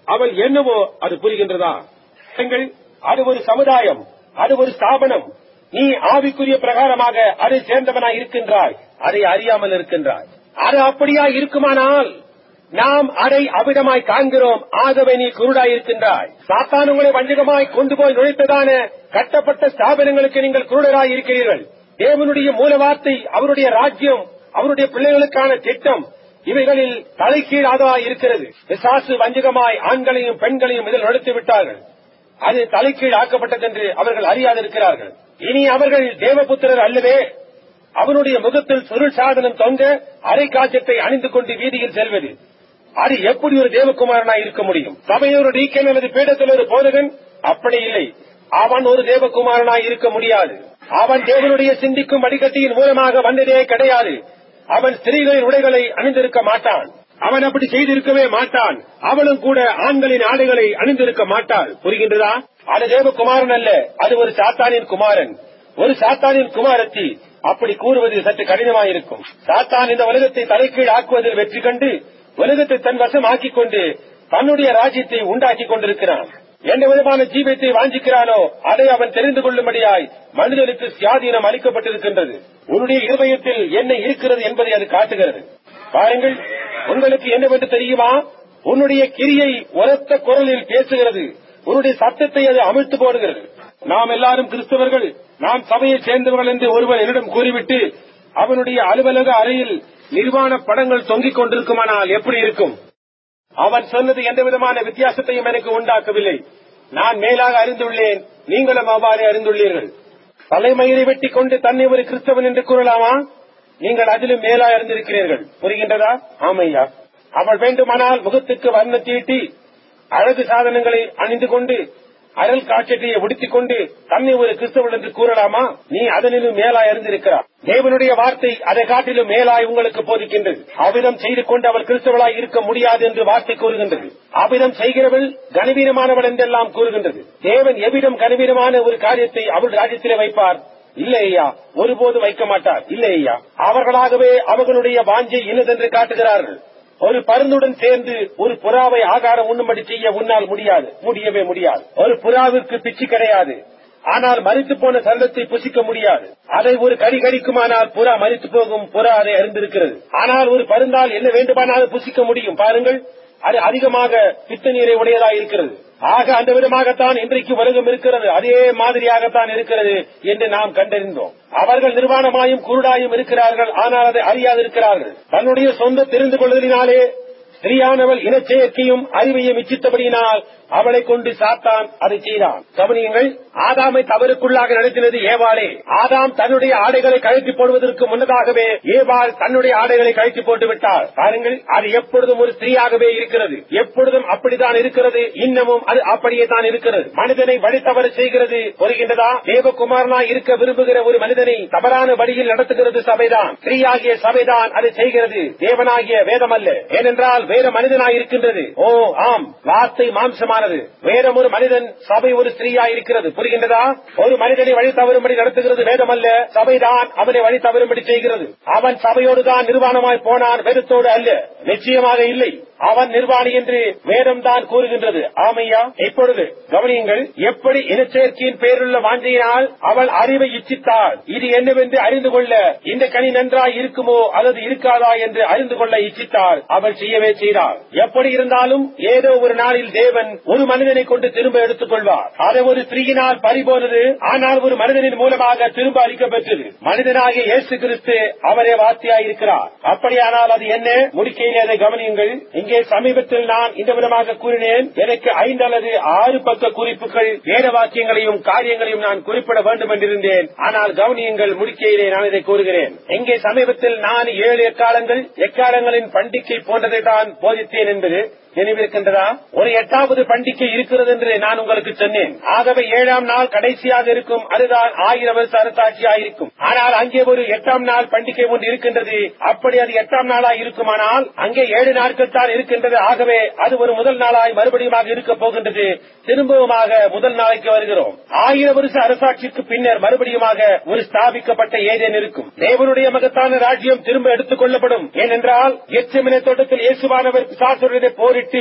Speaker 1: அவள் என்னவோ அது புரிகின்றதா எங்கள் அது ஒரு சமுதாயம் அது ஒரு ஸ்தாபனம் நீ ஆவிக்குரிய பிரகாரமாக அதை சேர்ந்தவனாய் இருக்கின்றாய் அதை அறியாமல் இருக்கின்றாய் அது அப்படியா இருக்குமானால் நாம் அதை அவிடமாய் காண்கிறோம் ஆகவே நீ குருடாய் இருக்கின்றாய் சாத்தான் உங்களை வஞ்சகமாய் கொண்டு போய் நுழைத்ததான கட்டப்பட்ட ஸ்தாபனங்களுக்கு நீங்கள் குருடராய் இருக்கிறீர்கள் தேவனுடைய மூல வார்த்தை அவருடைய ராஜ்யம் அவருடைய பிள்ளைகளுக்கான திட்டம் இவைகளில் தலைக்கீழாதவாய் இருக்கிறது பிசாசு வஞ்சகமாய் ஆண்களையும் பெண்களையும் இதில் நுழைத்து விட்டார்கள் அது தலைக்கீழ் ஆக்கப்பட்டதென்று அவர்கள் அறியாதிருக்கிறார்கள் இனி அவர்கள் தேவபுத்திரர் அல்லவே அவனுடைய முகத்தில் சுருள் சாதனம் தொங்க அரை காஜத்தை அணிந்து கொண்டு வீதியில் செல்வது அது எப்படி ஒரு தேவகுமாரனாய் இருக்க முடியும் சபையில் ஒரு டீக்கன் அல்லது பீடத்தில் ஒரு போதகன் அப்படி இல்லை அவன் ஒரு தேவகுமாரனாய் இருக்க முடியாது அவன் தேவனுடைய சிந்திக்கும் வடிகட்டியின் மூலமாக வந்ததே கிடையாது அவன் ஸ்திரீகளின் உடைகளை அணிந்திருக்க மாட்டான் அவன் அப்படி செய்திருக்கவே மாட்டான் அவளும் கூட ஆண்களின் ஆடைகளை அணிந்திருக்க மாட்டாள் புரிகின்றதா அது தேவகுமாரன் அல்ல அது ஒரு சாத்தானின் குமாரன் ஒரு சாத்தானின் குமாரத்தி அப்படி கூறுவது சற்று கடினமாயிருக்கும் சாத்தான் இந்த உலகத்தை தலைக்கீழ் ஆக்குவதில் வெற்றி கண்டு உலகத்தை தன் வசம் ஆக்கிக் கொண்டு தன்னுடைய ராஜ்யத்தை உண்டாக்கிக் கொண்டிருக்கிறான் எந்த விதமான ஜீவத்தை வாஞ்சிக்கிறானோ அதை அவன் தெரிந்து கொள்ளும்படியாய் மனிதனுக்கு சுயாதீனம் அளிக்கப்பட்டிருக்கின்றது உன்னுடைய இருதயத்தில் என்ன இருக்கிறது என்பதை அது காட்டுகிறது பாருங்கள் உங்களுக்கு என்னவென்று தெரியுமா உன்னுடைய கிரியை உரத்த குரலில் பேசுகிறது உன்னுடைய சத்தத்தை அது அமிழ்த்து போடுகிறது நாம் எல்லாரும் கிறிஸ்தவர்கள் நாம் சபையை சேர்ந்தவர்கள் என்று ஒருவன் என்னிடம் கூறிவிட்டு அவனுடைய அலுவலக அறையில் நிர்வாண படங்கள் தொங்கிக் கொண்டிருக்குமானால் எப்படி இருக்கும் அவன் சொன்னது எந்த விதமான வித்தியாசத்தையும் எனக்கு உண்டாக்கவில்லை நான் மேலாக அறிந்துள்ளேன் நீங்களும் அவ்வாறு அறிந்துள்ளீர்கள் தலைமயிரை வெட்டிக் கொண்டு தன்னை ஒரு கிறிஸ்தவன் என்று கூறலாமா நீங்கள் அதிலும் மேலாக அறிந்திருக்கிறீர்கள் புரிகின்றதா ஆமையா அவள் வேண்டுமானால் முகத்துக்கு வர்ண தீட்டி அழகு சாதனங்களை அணிந்து கொண்டு அருள் காட்சியை உடுத்திக் கொண்டு தன்னை ஒரு கிறிஸ்தவன் என்று கூறலாமா நீ அதனிலும் மேலாய் அறிந்திருக்கிறார் தேவனுடைய வார்த்தை அதை காட்டிலும் மேலாய் உங்களுக்கு போதிக்கின்றது அவ்விதம் செய்து கொண்டு அவள் கிறிஸ்தவளாய் இருக்க முடியாது என்று வார்த்தை கூறுகின்றது அவ்விதம் செய்கிறவள் கனவீனமானவள் என்றெல்லாம் கூறுகின்றது தேவன் எவ்விடம் கனவீனமான ஒரு காரியத்தை அவள் ராஜ்யத்திலே வைப்பார் இல்லை ஐயா ஒருபோது வைக்க மாட்டார் இல்லை ஐயா அவர்களாகவே அவர்களுடைய வாஞ்சை இன்னதென்று காட்டுகிறார்கள் ஒரு பருந்துடன் சேர்ந்து ஒரு புறாவை ஆகாரம் உண்ணும்படி செய்ய உன்னால் முடியாது முடியவே முடியாது ஒரு புறாவிற்கு பிச்சு கிடையாது ஆனால் மறித்து போன சல்லத்தை புசிக்க முடியாது அதை ஒரு கடி கடிக்குமானால் புறா மறித்து போகும் புறா அதை அறிந்திருக்கிறது ஆனால் ஒரு பருந்தால் என்ன வேண்டுமானாலும் புசிக்க முடியும் பாருங்கள் அது அதிகமாக பித்த நீரை உடையதாக இருக்கிறது ஆக அந்த விதமாகத்தான் இன்றைக்கு உலகம் இருக்கிறது அதே மாதிரியாகத்தான் இருக்கிறது என்று நாம் கண்டறிந்தோம் அவர்கள் நிர்வாணமாயும் குருடாயும் இருக்கிறார்கள் ஆனால் அதை அறியாதிருக்கிறார்கள் தன்னுடைய சொந்த தெரிந்து கொள்வதனாலே ஸ்திரியானவள் இனச்செயற்கையும் அறிவையும் இச்சித்தபடியினால் அவளை கொண்டு சாத்தான் அதை செய்தான் கவனியுங்கள் ஆதாமை தவறுக்குள்ளாக நடத்தினது ஏவாளே ஆதாம் தன்னுடைய ஆடைகளை கழற்றி போடுவதற்கு முன்னதாகவே ஏவாள் தன்னுடைய ஆடைகளை கழற்றி போட்டு விட்டாள் பாருங்கள் அது எப்பொழுதும் ஒரு ஸ்திரீயாகவே இருக்கிறது எப்பொழுதும் அப்படித்தான் இருக்கிறது இன்னமும் அது அப்படியே தான் இருக்கிறது மனிதனை வழி தவறு செய்கிறது வருகின்றதா தேவகுமாரனாய் இருக்க விரும்புகிற ஒரு மனிதனை தவறான வழியில் நடத்துகிறது சபைதான் ஸ்திரீயாகிய சபைதான் அதை செய்கிறது தேவனாகிய வேதம் அல்ல ஏனென்றால் வேற மனிதனாய் இருக்கின்றது ஓ ஆம் வார்த்தை மாம்சமானது வேற ஒரு மனிதன் சபை ஒரு ஸ்திரீயா இருக்கிறது புரிகின்றதா ஒரு மனிதனை வழி தவறும்படி நடத்துகிறது வேதம் அல்ல சபைதான் அவனை வழி தவறும்படி செய்கிறது அவன் சபையோடு தான் நிர்வாணமாய் போனான் வேதத்தோடு அல்ல நிச்சயமாக இல்லை அவன் நிர்வாணி என்று வேதம் தான் கூறுகின்றது ஆமையா இப்பொழுது கவனியுங்கள் எப்படி இனச்சேர்க்கையின் பேருள்ள வாஞ்சையினால் அவள் அறிவை இச்சித்தாள் இது என்னவென்று அறிந்து கொள்ள இந்த கனி நன்றாய் இருக்குமோ அல்லது இருக்காதா என்று அறிந்து கொள்ள இச்சித்தாள் அவள் செய்யவே செய்தாள் எப்படி இருந்தாலும் ஏதோ ஒரு நாளில் தேவன் ஒரு மனிதனை கொண்டு திரும்ப எடுத்துக் கொள்வார் அதை ஒரு ஸ்திரீயினால் பறிபோனது ஆனால் ஒரு மனிதனின் மூலமாக திரும்ப அளிக்கப்பெற்றது மனிதனாகிய இயேசு கிறிஸ்து அவரே வார்த்தையாயிருக்கிறார் அப்படியானால் அது என்ன முடிக்கையிலே அதை கவனியுங்கள் இங்கே சமீபத்தில் நான் இந்த விதமாக கூறினேன் எனக்கு ஐந்து அல்லது ஆறு பக்க குறிப்புகள் வேத வாக்கியங்களையும் காரியங்களையும் நான் குறிப்பிட வேண்டும் என்றிருந்தேன் ஆனால் கவனியுங்கள் முடிக்கையிலே நான் இதை கூறுகிறேன் இங்கே சமீபத்தில் நான் ஏழு எக்காலங்கள் எக்காலங்களின் பண்டிகை போன்றதை தான் போதித்தேன் என்பது நினைவிருக்கின்றதா ஒரு எட்டாவது பண்டிகை இருக்கிறது என்று நான் உங்களுக்கு சொன்னேன் ஆகவே ஏழாம் நாள் கடைசியாக இருக்கும் அதுதான் ஆயிரம் வருஷ அரசாட்சியாக இருக்கும் ஆனால் அங்கே ஒரு எட்டாம் நாள் பண்டிகை ஒன்று இருக்கின்றது அப்படி அது எட்டாம் நாளாய் இருக்குமானால் அங்கே ஏழு நாட்கள் தான் இருக்கின்றது ஆகவே அது ஒரு முதல் நாளாய் மறுபடியும் இருக்க போகின்றது திரும்பவுமாக முதல் நாளைக்கு வருகிறோம் ஆயிரம் வருஷ அரசாட்சிக்கு பின்னர் மறுபடியுமாக ஒரு ஸ்தாபிக்கப்பட்ட ஏதேன் இருக்கும் தேவனுடைய மகத்தான ராஜ்யம் திரும்ப எடுத்துக் கொள்ளப்படும் ஏனென்றால் எச்சமின தோட்டத்தில் இயேசுவானவர் பிசாசுடனே போரிட்டு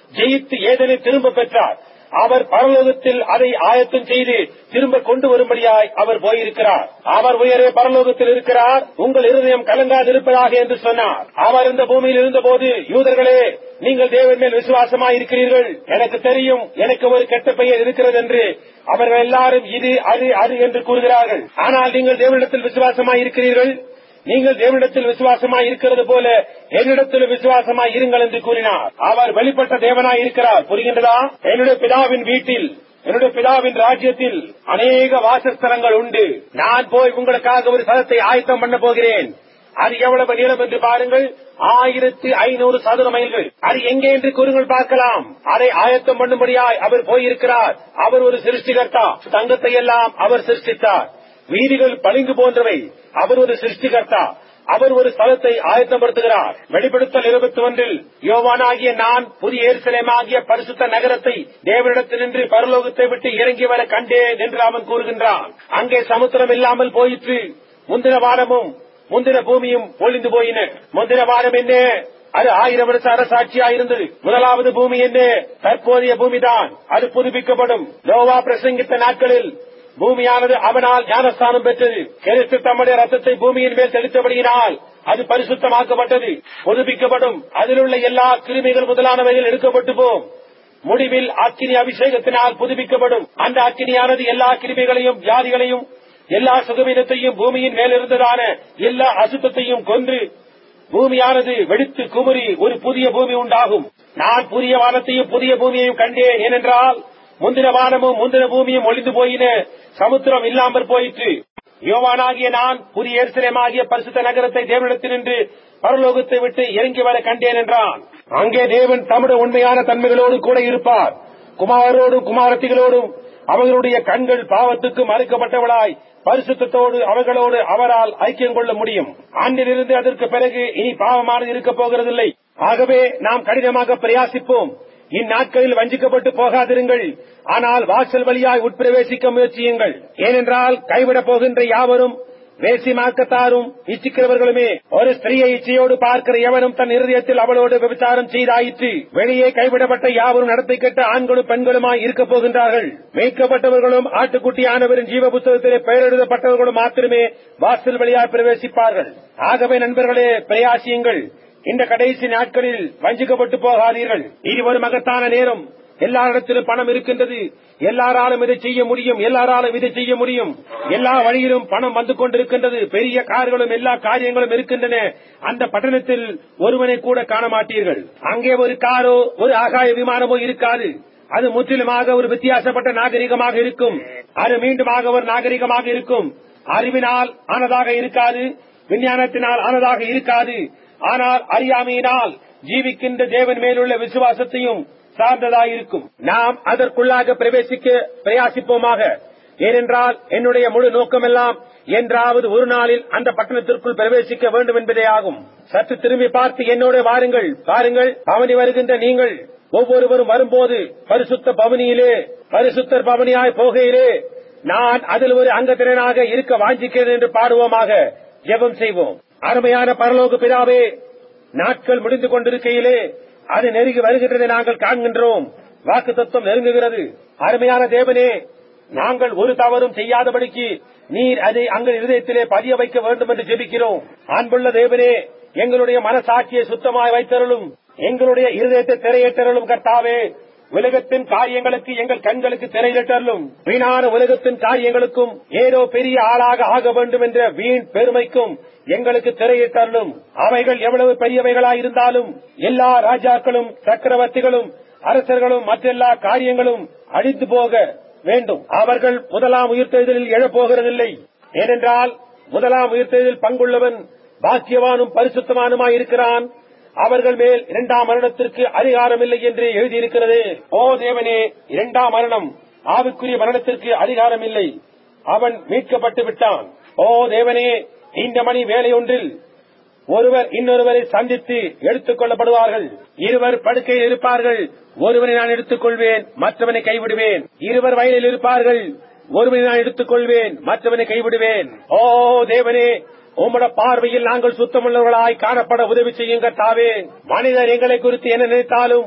Speaker 1: ஜெயித்து ஏதனை திரும்ப பெற்றார் அவர் பரலோகத்தில் அதை ஆயத்தம் செய்து திரும்ப கொண்டு வரும்படியாய் அவர் போயிருக்கிறார் அவர் உயரே பரலோகத்தில் இருக்கிறார் உங்கள் இருதயம் கலங்காதிருப்பதாக என்று சொன்னார் அவர் இந்த பூமியில் இருந்தபோது யூதர்களே நீங்கள் தேவன் மேல் விசுவாசமாய் இருக்கிறீர்கள் எனக்கு தெரியும் எனக்கு ஒரு கெட்ட பெயர் இருக்கிறது என்று அவர்கள் எல்லாரும் இது அது அது என்று கூறுகிறார்கள் ஆனால் நீங்கள் தேவனிடத்தில் விசுவாசமாய் இருக்கிறீர்கள் நீங்கள் தேவனிடத்தில் விசுவாசமாய் இருக்கிறது போல என்னிடத்தில் விசுவாசமாய் இருங்கள் என்று கூறினார் அவர் வெளிப்பட்ட தேவனாய் இருக்கிறார் புரிகின்றதா என்னுடைய பிதாவின் வீட்டில் என்னுடைய பிதாவின் ராஜ்யத்தில் அநேக வாசஸ்தலங்கள் உண்டு நான் போய் உங்களுக்காக ஒரு சதத்தை ஆயத்தம் பண்ண போகிறேன் அது எவ்வளவு நீளம் என்று பாருங்கள் ஆயிரத்தி ஐநூறு சதுர மைல்கள் அது எங்கே என்று கூறுங்கள் பார்க்கலாம் அதை ஆயத்தம் பண்ணும்படியாய் அவர் போயிருக்கிறார் அவர் ஒரு சிருஷ்டிகர்த்தா தங்கத்தை எல்லாம் அவர் சிருஷ்டித்தார் வீதிகள் பளிங்கு போன்றவை அவர் ஒரு சிருஷ்டிகர்த்தா அவர் ஒரு ஸ்தலத்தை ஆயத்தப்படுத்துகிறார் வெளிப்படுத்தல் இருபத்தி ஒன்றில் யோவானாகிய நான் புதிய எருசலேமாகிய பரிசுத்த நகரத்தை தேவனிடத்தினின்று பரலோகத்தை விட்டு இறங்கி வர கண்டேன் என்று அவன் கூறுகின்றான் அங்கே சமுத்திரம் இல்லாமல் போயிற்று முந்தின வாரமும் முந்தின பூமியும் ஒளிந்து போயின முந்தின வாரம் என்ன அது ஆயிரம் வருஷ அரசாட்சியா இருந்தது முதலாவது பூமி என்ன தற்போதைய பூமிதான் அது புதுப்பிக்கப்படும் நோவா பிரசங்கித்த நாட்களில் பூமியானது அவனால் ஞானஸ்தானம் பெற்றது கிறிஸ்து தம்முடைய ரத்தத்தை பூமியின் மேல் தெளித்தபடியினால் அது பரிசுத்தமாக்கப்பட்டது புதுப்பிக்கப்படும் அதில் உள்ள எல்லா கிருமிகள் முதலானவைகள் எடுக்கப்பட்டு போம் முடிவில் அக்கினி அபிஷேகத்தினால் புதுப்பிக்கப்படும் அந்த அக்கினியானது எல்லா கிருமிகளையும் வியாதிகளையும் எல்லா சுகவீனத்தையும் பூமியின் மேலிருந்ததான எல்லா அசுத்தத்தையும் கொன்று பூமியானது வெடித்து குமுறி ஒரு புதிய பூமி உண்டாகும் நான் புதிய வானத்தையும் புதிய பூமியையும் கண்டேன் ஏனென்றால் முந்தின வானமும் முந்தின பூமியும் ஒளிந்து போயின சமுத்திரம் இல்லாமற் போயிற்று யோவானாகிய நான் புதிய எருசலேமாகிய பரிசுத்த நகரத்தை தேவனிடத்தினின்று பரலோகத்தை விட்டு இறங்கி வர கண்டேன் என்றான் அங்கே தேவன் தம்முடைய உண்மையான தன்மைகளோடு கூட இருப்பார் குமாரோடும் குமாரத்திகளோடும் அவர்களுடைய கண்கள் பாவத்துக்கு மறுக்கப்பட்டவளாய் பரிசுத்தத்தோடு அவர்களோடு அவரால் ஐக்கியம் கொள்ள முடியும் ஆண்டிலிருந்து அதற்கு பிறகு இனி பாவமானது இருக்கப் போகிறதில்லை ஆகவே நாம் கடினமாக பிரயாசிப்போம் இந்நாட்களில் வஞ்சிக்கப்பட்டு போகாதிருங்கள் ஆனால் வாசல் வழியாய் உட்பிரவேசிக்க முயற்சியுங்கள் ஏனென்றால் கைவிடப் போகின்ற யாவரும் வேசிமாக்கத்தாரும் இச்சிக்கிறவர்களுமே ஒரு ஸ்திரீயை இச்சையோடு பார்க்கிற எவனும் தன் இருதயத்தில் அவளோடு விபச்சாரம் செய்தாயிற்று வெளியே கைவிடப்பட்ட யாவரும் நடத்தை கெட்ட ஆண்களும் பெண்களுமாய் இருக்கப் போகின்றார்கள் மீட்கப்பட்டவர்களும் ஆட்டுக்குட்டியானவரின் ஜீவ புத்தகத்திலே பெயரெழுதப்பட்டவர்களும் மாத்திரமே வாசல் வழியாய் பிரவேசிப்பார்கள் ஆகவே நண்பர்களே பிரயாசியுங்கள் இந்த கடைசி நாட்களில் வஞ்சிக்கப்பட்டு போகாதீர்கள் இது ஒரு மகத்தான நேரம் எல்லாரிடத்திலும் பணம் இருக்கின்றது எல்லாராலும் இதை செய்ய முடியும் எல்லாராலும் இதை செய்ய முடியும் எல்லா வழியிலும் பணம் வந்து கொண்டிருக்கின்றது பெரிய கார்களும் எல்லா காரியங்களும் இருக்கின்றன அந்த பட்டணத்தில் ஒருவனை கூட காண மாட்டீர்கள் அங்கே ஒரு காரோ ஒரு ஆகாய விமானமோ இருக்காது அது முற்றிலுமாக ஒரு வித்தியாசப்பட்ட நாகரிகமாக இருக்கும் அது மீண்டுமாக ஒரு நாகரிகமாக இருக்கும் அறிவினால் ஆனதாக இருக்காது விஞ்ஞானத்தினால் ஆனதாக இருக்காது ஆனால் அறியாமையினால் ஜீவிக்கின்ற தேவன் மேலுள்ள விசுவாசத்தையும் சார்ந்ததாயிருக்கும் நாம் அதற்குள்ளாக பிரவேசிக்க பிரயாசிப்போமாக ஏனென்றால் என்னுடைய முழு நோக்கமெல்லாம் என்றாவது ஒரு நாளில் அந்த பட்டணத்திற்குள் பிரவேசிக்க வேண்டும் என்பதே ஆகும் சற்று திரும்பி பார்த்து என்னோட வாருங்கள் பாருங்கள் பவனி வருகின்ற நீங்கள் ஒவ்வொருவரும் வரும்போது பரிசுத்த பவனியிலே பரிசுத்தர் பவனியாய் போகையிலே நான் அதில் ஒரு அங்கத்தினராக இருக்க வாஞ்சிக்கிறேன் என்று பாடுவோமாக ஜெபம் செய்வோம் அருமையான பரலோக பிதாவே நாட்கள் முடிந்து கொண்டிருக்கையிலே அது நெருங்கி வருகின்றதை நாங்கள் காண்கின்றோம் வாக்கு தத்துவம் நெருங்குகிறது அருமையான தேவனே நாங்கள் ஒரு தவறும் செய்யாதபடிக்கு நீர் அதை அங்கள் இருதயத்திலே பதிய வைக்க வேண்டும் என்று ஜெபிக்கிறோம் அன்புள்ள தேவனே எங்களுடைய மனசாட்சியை சுத்தமாய் வைத்தருளும் எங்களுடைய இருதயத்தை திரையிட்டருளும் கர்த்தாவே உலகத்தின் காரியங்களுக்கு எங்கள் கண்களுக்கு திரையிட்டருளும் வீணான உலகத்தின் காரியங்களுக்கும் ஏதோ பெரிய ஆளாக ஆக வேண்டும் என்ற வீண் பெருமைக்கும் எங்களுக்கு திரையிட்டருளும் அவைகள் எவ்வளவு பெரியவைகளாயிருந்தாலும் எல்லா ராஜாக்களும் சக்கரவர்த்திகளும் அரசர்களும் மற்றெல்லா காரியங்களும் அழித்து போக வேண்டும் அவர்கள் முதலாம் உயிர்த்தெழுதலில் எழப்போகிறதில்லை ஏனென்றால் முதலாம் உயிர்த்தெழுதலில் பங்குள்ளவன் பாக்கியவானும் பரிசுத்தமானுமாய் இருக்கிறான் அவர்கள் மேல் இரண்டாம் மரணத்திற்கு அதிகாரம் இல்லை என்று எழுதியிருக்கிறது ஓ தேவனே இரண்டாம் மரணம் ஆவிக்குரிய மரணத்திற்கு அதிகாரம் இல்லை அவன் மீட்கப்பட்டு விட்டான் ஓ தேவனே இந்த மணி வேலையொன்றில் ஒருவர் இன்னொருவரை சந்தித்து எடுத்துக் கொள்ளப்படுவார்கள் இருவர் படுக்கையில் இருப்பார்கள் ஒருவனை நான் எடுத்துக் கொள்வேன் மற்றவனை கைவிடுவேன் இருவர் வயலில் இருப்பார்கள் ஒருவனை நான் எடுத்துக் கொள்வேன் மற்றவனை கைவிடுவேன் ஓ தேவனே உம்மட பார்வையில் நாங்கள் சுத்தமுள்ளவர்களாய் காணப்பட உதவி செய்யுங்க தாவே மனிதர் எங்களை குறித்து என்ன நினைத்தாலும்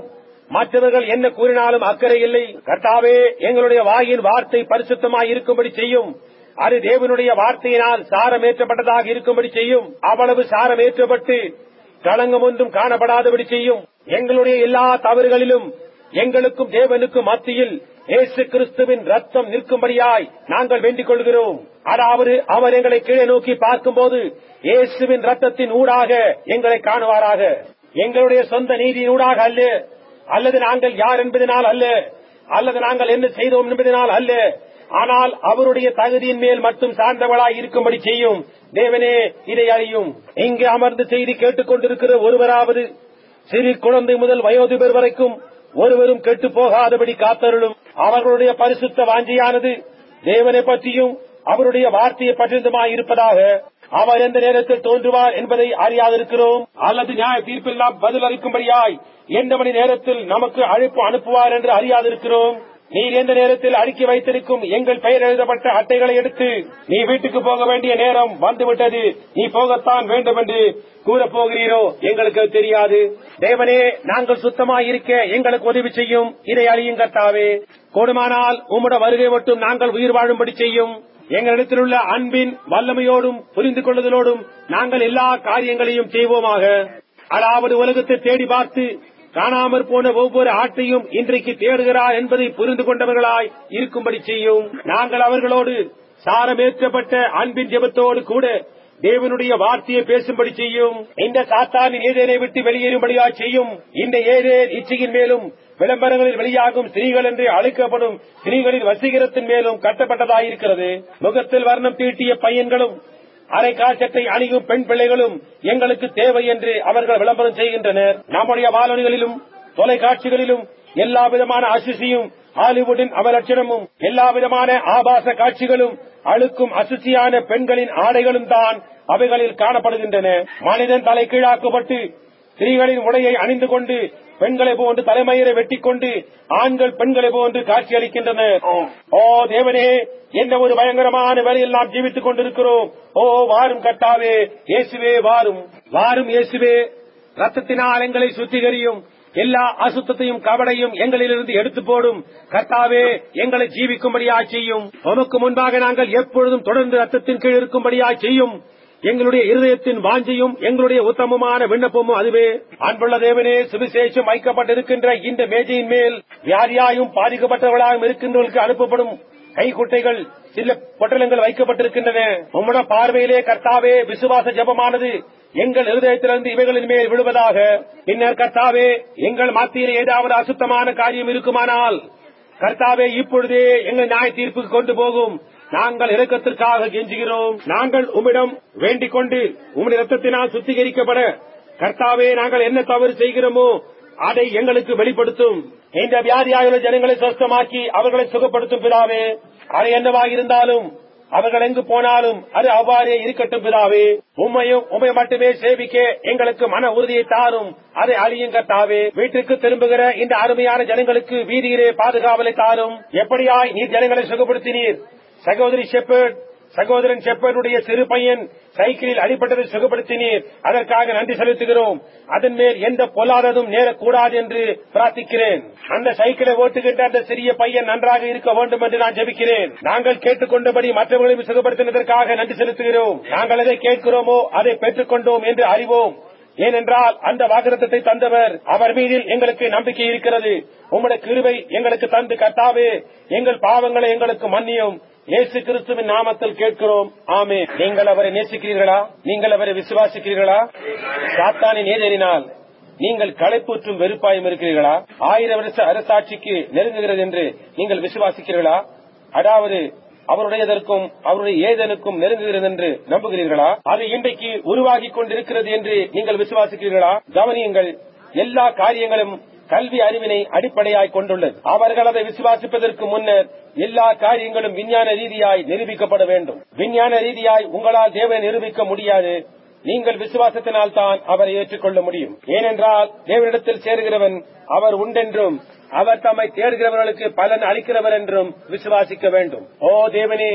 Speaker 1: மற்றவர்கள் என்ன கூறினாலும் அக்கறை இல்லை கர்த்தாவே எங்களுடைய வாயின் வார்த்தை பரிசுத்தமாய் இருக்கும்படி செய்யும் அது தேவனுடைய வார்த்தையினால் சாரமேற்றப்பட்டதாக இருக்கும்படி செய்யும் அவ்வளவு சாரமேற்றப்பட்டு களங்கம் ஒன்றும் காணப்படாதபடி செய்யும் எங்களுடைய எல்லா தவறுகளிலும் எங்களுக்கும் தேவனுக்கும் மத்தியில் இயேசு கிறிஸ்துவின் ரத்தம் நிற்கும்படியாய் நாங்கள் வேண்டிக் கொள்கிறோம் அதாவது அவர் எங்களை கீழே நோக்கி பார்க்கும்போது இயேசுவின் ரத்தத்தின் ஊடாக எங்களை காணுவாராக எங்களுடைய சொந்த நீதியின் ஊடாக அல்ல அல்லது நாங்கள் யார் என்பதனால் அல்ல அல்லது நாங்கள் என்ன செய்தோம் என்பதனால் அல்ல ஆனால் அவருடைய தகுதியின் மேல் மட்டும் சார்ந்தவளாய் இருக்கும்படி செய்யும் தேவனே இதை அறியும் இங்கு அமர்ந்து செய்தி கேட்டுக் கொண்டிருக்கிற ஒருவராவது சிறு குழந்தை முதல் வயோதிபர் வரைக்கும் ஒருவரும் கெட்டு போகாதபடி காத்தருளும் அவர்களுடைய பரிசுத்த வாஞ்சியானது தேவனை பற்றியும் அவருடைய வார்த்தையை பற்றியதுமாய் இருப்பதாக அவர் எந்த நேரத்தில் தோன்றுவார் என்பதை அறியாதிருக்கிறோம் அல்லது நியாய தீர்ப்பெல்லாம் பதில் அளிக்கும்படியாய் எந்த மணி நேரத்தில் நமக்கு அழைப்பு அனுப்புவார் என்று அறியாதிருக்கிறோம் நீர் எந்த நேரத்தில் அடுக்கி வைத்திருக்கும் எங்கள் பெயர் எழுதப்பட்ட அட்டைகளை எடுத்து நீ வீட்டுக்கு போக வேண்டிய நேரம் வந்துவிட்டது நீ போகத்தான் வேண்டும் என்று கூறப் போகிறீரோ எங்களுக்கு அது தெரியாது தேவனே நாங்கள் சுத்தமாய் இருக்க எங்களுக்கு உதவி செய்யும் இதை அழியும் கர்த்தாவே கூடுமானால் உம்முட வருகை மட்டும் நாங்கள் உயிர் வாழும்படி செய்யும் எங்களிடத்தில் உள்ள அன்பின் வல்லமையோடும் புரிந்து கொள்ளுதலோடும் நாங்கள் எல்லா காரியங்களையும் செய்வோமாக அதாவது உலகத்தை தேடி பார்த்து காணாமற் போன ஒவ்வொரு ஆட்டையும் இன்றைக்கு தேடுகிறார் என்பதை புரிந்து கொண்டவர்களாய் இருக்கும்படி செய்யும் நாங்கள் அவர்களோடு சாரமேற்றப்பட்ட அன்பின் ஜெபத்தோடு கூட தேவனுடைய வார்த்தையை பேசும்படி செய்யும் இந்த சாத்தானின் ஏதேனை விட்டு வெளியேறும்படியா செய்யும் இந்த ஏதேன் இச்சையின் மேலும் விளம்பரங்களில் வெளியாகும் ஸ்திரீகள் என்று அழைக்கப்படும் ஸ்திரீகளின் வசீகரத்தின் மேலும் கட்டப்பட்டதாயிருக்கிறது முகத்தில் வர்ணம் தீட்டிய பையன்களும் அரை காய்ச்சட்டை அணியும் பெண் பிள்ளைகளும் எங்களுக்கு தேவை என்று அவர்கள் விளம்பரம் செய்கின்றனர் நம்முடைய வானொலிகளிலும் தொலைக்காட்சிகளிலும் எல்லா விதமான அசிசியும் ஹாலிவுட்டின் அவலட்சணமும் எல்லா விதமான ஆபாச காட்சிகளும் அழுக்கும் அசுசியான பெண்களின் ஆடைகளும் தான் அவைகளில் காணப்படுகின்றன மனிதன் தலை கீழாக்கப்பட்டு ஸ்திரீகளின் உடையை அணிந்து கொண்டு பெண்களை போன்று தலைமயிரை வெட்டிக் கொண்டு ஆண்கள் பெண்களை போன்று காட்சியளிக்கின்றனர் ஓ தேவனே என்ன ஒரு பயங்கரமான வேலையில் நாம் ஜீவித்துக் கொண்டிருக்கிறோம் ஓ வாரும் கட்டாவே இயேசுவே வாரும் வாரும் இயேசுவே ரத்தத்தினால் எங்களை சுத்திகரியும் எல்லா அசுத்தத்தையும் கவடையும் எங்களிலிருந்து எடுத்து போடும் கர்த்தாவே எங்களை ஜீவிக்கும்படியா செய்யும் உமக்கு முன்பாக நாங்கள் எப்பொழுதும் தொடர்ந்து ரத்தத்தின் கீழ் இருக்கும்படியா செய்யும் எங்களுடைய இருதயத்தின் வாஞ்சையும் எங்களுடைய உத்தமமான விண்ணப்பமும் அதுவே அன்புள்ள தேவனே சுவிசேஷம் வைக்கப்பட்டிருக்கின்ற இந்த மேஜையின் மேல் வியாதியாயும் பாதிக்கப்பட்டவர்களாயும் இருக்கின்றவர்களுக்கு அனுப்பப்படும் கைக்குட்டைகள் சில பொட்டலங்கள் வைக்கப்பட்டிருக்கின்றன உம்மட பார்வையிலே கர்த்தாவே விசுவாச ஜபமானது எங்கள் இருதயத்திலிருந்து இவைகளின் மேல் விழுவதாக பின்னர் கர்த்தாவே எங்கள் மத்தியில் ஏதாவது அசுத்தமான காரியம் இருக்குமானால் கர்த்தாவே இப்பொழுதே எங்கள் நியாய தீர்ப்புக்கு கொண்டு போகும் நாங்கள் இரக்கத்திற்காக கெஞ்சுகிறோம் நாங்கள் உம்மிடம் வேண்டிக் கொண்டு உம்முடைய ரத்தத்தினால் சுத்திகரிக்கப்பட கர்த்தாவே நாங்கள் என்ன தவறு செய்கிறோமோ அதை எங்களுக்கு வெளிப்படுத்தும் இந்த வியாதியாயுள்ள ஜனங்களை சொஸ்தமாக்கி அவர்களை சுகப்படுத்தும் பிதாவே அது என்னவாக இருந்தாலும் அவர்கள் எங்கு போனாலும் அது அவ்வாறே இருக்கட்டும் பிதாவே உண்மையும் உண்மை மட்டுமே சேவிக்க எங்களுக்கு மன உறுதியை தாரும் அதை அழியும் கர்த்தாவே வீட்டுக்கு திரும்புகிற இந்த அருமையான ஜனங்களுக்கு வீதியிலே பாதுகாவலை தாரும் எப்படியாய் நீர் ஜனங்களை சுகப்படுத்தினீர் சகோதரி ஷெப்பர்ட் சகோதரன் ஷெப்பர்டுடைய சிறு பையன் சைக்கிளில் அடிபட்டதை சுகப்படுத்தினீர் அதற்காக நன்றி செலுத்துகிறோம் அதன் மேல் எந்த பொல்லாததும் நேரக்கூடாது என்று பிரார்த்திக்கிறேன் அந்த சைக்கிளை ஓட்டுகின்ற அந்த சிறிய பையன் நன்றாக இருக்க வேண்டும் என்று நான் ஜெபிக்கிறேன் நாங்கள் கேட்டுக்கொண்டபடி மற்றவர்களையும் சுகப்படுத்தினதற்காக நன்றி செலுத்துகிறோம் நாங்கள் எதை கேட்கிறோமோ அதை பெற்றுக்கொண்டோம் என்று அறிவோம் ஏனென்றால் அந்த வாக்குத்தத்தை தந்தவர் அவர் மீதில் எங்களுக்கு நம்பிக்கை இருக்கிறது உம்முடைய கிருபை எங்களுக்கு தந்து கட்டாவே எங்கள் பாவங்களை எங்களுக்கு மன்னியும் இயேசு கிறிஸ்துவின் நாமத்தில் கேட்கிறோம் ஆமே நீங்கள் அவரை நேசிக்கிறீர்களா நீங்கள் அவரை விசுவாசிக்கிறீர்களா சாத்தானின் ஏதேறினால் நீங்கள் களைப்புற்றும் வெறுப்பாயும் இருக்கிறீர்களா ஆயிரம் வருஷ அரசாட்சிக்கு நெருங்குகிறது என்று நீங்கள் விசுவாசிக்கிறீர்களா அதாவது அவருடையதற்கும் அவருடைய ஏதனுக்கும் நெருங்குகிறது என்று நம்புகிறீர்களா அது இன்றைக்கு உருவாகி கொண்டிருக்கிறது என்று நீங்கள் விசுவாசிக்கிறீர்களா கவனியுங்கள் எல்லா காரியங்களும் கல்வி அறிவினை அடிப்படையாய் கொண்டுள்ளது அவர்கள் அதை விசுவாசிப்பதற்கு முன்னர் எல்லா காரியங்களும் விஞ்ஞான ரீதியாய் நிரூபிக்கப்பட வேண்டும் விஞ்ஞான ரீதியாய் உங்களால் தேவனை நிரூபிக்க முடியாது நீங்கள் விசுவாசத்தினால் தான் அவரை ஏற்றுக்கொள்ள முடியும் ஏனென்றால் தேவனிடத்தில் சேருகிறவன் அவர் உண்டென்றும் அவர் தம்மை தேடுகிறவர்களுக்கு பலன் அளிக்கிறவர் என்றும் விசுவாசிக்க வேண்டும் ஓ தேவனே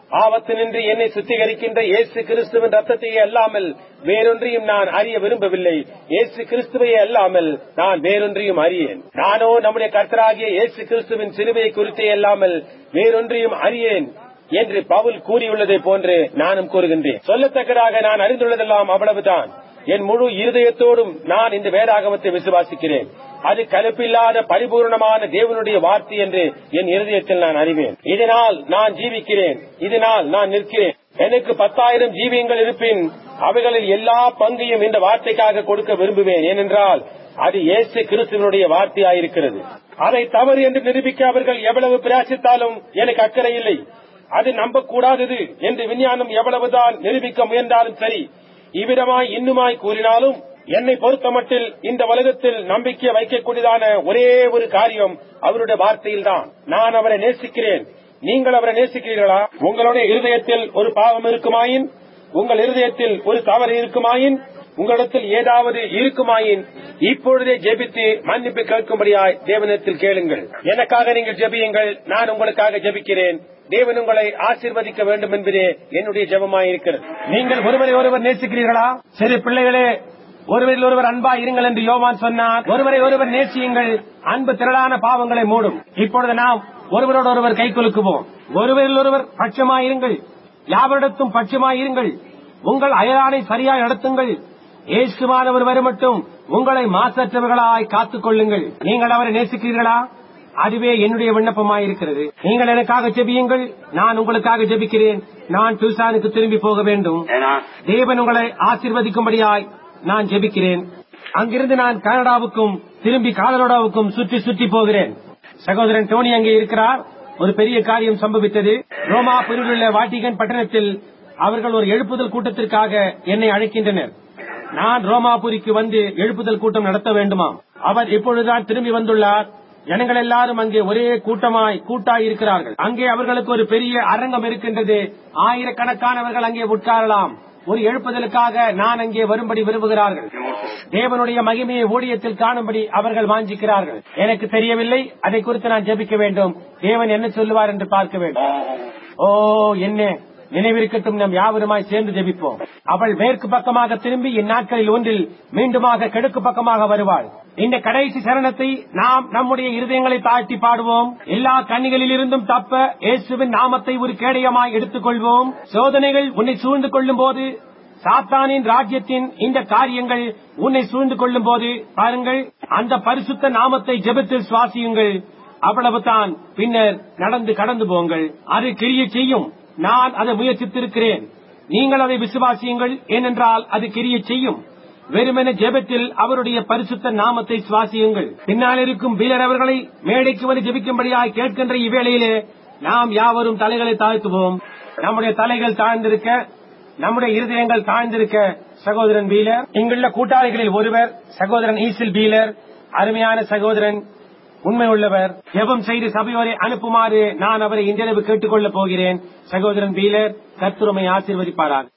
Speaker 1: ஆபத்து நின்று என்னை சுத்திகரிக்கின்ற இயேசு கிறிஸ்துவின் ரத்தத்தையே அல்லாமல் வேறொன்றையும் நான் அறிய விரும்பவில்லை இயேசு கிறிஸ்துவையே அல்லாமல் நான் வேறொன்றையும் அறியேன் நானோ நம்முடைய கர்த்தராகிய இயேசு கிறிஸ்துவின் சிலுவையை குறித்தே அல்லாமல் வேறொன்றையும் அறியேன் என்று பவுல் கூறியுள்ளதை போன்று நானும் கூறுகின்றேன் சொல்லத்தக்கதாக நான் அறிந்துள்ளதெல்லாம் அவ்வளவுதான் என் முழு இருதயத்தோடும் நான் இந்த வேதாகமத்தை விசுவாசிக்கிறேன் அது கலப்பில்லாத பரிபூர்ணமான தேவனுடைய வார்த்தை என்று என் இருதயத்தில் நான் அறிவேன் இதனால் நான் ஜீவிக்கிறேன் இதனால் நான் நிற்கிறேன் எனக்கு பத்தாயிரம் ஜீவியங்கள் இருப்பின் அவைகளில் எல்லா பங்கையும் இந்த வார்த்தைக்காக கொடுக்க விரும்புவேன் ஏனென்றால் அது இயேசு கிறிஸ்துவனுடைய வார்த்தையாயிருக்கிறது அதை தவறு என்று நிரூபிக்க அவர்கள் எவ்வளவு பிரயாசித்தாலும் எனக்கு அக்கறை இல்லை அது நம்பக்கூடாதது என்று விஞ்ஞானம் எவ்வளவுதான் நிரூபிக்க முயன்றாலும் சரி இவ்விதமாய் இன்னுமாய் கூறினாலும் என்னை பொறுத்தமட்டில் இந்த உலகத்தில் நம்பிக்கை வைக்கக்கூடியதான ஒரே ஒரு காரியம் அவருடைய வார்த்தையில்தான் நான் அவரை நேசிக்கிறேன் நீங்கள் அவரை நேசிக்கிறீர்களா உங்களுடைய இருதயத்தில் ஒரு பாவம் இருக்குமாயின் உங்கள் இருதயத்தில் ஒரு தவறு இருக்குமாயின் உங்களிடத்தில் ஏதாவது இருக்குமாயின் இப்பொழுதே ஜெபித்து மன்னிப்பு கேட்கும்படியாய் தேவனத்தில் கேளுங்கள் எனக்காக நீங்கள் ஜெபியுங்கள் நான் உங்களுக்காக ஜெபிக்கிறேன் தேவன் உங்களை ஆசீர்வதிக்க வேண்டும் என்பதே என்னுடைய ஜெபமாயிருக்கிறது நீங்கள் ஒருவரை ஒருவர் நேசிக்கிறீர்களா சரி பிள்ளைகளே ஒருவரில் ஒருவர் அன்பா இருங்கள் என்று யோவான் சொன்னார் ஒருவரை ஒருவர் நேசியுங்கள் அன்பு திரளான பாவங்களை மூடும் இப்பொழுது நாம் ஒருவரோடு ஒருவர் கை குலுக்குவோம் ஒருவரில் ஒருவர் பட்சமாயிருங்கள் யாவரிடத்தும் பட்சமாயிருங்கள் உங்கள் அயலானை சரியாய் நடத்துங்கள் ஏசுமானவர் வருமட்டும் உங்களை மாசற்றவர்களாய் காத்துக் கொள்ளுங்கள் நீங்கள் அவரை நேசிக்கிறீர்களா அதுவே என்னுடைய விண்ணப்பமாயிருக்கிறது நீங்கள் எனக்காக ஜெபியுங்கள் நான் உங்களுக்காக ஜெபிக்கிறேன் நான் டூசானுக்கு திரும்பி போக வேண்டும்
Speaker 2: And I,
Speaker 1: தேவன் உங்களை ஆசீர்வதிக்கும்படியாய் நான் ஜெபிக்கிறேன் அங்கிருந்து நான் கனடாவுக்கும் திரும்பி காலரோடாவுக்கும் சுற்றி சுற்றி போகிறேன் சகோதரன் டோனி அங்கே இருக்கிறார் ஒரு பெரிய காரியம் சம்பவித்தது ரோமா பிரிவில் வாட்டிகன் பட்டணத்தில் அவர்கள் ஒரு எழுப்புதல் கூட்டத்திற்காக என்னை அழைக்கின்றனர் நான் ரோமாபுரிக்கு வந்து எழுப்புதல் கூட்டம் நடத்த வேண்டுமாம் அவர் இப்பொழுதுதான் திரும்பி வந்துள்ளார் ஜனங்கள் எல்லாரும் அங்கே ஒரே கூட்டமாய் கூட்டாய் இருக்கிறார்கள் அங்கே அவர்களுக்கு ஒரு பெரிய அரங்கம் இருக்கின்றது ஆயிரக்கணக்கானவர்கள் அங்கே உட்காரலாம் ஒரு எழுப்புதலுக்காக நான் அங்கே வரும்படி விரும்புகிறார்கள் தேவனுடைய மகிமையை ஊழியத்தில் காணும்படி அவர்கள் வாஞ்சிக்கிறார்கள் எனக்கு தெரியவில்லை அதை குறித்து நான் ஜெபிக்க வேண்டும் தேவன் என்ன சொல்லுவார் என்று பார்க்க வேண்டும் ஓ என்ன நினைவிருக்கட்டும் நம் யாவருமாய் சேர்ந்து ஜெபிப்போம் அவள் மேற்கு பக்கமாக திரும்பி இந்நாட்களில் ஒன்றில் மீண்டுமாக கிழக்கு பக்கமாக வருவாள் இந்த கடைசி சரணத்தை நாம் நம்முடைய இருதயங்களை தாழ்த்தி பாடுவோம் எல்லா கண்ணிகளில் இருந்தும் தப்ப இயேசுவின் நாமத்தை ஒரு கேடயமாய் எடுத்துக் கொள்வோம் சோதனைகள் உன்னை சூழ்ந்து கொள்ளும் போது சாத்தானின் ராஜ்யத்தின் இந்த காரியங்கள் உன்னை சூழ்ந்து கொள்ளும் போது பாருங்கள் அந்த பரிசுத்த நாமத்தை ஜெபத்தில் சுவாசியுங்கள் அவ்வளவுதான் பின்னர் நடந்து கடந்து போங்கள் அது கிரிய செய்யும் நான் அதை முயற்சித்திருக்கிறேன் நீங்கள் அதை விசுவாசியுங்கள் ஏனென்றால் அது கிரிய செய்யும் வெறுமென ஜெபத்தில் அவருடைய பரிசுத்த நாமத்தை சுவாசியுங்கள் பின்னால் இருக்கும் வீரர் அவர்களை மேடைக்கு வந்து ஜெபிக்கும்படியாய் கேட்கின்ற இவ்வேளையிலே நாம் யாவரும் தலைகளை தாழ்த்துவோம் நம்முடைய தலைகள் தாழ்ந்திருக்க நம்முடைய இருதயங்கள் தாழ்ந்திருக்க சகோதரன் பீலர் இங்குள்ள கூட்டாளிகளில் ஒருவர் சகோதரன் ஈசில் பீலர் அருமையான சகோதரன் உண்மை உள்ளவர் ஜெபம் செய்து சபையோரை அனுப்புமாறு நான் அவரை இன்றிரவு கேட்டுக்கொள்ளப் போகிறேன் சகோதரன் பீலர் கர்த்துருமை ஆசீர்வதிப்பாரார்